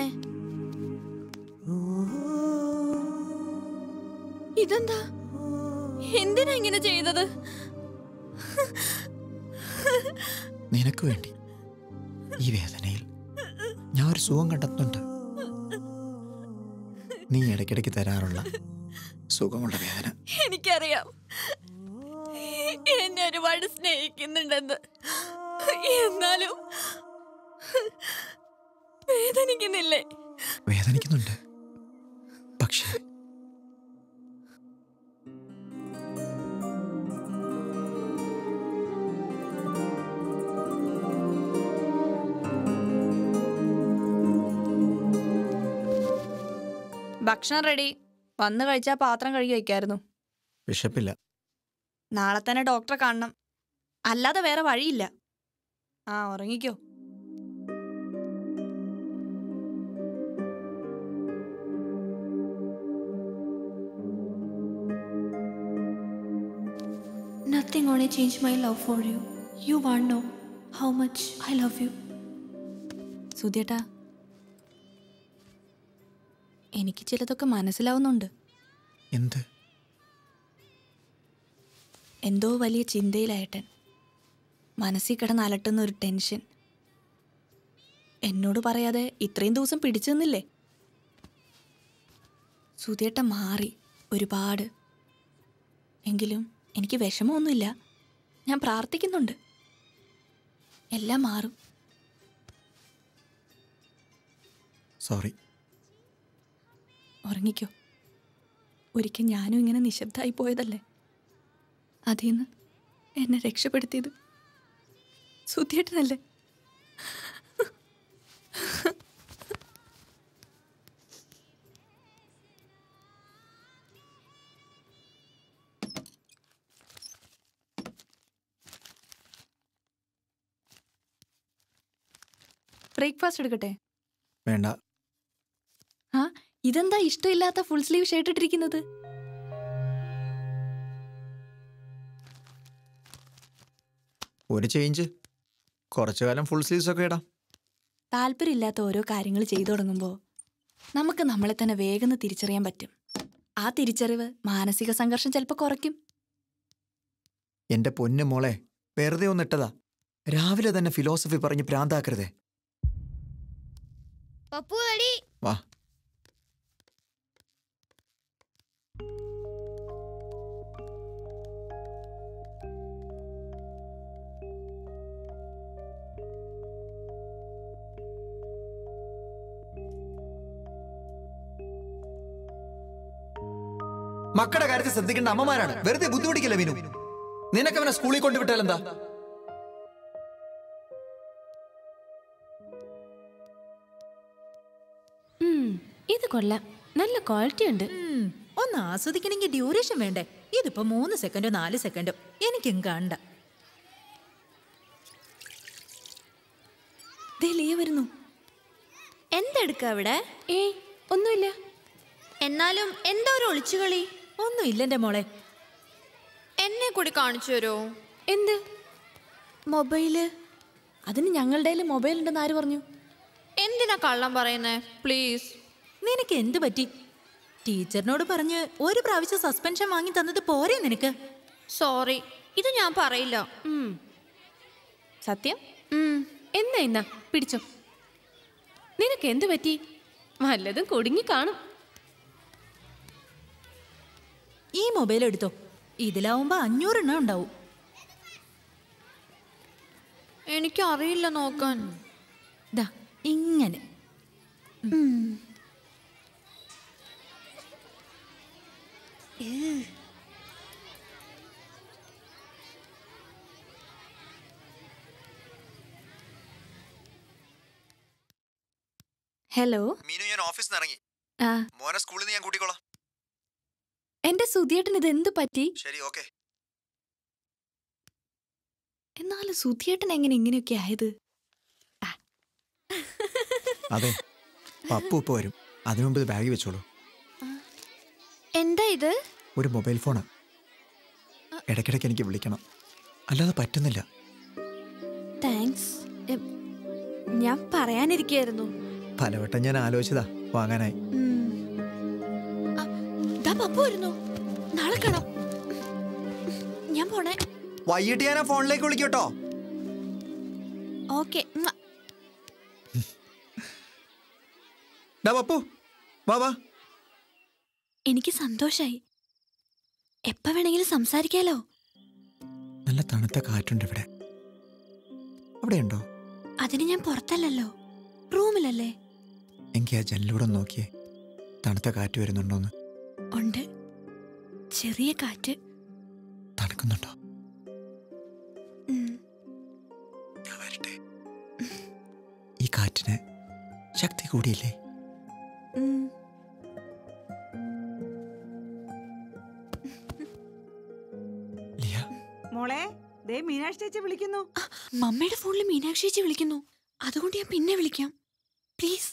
G: ഇതെന്താ എന്തിനാ ഇങ്ങനെ ചെയ്തത്
H: നിനക്ക് വേണ്ടി ഈ വേദനയിൽ ഞാൻ ഒരു സുഖം കണ്ടെത്തുന്നുണ്ട് നീ ഇടയ്ക്കിടയ്ക്ക് തരാറുള്ള സുഖമുള്ള വേദന
G: എനിക്കറിയാം എന്നെ ഒരുപാട് സ്നേഹിക്കുന്നുണ്ടെന്ന് എന്നാലും വേദനിക്കുന്നില്ലേ
H: വേദനിക്കുന്നുണ്ട് പക്ഷേ
F: ഭക്ഷണം റെഡി വന്നു കഴിച്ചാൽ പാത്രം കഴുകി വയ്ക്കായിരുന്നു
H: വിശപ്പില്ല
F: നാളെ തന്നെ ഡോക്ടറെ കാണണം അല്ലാതെ വേറെ വഴിയില്ല ആ ഉറങ്ങിക്കോ
N: Nothing only changed my love for you. You won't know how much I love you.
F: സുധിയേട്ടാ എനിക്ക് ചിലതൊക്കെ മനസ്സിലാവുന്നുണ്ട്
H: എന്ത്
F: എന്തോ വലിയ ചിന്തയിലായിട്ടൻ മനസ്സിൽ കിടന്ന് അലട്ടുന്ന ഒരു ടെൻഷൻ എന്നോട് പറയാതെ ഇത്രയും ദിവസം പിടിച്ചു നിന്നില്ലേ സുധിയേട്ട മാറി ഒരുപാട് എങ്കിലും എനിക്ക് വിഷമമൊന്നുമില്ല ഞാൻ പ്രാർത്ഥിക്കുന്നുണ്ട് എല്ലാം മാറും
H: സോറി
F: ഉറങ്ങിക്കോ ഒരിക്കൽ ഞാനും ഇങ്ങനെ നിശബ്ദമായി പോയതല്ലേ അതിൽ നിന്ന് എന്നെ രക്ഷപ്പെടുത്തിയത് സുധിയേട്ടനല്ലേ ബ്രേക്ക്ഫാസ്റ്റ് എടുക്കട്ടെ
H: വേണ്ട
F: ആ ഇതെന്താ ഇഷ്ടമില്ലാത്ത ഫുൾ സ്ലീവ് ഷർട്ട് ഇട്ടിരിക്കുന്നത്
H: ഒരു ചേഞ്ച് കുറച്ചു കാലം ഫുൾ സ്ലീവ്സ് ഒക്കെ ഇടാം
F: താല്പര്യമില്ലാത്ത ഓരോ കാര്യങ്ങൾ ചെയ്തു തുടങ്ങുമ്പോൾ നമുക്ക് നമ്മളെ തന്നെ വേഗം തിരിച്ചറിയാൻ പറ്റും ആ തിരിച്ചറിവ് മാനസിക സംഘർഷം ചിലപ്പോൾ കുറയ്ക്കും
H: എന്റെ പൊന്നു മോളെ വെറുതെ ഒന്നിട്ടതാ രാവിലെ തന്നെ ഫിലോസഫി പറഞ്ഞ് പ്രാന്താക്കരുതേ
E: പപ്പു അടി
H: വാ മക്കളുടെ കാര്യത്തിൽ ശ്രദ്ധിക്കേണ്ട അമ്മമാരാണ് വെറുതെ ബുദ്ധിമുട്ടിക്കില്ല വിനു നിനക്ക് അവനെ സ്കൂളിൽ കൊണ്ടുവിട്ടാൽ എന്താ
B: ഉം, ഇത് കൊള്ളാം നല്ല ക്വാളിറ്റി ഉണ്ട്
P: ഉം, ഒന്ന് ആസ്വദിക്കണമെങ്കിൽ ഡ്യൂറേഷൻ വേണ്ടേ ഇതിപ്പോ മൂന്ന് സെക്കൻഡോ നാല് സെക്കൻഡോ എനിക്കും കണ്ട
F: ദേ ലിയ വരുന്നു
E: എന്തെടുക്ക അവിടെ
B: ഏയ് ഒന്നുമില്ല
E: എന്നാലും എന്താ ഒരു ഒളിച്ചുകളി
P: ഒന്നും ഇല്ലെന്റെ മോളെ
E: എന്നെ കൂടി കാണിച്ചു തരുമോ
B: എന്ത്
E: മൊബൈല്
F: അതിന് ഞങ്ങളുടെ മൊബൈൽ ഉണ്ടെന്ന് ആര് പറഞ്ഞു
E: എന്തിനാ കള്ളം പറയുന്നേ പ്ലീസ്
P: നിനക്ക് എന്ത് പറ്റി ടീച്ചറിനോട് പറഞ്ഞ് ഒരു പ്രാവശ്യം സസ്പെൻഷൻ വാങ്ങി തന്നത് പോരെ നിനക്ക്
E: സോറി ഇത് ഞാൻ പറയില്ല
B: ഉം. സത്യം എന്നാ എന്നാ പിടിച്ചോ നിനക്ക് എന്ത് പറ്റി വല്ലതും കുടുങ്ങി കാണും
P: ഈ മൊബൈൽ എടുത്തോ ഇതിലാവുമ്പോ അഞ്ഞൂറെണ്ണം ഉണ്ടാവും
E: എനിക്ക് അറിയില്ല നോക്കാൻ
P: ദാ ഇങ്ങനെ
F: ഹലോ
H: മീനു ഞാൻ ഓഫീസിൽ നിന്ന് ഇറങ്ങി
F: ആ
H: മോനെ സ്കൂളിൽ നിന്ന് ഞാൻ കൂട്ടിക്കോളാം
F: എന്റെ സുധിയേട്ടൻ ഇത് എന്ത് പറ്റി
H: ശരി ഓക്കെ
F: എന്നാലും സുധിയേട്ടൻ എങ്ങനെ ഇങ്ങനെയൊക്കെ ആയത്
H: അതെ പപ്പു ഇപ്പൊ വരും അതിനു മുമ്പ് ഇത് ബാഗിൽ വെച്ചോളൂ
E: എന്താ ഇത്
H: ഒരു മൊബൈൽ ഫോണ് ഇടയ്ക്കിടയ്ക്ക് എനിക്ക് വിളിക്കണം അല്ലാതെ പറ്റുന്നില്ല
Q: താങ്ക്സ് ഞാൻ പറയാനിരിക്കായിരുന്നു
H: പലവട്ടം ഞാൻ ആലോചിച്ചതാ വാങ്ങാനായി
Q: ദാ പപ്പു വരുന്നു നാളെ കാണാം ഞാൻ പോണേ
H: വൈകിട്ട് ഞാൻ ആ ഫോണിലേക്ക് വിളിക്കട്ടോ
Q: ഓക്കെ
H: ഡാ പപ്പു വാ വാ
Q: എനിക്ക് സന്തോഷായി എപ്പ വേണമെങ്കിലും സംസാരിക്കാലോ
H: നല്ല തണുത്ത കാറ്റുണ്ട് ഇവിടെ അവിടെയുണ്ടോ
Q: അതിന് ഞാൻ പുറത്തല്ലല്ലോ റൂമിലല്ലേ
H: എനിക്ക് ആ ജനലിലൂടെ ഒന്ന് നോക്കിയേ തണുത്ത കാറ്റ് വരുന്നുണ്ടോന്ന്
Q: ഉണ്ട് ചെറിയ കാറ്റ്
H: തണുക്കുന്നുണ്ടോ
Q: ഉം.
H: ഞാൻ വരട്ടെ ഈ കാറ്റിന് ശക്തി കൂടിയില്ലേ
Q: ഉം.
H: ലിയ
C: മോളെ ദേ മീനാക്ഷി ചേച്ചി വിളിക്കുന്നു
Q: മമ്മയുടെ ഫോണിൽ മീനാക്ഷി ചേച്ചി വിളിക്കുന്നു അതുകൊണ്ട് ഞാൻ പിന്നെ വിളിക്കാം പ്ലീസ്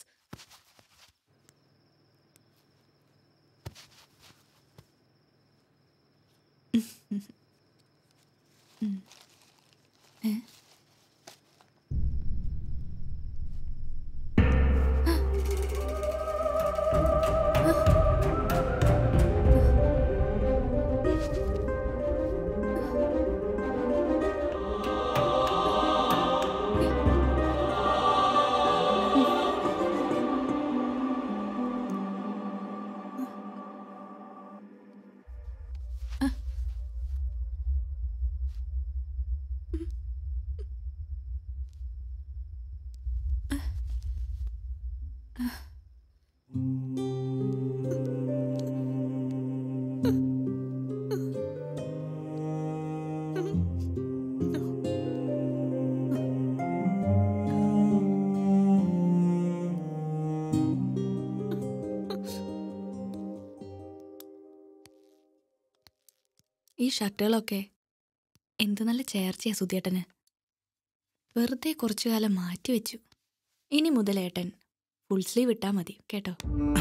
F: ഈ ഷർട്ടുകളൊക്കെ എന്ത് നല്ല ചേർച്ചയാ സുധിയേട്ടന് വെറുതെ കുറച്ചു കാലം മാറ്റി വെച്ചു ഇനി മുതൽ ഏട്ടൻ ഫുൾ സ്ലീവ് ഇട്ടാ മതി കേട്ടോ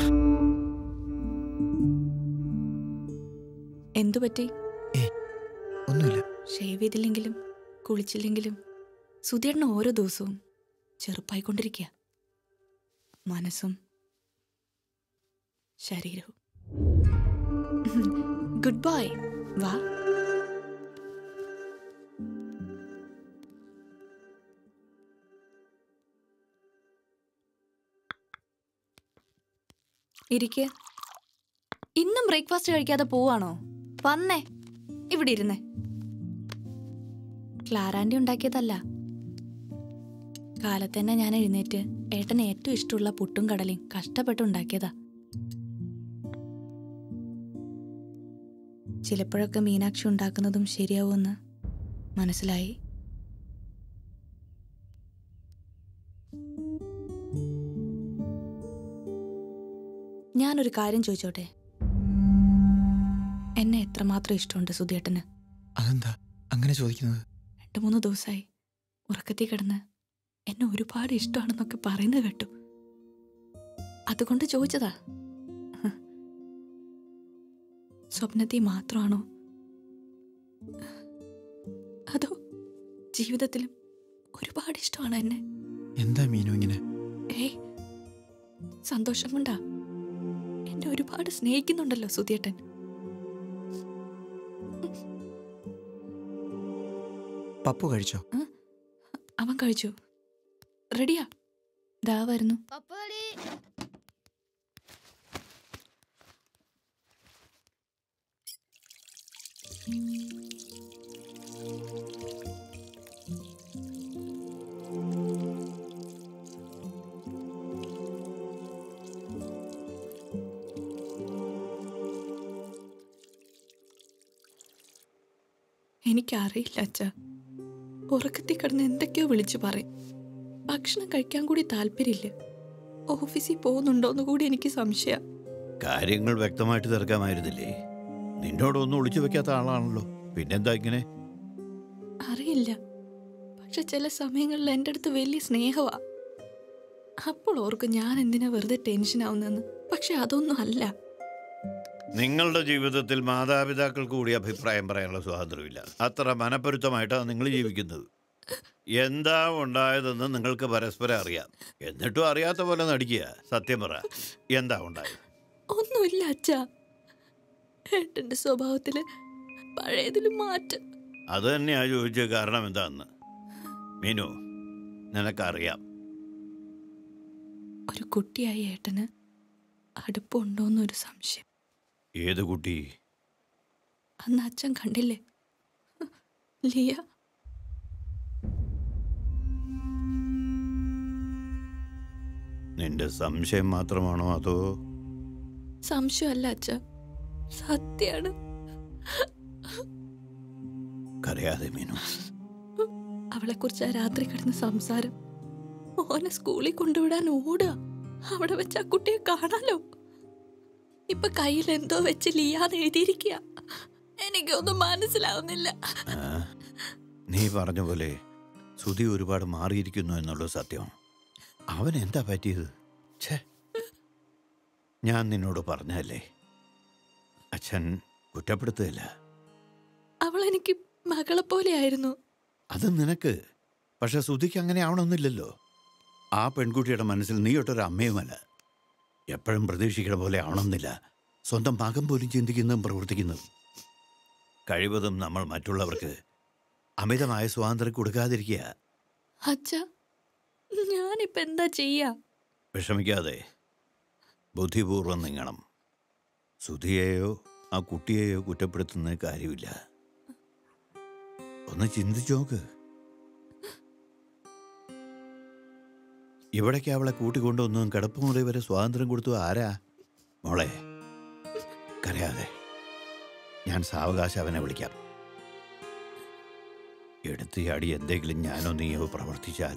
F: എന്തു പറ്റി
H: ഒന്നുമില്ല
F: ഷേവ് ചെയ്തില്ലെങ്കിലും കുളിച്ചില്ലെങ്കിലും സുധിയേട്ടൻ ഓരോ ദിവസവും ചെറുപ്പായിക്കൊണ്ടിരിക്കുക മനസ്സും ശരീരവും ഗുഡ് ബൈ വാ ഇരിക്കുക ഇന്നും ബ്രേക്ക്ഫാസ്റ്റ് കഴിക്കാതെ പോവാണോ വന്നേ ഇവിടെ ഇരുന്നേ ക്ലാരാൻഡി ഉണ്ടാക്കിയതല്ല കാലത്ത് തന്നെ ഞാൻ എഴുന്നേറ്റ് ഏട്ടന് ഏറ്റവും ഇഷ്ടമുള്ള പുട്ടും കടലയും കഷ്ടപ്പെട്ട് ഉണ്ടാക്കിയതാ ചിലപ്പോഴൊക്കെ മീനാക്ഷി ഉണ്ടാക്കുന്നതും ശരിയാവുമെന്ന് മനസ്സിലായി ഞാനൊരു കാര്യം ചോദിച്ചോട്ടെ എന്നെ എത്രമാത്രം ഇഷ്ടമുണ്ട് സുധിയേട്ടന്
H: അതെന്താ അങ്ങനെ ചോദിക്കുന്നത്
F: രണ്ട് മൂന്ന് ദിവസമായി ഉറക്കത്തിൽ കിടന്ന് എന്നെ ഒരുപാട് ഇഷ്ടമാണെന്നൊക്കെ പറയുന്നത് കേട്ടു അതുകൊണ്ട് ചോദിച്ചതാ സ്വപ്നത്തിൽ മാത്രമാണോ അതോ ജീവിതത്തിലും ഒരുപാട് ഇഷ്ടമാണ് എന്നെ
H: എന്താ മീനു ഇങ്ങനെ
F: ഏയ് സന്തോഷം കൊണ്ടാ എന്നെ ഒരുപാട് സ്നേഹിക്കുന്നുണ്ടല്ലോ സുധിയേട്ടൻ
H: പപ്പു കഴിച്ചോ
F: അവൻ കഴിച്ചു റെഡിയാ ദാ വരുന്നു എനിക്കറിയില്ല അച്ഛ ഉറക്കത്തിൽ കിടന്ന് എന്തൊക്കെയോ വിളിച്ചു പറയും ഭക്ഷണം കഴിക്കാൻ കൂടി താല്പര്യമില്ല ഓഫീസിൽ പോകുന്നുണ്ടോന്ന് കൂടി എനിക്ക് സംശയ
I: കാര്യങ്ങൾ വ്യക്തമായിട്ട് തീർക്കാമായിരുന്നില്ലേ നിന്നോടൊന്നും ഒളിച്ചു വെക്കാത്ത ആളാണല്ലോ പിന്നെന്താ ഇങ്ങനെ
F: അറിയില്ല പക്ഷെ ചില സമയങ്ങളിൽ എൻ്റെ അടുത്ത് വലിയ സ്നേഹമാ അപ്പോൾ ഓർക്കും ഞാൻ എന്തിനാ വെറുതെ ടെൻഷൻ ആവുന്നെന്ന് പക്ഷെ അതൊന്നും അല്ല
I: നിങ്ങളുടെ ജീവിതത്തിൽ മാതാപിതാക്കൾക്ക് കൂടി അഭിപ്രായം പറയാനുള്ള സ്വാതന്ത്ര്യമില്ല അത്ര മനപ്പൊരുത്തമായിട്ടാണ് നിങ്ങൾ ജീവിക്കുന്നത് എന്താ ഉണ്ടായതെന്ന് നിങ്ങൾക്ക് പരസ്പരം അറിയാം എന്നിട്ടും അറിയാത്ത പോലെ നടിക്കുക സത്യം പറ എന്താ ഉണ്ടായത്
G: ഒന്നുമില്ല അച്ഛ ഏട്ടന്റെ സ്വഭാവത്തില് പഴയതിലും മാറ്റം
I: അത് തന്നെയാ ചോദിച്ച കാരണം എന്താന്ന് മീനു നിനക്കറിയാം
G: ഒരു കുട്ടിയായി ഏട്ടന് അടുപ്പുണ്ടോന്നൊരു സംശയം
I: ഏത് കുട്ടി
G: അന്ന് അച്ഛൻ കണ്ടില്ലേ ലിയ
I: നിന്റെ സംശയം മാത്രമാണോ അതോ
G: സംശയമല്ല അച്ഛ സത്യാണ്
I: കരയാതെ മീനു
G: അവളെ കുറിച്ച് ആ രാത്രി കിടന്ന സംസാരം ഓനെ സ്കൂളിൽ കൊണ്ടുവിടാൻ ഓടുക അവിടെ വെച്ച് ആ കുട്ടിയെ കാണാലോ ഇപ്പൊ കയ്യിൽ എന്തോ വെച്ച് ലിയാന്ന് എഴുതിയിരിക്കുക എനിക്കൊന്നും മനസ്സിലാവുന്നില്ല
I: ആ, നീ പറഞ്ഞ പോലെ സുധി ഒരുപാട് മാറിയിരിക്കുന്നു എന്നുള്ളത് സത്യം അവൻ എന്താ പറ്റിയത് ഛേ ഞാൻ നിന്നോട് പറഞ്ഞല്ലേ അച്ഛൻ കുറ്റപ്പെടുത്തുകയില്ല
G: അവൾ എനിക്ക് മകളെ പോലെയായിരുന്നു
I: അത് നിനക്ക് പക്ഷെ സുധിക്ക് അങ്ങനെ ആവണമെന്നില്ലല്ലോ ആ പെൺകുട്ടിയുടെ മനസ്സിൽ നീ ഒട്ടൊരു അമ്മയുമല്ല എപ്പോഴും പ്രതീക്ഷിക്കുന്ന പോലെ ആവണമെന്നില്ല സ്വന്തം മകം പോലും ചിന്തിക്കുന്നതും പ്രവർത്തിക്കുന്നതും കഴിവതും നമ്മൾ മറ്റുള്ളവർക്ക് അമിതമായ സ്വാതന്ത്ര്യം കൊടുക്കാതിരിക്കുക
G: അച്ഛ ഞാനിപ്പോ എന്താ ചെയ്യാ
I: വിഷമിക്കാതെ ബുദ്ധിപൂർവ്വം നീങ്ങണം സുധിയെയോ ആ കുട്ടിയെയോ കുറ്റപ്പെടുത്തുന്ന കാര്യമില്ല ഒന്ന് ചിന്തിച്ചു നോക്ക് ഇവിടേക്ക് അവളെ കൂട്ടിക്കൊണ്ടുവന്നും കിടപ്പുമുറി വരെ സ്വാതന്ത്ര്യം കൊടുത്തു ആരാ മോളെ കരയാതെ ഞാൻ സാവകാശം അവനെ വിളിക്കാം എടുത്തിയാടി എന്തെങ്കിലും ഞാനോ നീയോ പ്രവർത്തിച്ചാൽ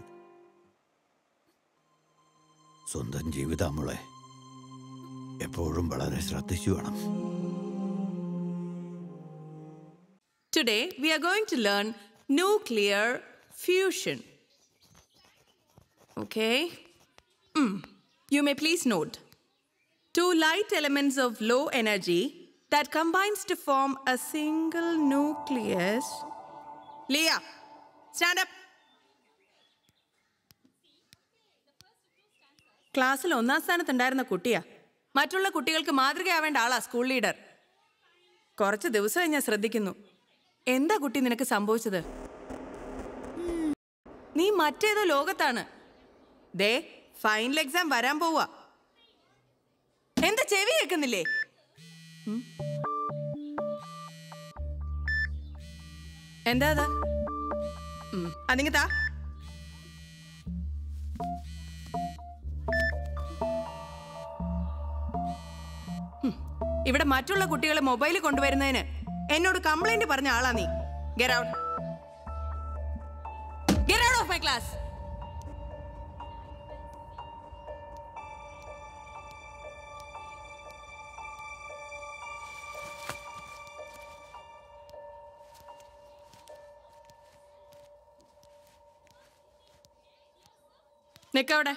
I: സ്വന്തം ജീവിതം മോളെ എപ്പോഴും വളരെ ശ്രദ്ധിച്ചു വേണം
L: Today, we are going to learn nuclear fusion. Okay? Mm. You may please note two light elements of low energy that combines to form a single nucleus. Leah, stand up. ക്ലാസ്സിൽ ഒന്നാം സ്ഥാനത്തുണ്ടായിരുന്ന കുട്ടിയാ മറ്റുള്ള കുട്ടികൾക്ക് മാതൃകയാവേണ്ട ആളാ സ്കൂൾ ലീഡർ കുറച്ച് ദിവസമായി ഞാൻ ശ്രദ്ധിക്കുന്നു എന്താ കുട്ടി നിനക്ക് സംഭവിച്ചത് നീ മറ്റേതോ ലോകത്താണ് ദേ ഫൈനൽ എക്സാം വരാൻ പോവാ എന്താ ചെവി കേൾക്കുന്നില്ലേ ഉം? എന്താ അത് ഉം, അതിങ്ങ് താ ഉം, ഇവിടെ മറ്റുള്ള കുട്ടികളെ മൊബൈൽ കൊണ്ടുവരുന്നതിന് എന്നോട് കംപ്ലൈന്റ് പറഞ്ഞ ആളാ നീ get out get out of my class നിക്കവിടെ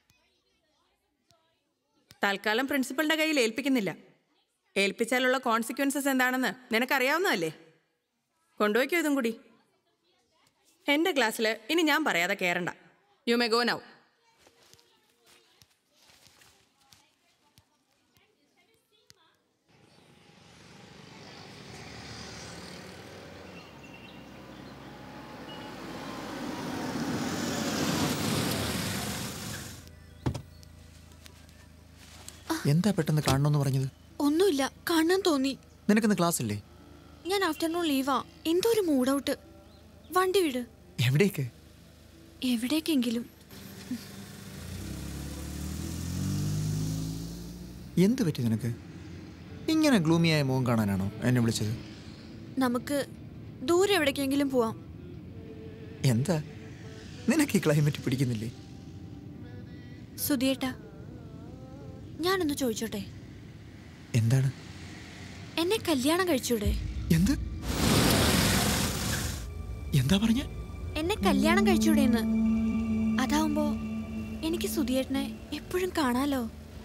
L: തൽക്കാലം പ്രിൻസിപ്പളിന്റെ കയ്യിൽ ഏൽപ്പിക്കുന്നില്ല ഏൽപ്പിച്ചാലുള്ള കോൺസിക്വൻസസ് എന്താണെന്ന് നിനക്കറിയാവുന്നതല്ലേ കൊണ്ടുപോയിക്കോ ഇതും കൂടി എൻ്റെ ക്ലാസ്സിൽ ഇനി ഞാൻ പറയാതെ കയറണ്ട യു മേ ഗോ നൗ
H: എന്താ പെട്ടെന്ന് കാണണമെന്ന് പറഞ്ഞത്
Q: ഒന്നുമില്ല കാണാൻ തോന്നി
H: നിനക്കിന്ന് ക്ലാസ് ഇല്ലേ
Q: ഞാൻ ആഫ്റ്റർനൂൺ ലീവാ എന്തോ ഒരു മൂഡ് ഔട്ട് വണ്ടി വിട്
H: എവിടേക്ക്
Q: എവിടേക്കെങ്കിലും
H: എന്ത് പറ്റി നിനക്ക് ഇങ്ങനെ ഗ്ലൂമിയായ മുഖം കാണാനാണോ എന്നെ വിളിച്ചത്
Q: നമുക്ക് ദൂരെ എവിടേക്കെങ്കിലും പോവാം
H: എന്താ നിനക്ക് ഈ ക്ലൈമറ്റ് പിടിക്കുന്നില്ലേ
Q: സുധിയേട്ടാ ഞാനൊന്ന് ചോദിച്ചോട്ടെ
H: എന്താണ്
Q: എന്നെ കല്യാണം കഴിച്ചൂടെ
H: എന്ത് എന്താ പറഞ്ഞ
Q: എന്നെ കല്യാണം കഴിച്ചൂടെന്ന് അതാവുമ്പോ എനിക്ക് സുധിയേട്ടനെ എപ്പോഴും കാണാലോ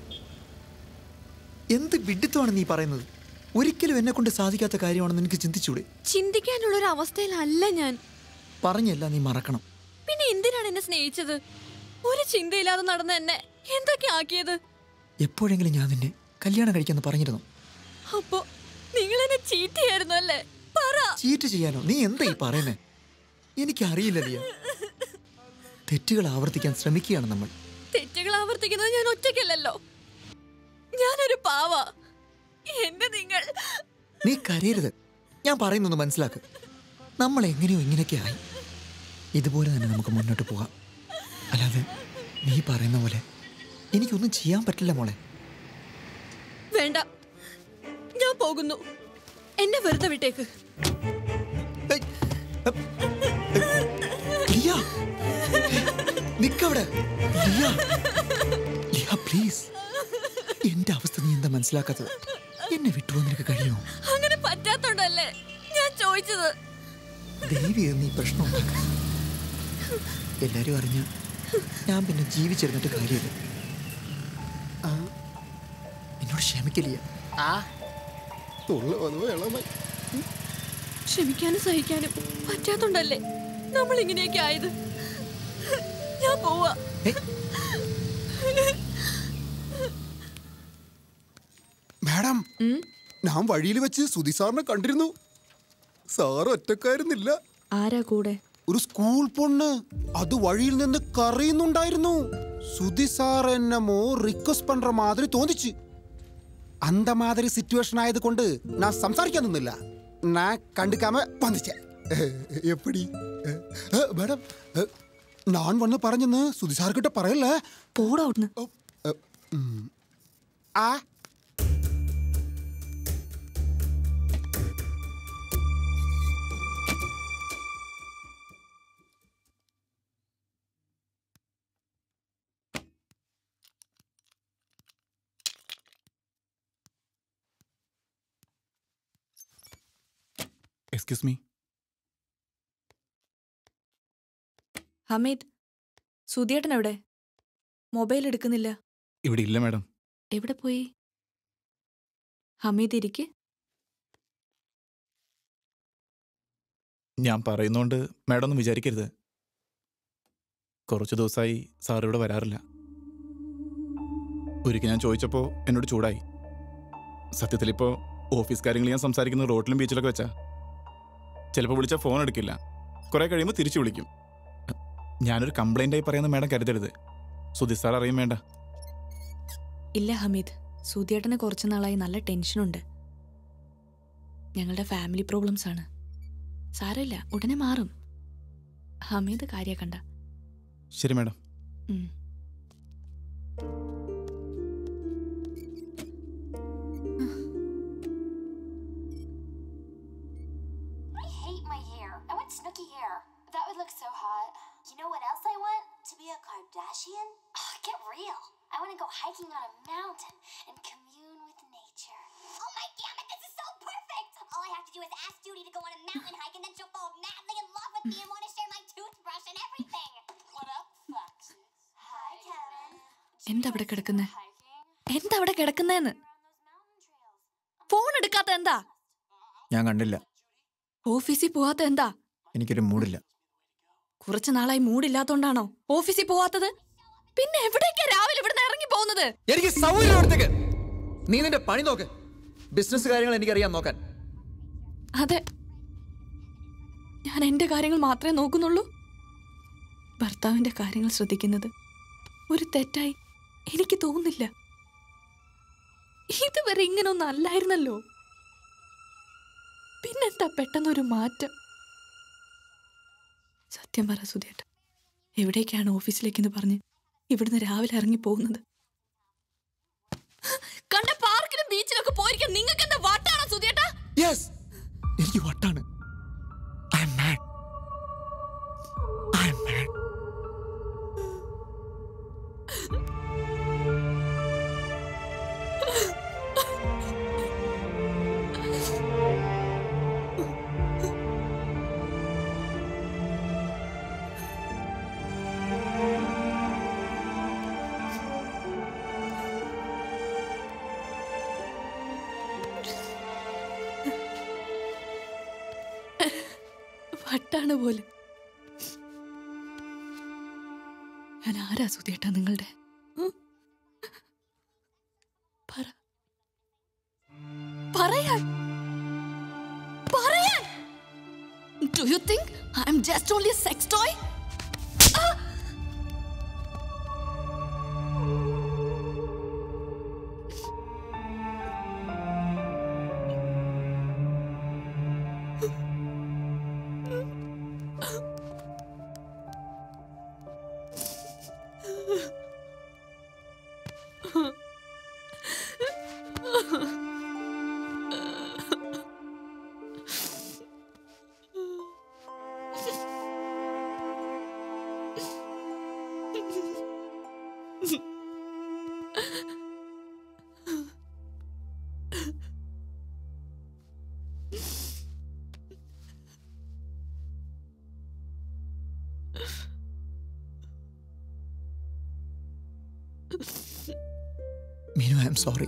H: എന്ത് വിഡിത്തമാണ് നീ പറയുന്നത് ഒരിക്കലും എന്നെ കൊണ്ട് സാധിക്കാത്ത കാര്യമാണെന്ന് നിനക്ക് ചിന്തിച്ചൂടെ
Q: ചിന്തിക്കാനുള്ള ഒരു അവസ്ഥയിലല്ല ഞാൻ
H: പറഞ്ഞല്ല നീ മറക്കണം
G: പിന്നെ എന്തിനാണ് എന്നെ സ്നേഹിച്ചത് ഒരു ചിന്തയില്ലാതെ നടന്ന എന്നെ എന്തൊക്കെ ആക്കിയത്
H: എപ്പോഴെങ്കിലും ഞാൻ നിന്നെ കല്യാണം കഴിക്കാന്ന് പറഞ്ഞിരുന്നു
G: അപ്പോ നിങ്ങൾ എന്നെ ചീറ്റ് ചെയ്യായിരുന്നു അല്ലേ പറ
H: ചീറ്റ് ചെയ്യാനോ നീ എന്താ ഈ പറയുന്നേ എനിക്കറിയില്ല ലിയ തെറ്റുകൾ ആവർത്തിക്കാൻ ശ്രമിക്കുകയാണ് നമ്മൾ
G: തെറ്റുകൾ ആവർത്തിക്കുന്നത് ഞാൻ ഒറ്റയ്ക്കല്ലല്ലോ ഞാനൊരു പാവ എന്നെ നിങ്ങൾ
H: നീ കരയരുത് ഞാൻ പറയുന്നൊന്ന് മനസ്സിലാക്ക് നമ്മൾ എങ്ങനെയോ ഇങ്ങനെയൊക്കെ ആയി ഇതുപോലെ തന്നെ നമുക്ക് മുന്നോട്ട് പോകാം അല്ലാതെ നീ പറയുന്ന പോലെ എനിക്കൊന്നും ചെയ്യാൻ പറ്റില്ല മോളെ
G: വേണ്ട ഞാൻ പോകുന്നു എന്നെ വെറുതെ വിട്ടേക്ക്
H: ലിയ നിക്കവിടെ ലിയ ലിയ പ്ലീസ് എന്റെ അവസ്ഥ നീ എന്താ മനസ്സിലാക്കാത്തത് എന്നെ വിട്ടുപോകാൻ നിനക്ക് കഴിയുമോ
G: അങ്ങനെ പറ്റാത്തോണ്ടല്ലേ ഞാൻ ചോദിച്ചത്
H: ദേവി നീ പ്രശ്നം ഉണ്ടാക്കരുത് എല്ലാരും അറിഞ്ഞ ഞാൻ പിന്നെ ജീവിച്ചിരുന്നിട്ട് കാര്യമില്ല ആ, എന്നോട് ക്ഷമിക്കില്ല
G: ക്ഷമിക്കാനും സഹിക്കാനും പറ്റാത്തോണ്ടല്ലേ നമ്മൾ ഇങ്ങനെയൊക്കെ ആയത് ഞാൻ പോവാ
M: മാഡം ഞാൻ വഴിയിൽ വെച്ച് സുധി സാറിനെ കണ്ടിരുന്നു സാർ ഒറ്റക്കായിരുന്നില്ല
F: ആരാ കൂടെ
M: ഒരു സ്കൂൾ പൊണ്ണ് അത് വഴിയിൽ നിന്ന് കറിയുന്നുണ്ടായിരുന്നു സുധി സാർ എന്നമോ റിക്വസ്റ്റ് പண்ற മാതിരി തോന്നിച്ചു அந்த மாதிரி സിറ്റുവേഷൻ ആയതുകൊണ്ട് ഞാൻ സംസാരിക്കാൻ നിന്നില്ല ഞാൻ കണ്ടുക്കാമ വന്നിച്ച എപ്പടി മാഡം ഞാൻ വന്ന് പറഞ്ഞെന്ന് സുധി സാർക്കിட்ட പറയല്ലേ
F: പോടാ അവിടുന്ന്
M: ആ
J: എക്സ്ക്യൂസ് മീ
F: ഹമീദ് സുധിയേട്ടൻ എവിടെ മൊബൈൽ എടുക്കുന്നില്ല
J: ഇവിടെ ഇല്ല മാഡം
F: എവിടെ പോയി ഹമീദ് ഇരിക്ക്
J: ഞാൻ പറയുന്നോണ്ട് മാഡം ഒന്നും വിചാരിക്കരുത് കുറച്ച് ദിവസമായി സാർ ഇവിടെ വരാറില്ല ഒരിക്കൽ ഞാൻ ചോദിച്ചപ്പോൾ എന്നോട് ചൂടായി സത്യത്തിൽ ഇപ്പോൾ ഓഫീസ് കാര്യങ്ങൾ ഞാൻ സംസാരിക്കുന്നത് റോഡിലും ബീച്ചിലൊക്കെ വെച്ചാ ചിലപ്പോൾ വിളിച്ചാൽ ഫോൺ എടുക്കില്ല കുറേ കഴിയുമ്പോൾ തിരിച്ചു വിളിക്കും ഞാനൊരു കംപ്ലൈൻ്റായി പറയുന്ന മാഡം കരുതരുത് സുധി സാർ അറിയും വേണ്ട
F: ഇല്ല ഹമീദ് സുധിയേട്ടന് കുറച്ച് നാളായി നല്ല ടെൻഷനുണ്ട് ഞങ്ങളുടെ ഫാമിലി പ്രോബ്ലംസ് ആണ് സാരമില്ല ഉടനെ മാറും ഹമീദ് കാര്യക്കണ്ട
J: ശരി മാഡം
F: ഉം.
R: I hate my hair. I want snooky hair. That would look so hot. You know what else I want? To be a Kardashian? Ugh, get real. I want to go hiking on a mountain and commune with nature. Oh my damn it, this is so perfect! All I have to do is ask Judy to go on a mountain hike and then she'll fall madly in love with me and want to share my toothbrush and everything. What up, Foxes? Hi, Kevin.
F: എന്താ അവിടെ കിടക്കുന്നേ എന്താ അവിടെ കിടക്കുന്നേന്ന് ഫോൺ എടുക്കാത്ത എന്താ
H: ഞാൻ കണ്ടില്ല
F: ഓഫീസിൽ പോവാത്ത എന്താ
H: എനിക്കൊരു മൂടില്ല
F: കുറച്ചു നാളായി മൂടില്ലാത്തോണ്ടാണോ ഓഫീസിൽ പോവാത്തത് പിന്നെ എവിടേക്കാ രാവിലെ ഇവിടുന്ന് ഇറങ്ങി പോകുന്നത്
H: എനിക്ക് സൗകര്യത്തിലേക്ക് നീ നിന്റെ പണി നോക്ക് ബിസിനസ് കാര്യങ്ങൾ എനിക്കറിയാൻ നോക്കാൻ
F: അതെ ഞാൻ എന്റെ കാര്യങ്ങൾ മാത്രമേ നോക്കുന്നുള്ളൂ ഭർത്താവിന്റെ കാര്യങ്ങൾ ശ്രദ്ധിക്കുന്നത് ഒരു തെറ്റായി എനിക്ക് തോന്നുന്നില്ല ഇതുവരെ ഇങ്ങനൊന്നും അല്ലായിരുന്നല്ലോ പിന്നെന്താ പെട്ടെന്നൊരു മാറ്റം സത്യം പറ സുധേട്ട എവിടേക്കാണ് ഓഫീസിലേക്കെന്ന് പറഞ്ഞ് ഇവിടുന്ന് രാവിലെ ഇറങ്ങി പോകുന്നത് കണ്ട പാർക്കിലും ബീച്ചിലൊക്കെ പോയിരിക്കാൻ നിങ്ങൾക്ക് എന്താ വട്ടാണോ സുധേട്ടാ
H: യെസ് എനിക്ക് വട്ടാണ് I'm mad I'm mad
F: വട്ടാണ് പോലും ഞാൻ ആരാ സുധിയേട്ടാ നിങ്ങളുടെ ഉം? പറ പറയാൻ പറയാൻ do you think I'm just only sex toy
H: Meenu I'm sorry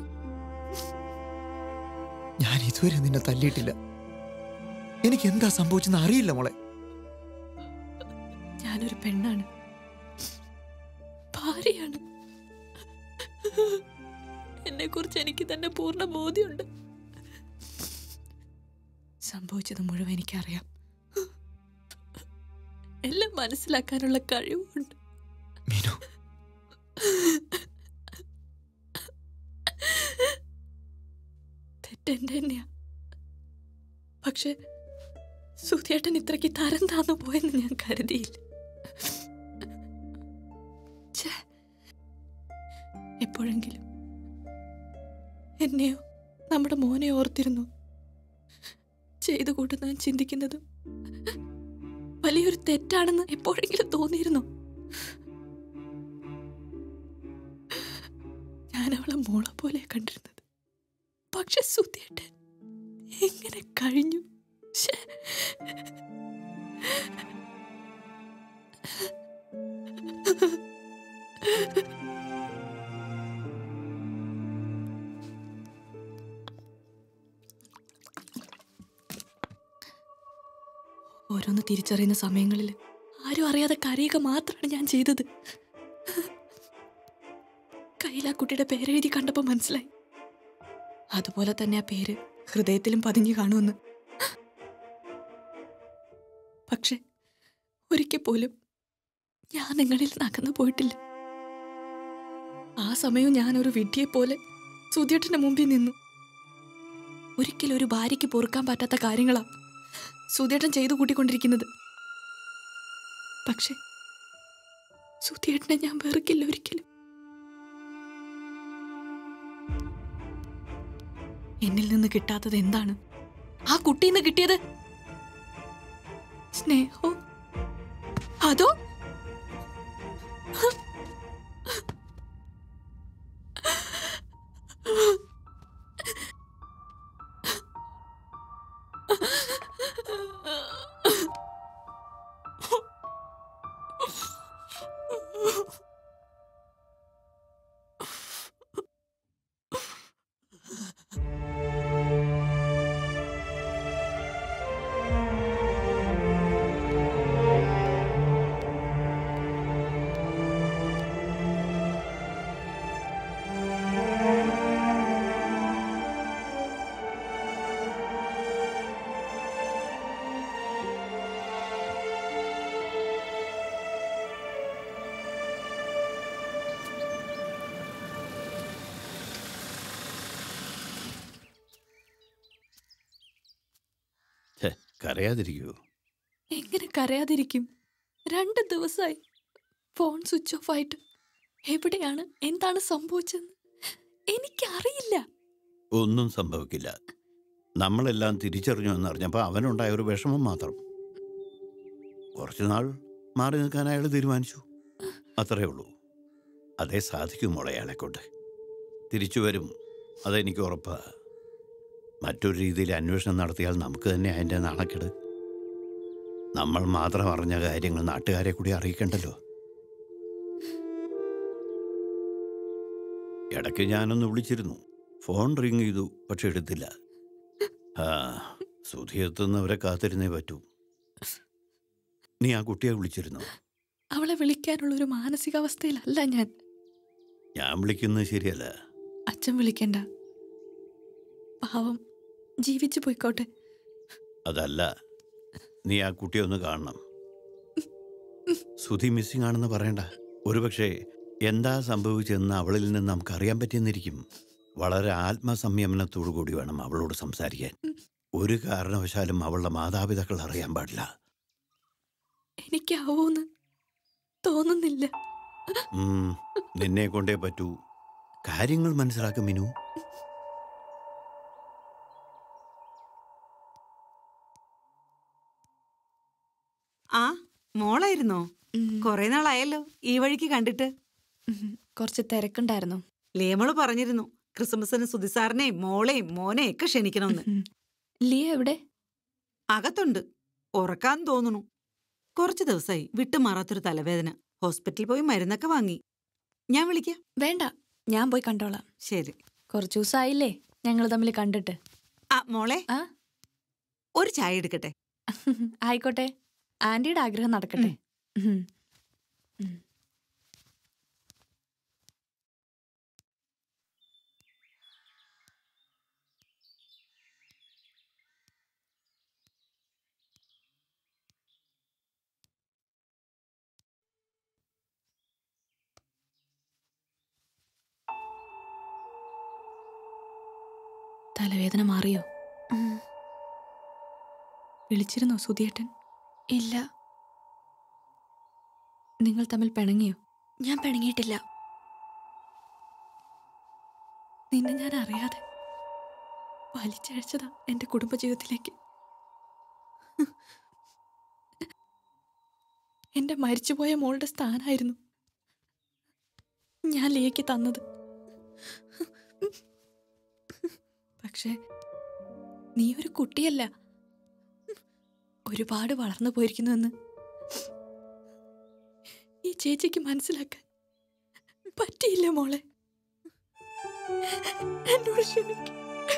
H: ഞാൻ ഇതുവരെ നിന്നെ തല്ലിയിട്ടില്ല എനിക്ക് എന്താ സംഭവിച്ചെന്ന് അറിയില്ല മോളെ
F: ഞാനൊരു പെണ്ണാണ് ഭാര്യയാണ് എന്നെ കുറിച്ച് എനിക്ക് തന്നെ പൂർണ്ണ ബോധ്യമുണ്ട് സംഭവിച്ചത് മുഴുവൻ എനിക്കറിയാം എല്ലാം മനസ്സിലാക്കാനുള്ള കഴിവുണ്ട്
H: മീനു
F: തെറ്റെന്റെ തന്നെയാ പക്ഷെ സുധിയേട്ടൻ ഇത്രയ്ക്ക് തരം താന്നു പോയെന്ന് ഞാൻ കരുതിയില്ല ഛേ, എപ്പോഴെങ്കിലും എന്നെയോ നമ്മുടെ മോനെ ഓർത്തിരുന്നു ചെയ്തു കൂട്ടുന്ന ചിന്തിക്കുന്നതും വലിയൊരു തെറ്റാണെന്ന് എപ്പോഴെങ്കിലും തോന്നിയിരുന്നു ഞാൻ അവളെ മോളെ പോലെ കണ്ടിരുന്നത് പക്ഷെ സുധിയേട്ടൻ എങ്ങനെ കഴിഞ്ഞു ശ്ശേ. ഓരോന്ന് തിരിച്ചറിയുന്ന സമയങ്ങളിൽ ആരും അറിയാതെ കരയുക മാത്രമാണ് ഞാൻ ചെയ്തത് കയ്യിൽ ആ കുട്ടിയുടെ പേരെഴുതി കണ്ടപ്പോൾ മനസ്സിലായി അതുപോലെ തന്നെ ആ പേര് ഹൃദയത്തിലും പതിഞ്ഞു കാണുമെന്ന് പക്ഷെ ഒരിക്കൽ പോലും ഞാൻ നിങ്ങളിൽ നിന്ന് അകന്നു പോയിട്ടില്ല ആ സമയവും ഞാൻ ഒരു വിഡ്ഢിയെ പോലെ സുധിയേട്ടന്റെ മുമ്പിൽ നിന്നു ഒരിക്കലും ഒരു ഭാര്യയ്ക്ക് പൊറുക്കാൻ പറ്റാത്ത കാര്യങ്ങളാ സുധിയേട്ടൻ ചെയ്തു കൂട്ടിക്കൊണ്ടിരിക്കുന്നത് പക്ഷെ സുധിയേട്ടനെ ഞാൻ വെറുക്കില്ല ഒരിക്കലും എന്നിൽ നിന്ന് കിട്ടാത്തത് എന്താണ് ആ കുട്ടിയിൽ നിന്ന് കിട്ടിയത് സ്നേഹോ അതോ
I: ഛെ, കരയാതിരിക്കൂ
F: എങ്ങനെ കരയാതിരിക്കും രണ്ട് ദിവസമായി ഫോൺ സ്വിച്ച് ഓഫ് ആയിട്ട് എവിടെയാണ് എന്താണ് സംഭവിച്ചതെന്ന് എനിക്കറിയില്ല
I: ഒന്നും സംഭവിക്കില്ല നമ്മളെല്ലാം തിരിച്ചറിഞ്ഞു എന്നറിഞ്ഞപ്പോൾ അവനുണ്ടായ ഒരു വിഷമം മാത്രം കുറച്ചു നാൾ മാറി നിൽക്കാൻ അയാൾ തീരുമാനിച്ചു അത്രേ ഉള്ളൂ അതേ സാധിക്കും മോളെ അയാളെ കൊണ്ട് തിരിച്ചു വരും അതെനിക്ക് ഉറപ്പാ മറ്റൊരു രീതിയിൽ അന്വേഷണം നടത്തിയാൽ നമുക്ക് തന്നെ അതിൻ്റെ നാണക്കേട് നമ്മൾ മാത്രം അറിഞ്ഞ കാര്യങ്ങൾ നാട്ടുകാരെ കൂടി അറിയിക്കണ്ടല്ലോ ഇടയ്ക്ക് ഞാനൊന്ന് വിളിച്ചിരുന്നു ഫോൺ റിങ് ചെയ്തു പക്ഷെ എടുത്തില്ല ആ സുധി എത്തുന്നവരെ കാത്തിരുന്നേ പറ്റൂ നീ ആ കുട്ടിയെ വിളിച്ചിരുന്നോ
B: അവളെ വിളിക്കാനുള്ള ഒരു മാനസികാവസ്ഥയിലല്ല ഞാൻ
I: ഞാൻ വിളിക്കുന്നത് ശരിയല്ല
B: അച്ഛൻ വിളിക്കണ്ട പാവം ജീവിച്ചു പോയിക്കോട്ടെ
I: അതല്ല നീ ആ കുട്ടിയെ ഒന്ന് കാണണം സുധി മിസ്സിംഗ് ആണെന്ന് പറയണ്ട ഒരുപക്ഷെ എന്താ സംഭവിച്ചെന്ന് അവളിൽ നിന്ന് നമുക്ക് അറിയാൻ പറ്റിയെന്നിരിക്കും വളരെ ആത്മസംയമനത്തോടു കൂടി വേണം അവളോട് സംസാരിക്കാൻ ഒരു കാരണവശാലും അവളുടെ മാതാപിതാക്കൾ അറിയാൻ പാടില്ല
B: എനിക്കാവൂന്ന് തോന്നുന്നില്ല
I: ഉം, നിന്നെ കൊണ്ടേ പറ്റൂ കാര്യങ്ങൾ മനസ്സിലാക്കും മിനു
C: ആ മോളായിരുന്നോ കൊറേ നാളായല്ലോ ഈ വഴിക്ക് കണ്ടിട്ട്
B: കുറച്ച് തിരക്കുണ്ടായിരുന്നു
C: ലേമള് പറഞ്ഞിരുന്നു ക്രിസ്മസിന് സുധിസാറിനെയും മോളെയും മോനെയും ഒക്കെ ക്ഷണിക്കണമെന്ന്
B: ലിയ എവിടെ
C: അകത്തുണ്ട് ഉറക്കാൻ തോന്നുന്നു കുറച്ച് ദിവസമായി വിട്ടുമാറാത്തൊരു തലവേദന ഹോസ്പിറ്റലിൽ പോയി മരുന്നൊക്കെ വാങ്ങി ഞാൻ വിളിക്കാം
B: വേണ്ട ഞാൻ പോയി കണ്ടോളാം
C: ശരി
B: കുറച്ചു ദിവസമായില്ലേ ഞങ്ങൾ തമ്മിൽ കണ്ടിട്ട്
C: ആ മോളെ
B: ആ
C: ഒരു ചായ എടുക്കട്ടെ
B: ആയിക്കോട്ടെ ആന്റിയുടെ ആഗ്രഹം നടക്കട്ടെ ഉം. തലവേദന മാറിയോ വിളിച്ചിരുന്നോ സുധിയേട്ടൻ
Q: ഇല്ല
B: നിങ്ങൾ തമ്മിൽ പിണങ്ങിയോ
Q: ഞാൻ പിണങ്ങിയിട്ടില്ല
B: നിന്നെ ഞാൻ അറിയാതെ വലിച്ചഴച്ചതാ എന്റെ കുടുംബജീവിതത്തിലേക്ക് എന്റെ മരിച്ചുപോയ മോളുടെ സ്ഥാനായിരുന്നു ഞാൻ ലിയയ്ക്ക് തന്നത് പക്ഷേ നീ ഒരു കുട്ടിയല്ല ഒരുപാട് വളർന്നു പോയിരിക്കുന്നുവെന്ന് ഈ ചേച്ചിക്ക് മനസ്സിലാക്കാൻ പറ്റിയില്ല മോളെ എന്നോട് ക്ഷമിക്കും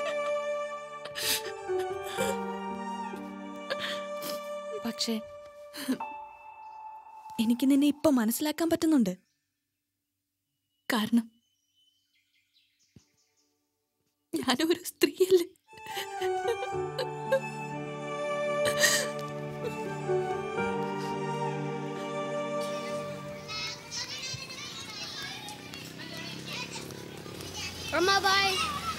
B: പക്ഷേ എനിക്ക് നിന്നെ ഇപ്പൊ മനസ്സിലാക്കാൻ പറ്റുന്നുണ്ട് കാരണം ഞാനൊരു സ്ത്രീയല്ലേ
E: Grandma, bye.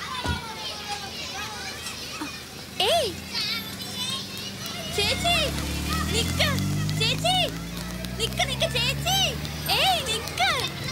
E: ഏയ് ചേച്ചി നിക്ക് ചേച്ചി നിക്ക് നിക്ക് ചേച്ചി ഏയ് നിക്ക്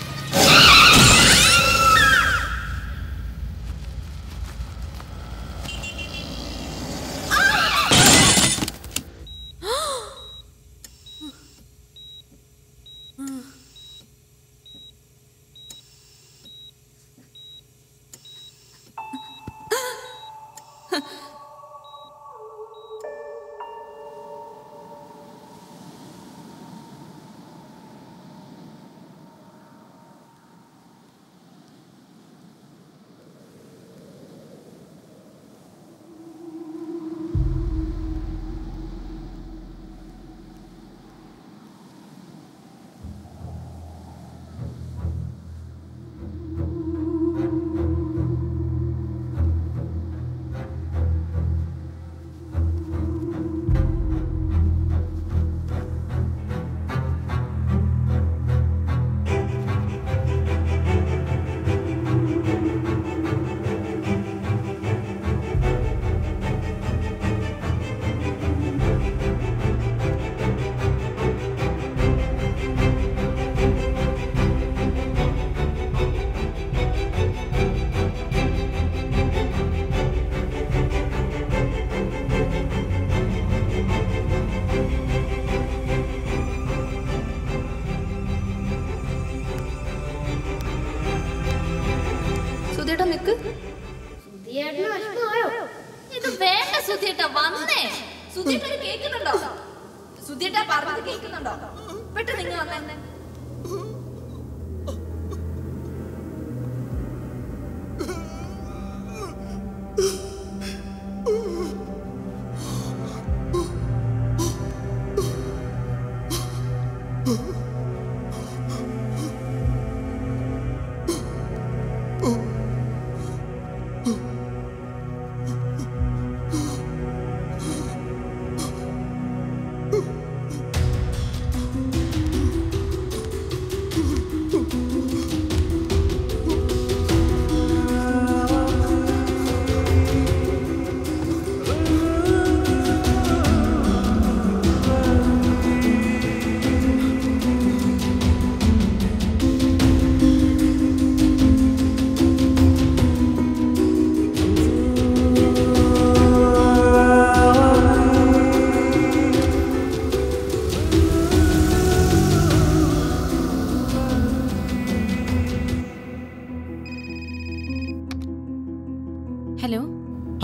B: സുധിയേട്ടാ നിക്ക്
E: സുധിയേട്ടന് വിഷമമായോ
F: ഇത് വേണ്ട സുധിയേട്ട വന്നേ സുധിയേട്ട കേൾക്കുന്നുണ്ടോ സുധിയേട്ട പറഞ്ഞത് കേൾക്കുന്നുണ്ടോ പെട്ടെന്ന് നിങ്ങൾ വന്നേ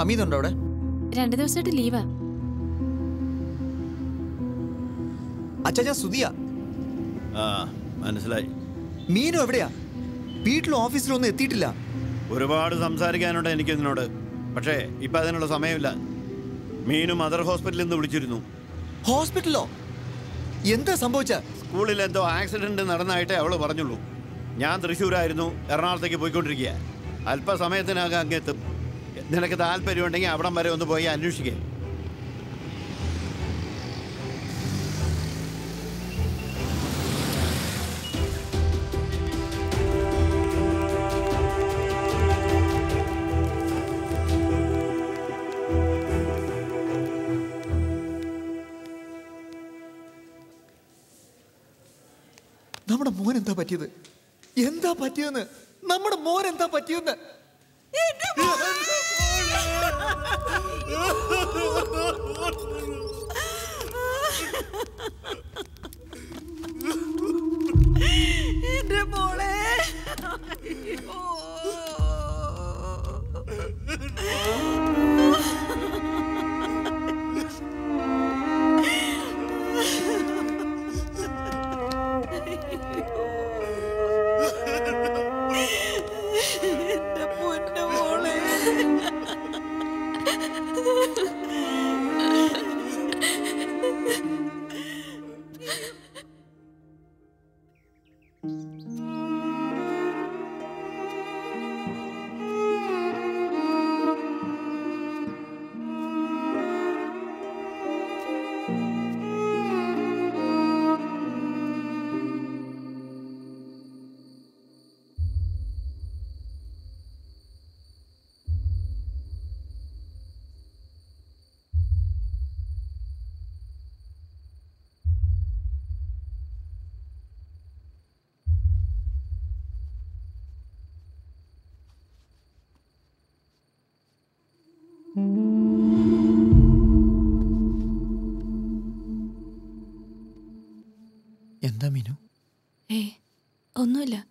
H: ഹമീദ് ഉണ്ടോ അവിടെ
B: രണ്ടു ദിവസമായിട്ട് ലീവാ
H: അച്ഛാ ഞാൻ സുധിയ
I: ആ മനസ്സിലായി
H: മീനു എവിടെയാ വീട്ടിലും ഓഫീസിലും ഒന്നും എത്തിയിട്ടില്ല
I: ഒരുപാട് സംസാരിക്കാനുണ്ട് എനിക്ക് ഇതിനോട് പക്ഷേ ഇപ്പൊ അതിനുള്ള സമയമില്ല മീനു മദർ ഹോസ്പിറ്റലിൽ നിന്ന് വിളിച്ചിരുന്നു
H: ഹോസ്പിറ്റലോ എന്താ സംഭവിച്ച
I: സ്കൂളിൽ എന്തോ ആക്സിഡന്റ് നടന്നായിട്ടേ അവള് പറഞ്ഞുള്ളൂ ഞാൻ തൃശ്ശൂരായിരുന്നു എറണാകുളത്തേക്ക് പോയിക്കൊണ്ടിരിക്കുക അല്പസമയത്തിനകം അങ്ങെത്തും നിനക്ക് താല്പര്യമുണ്ടെങ്കിൽ അവിടം വരെ ഒന്ന് പോയി അന്വേഷിക്കേ
H: നമ്മുടെ മോൻ എന്താ പറ്റിയത് എന്താ പറ്റിയെന്ന് നമ്മുടെ മോൻ എന്താ പറ്റിയെന്ന്
L: എന്റെ മോളെ എന്റെ പൊന്നു മോളെ
H: എന്താ മീനു
B: ഏ ഒന്നുമില്ല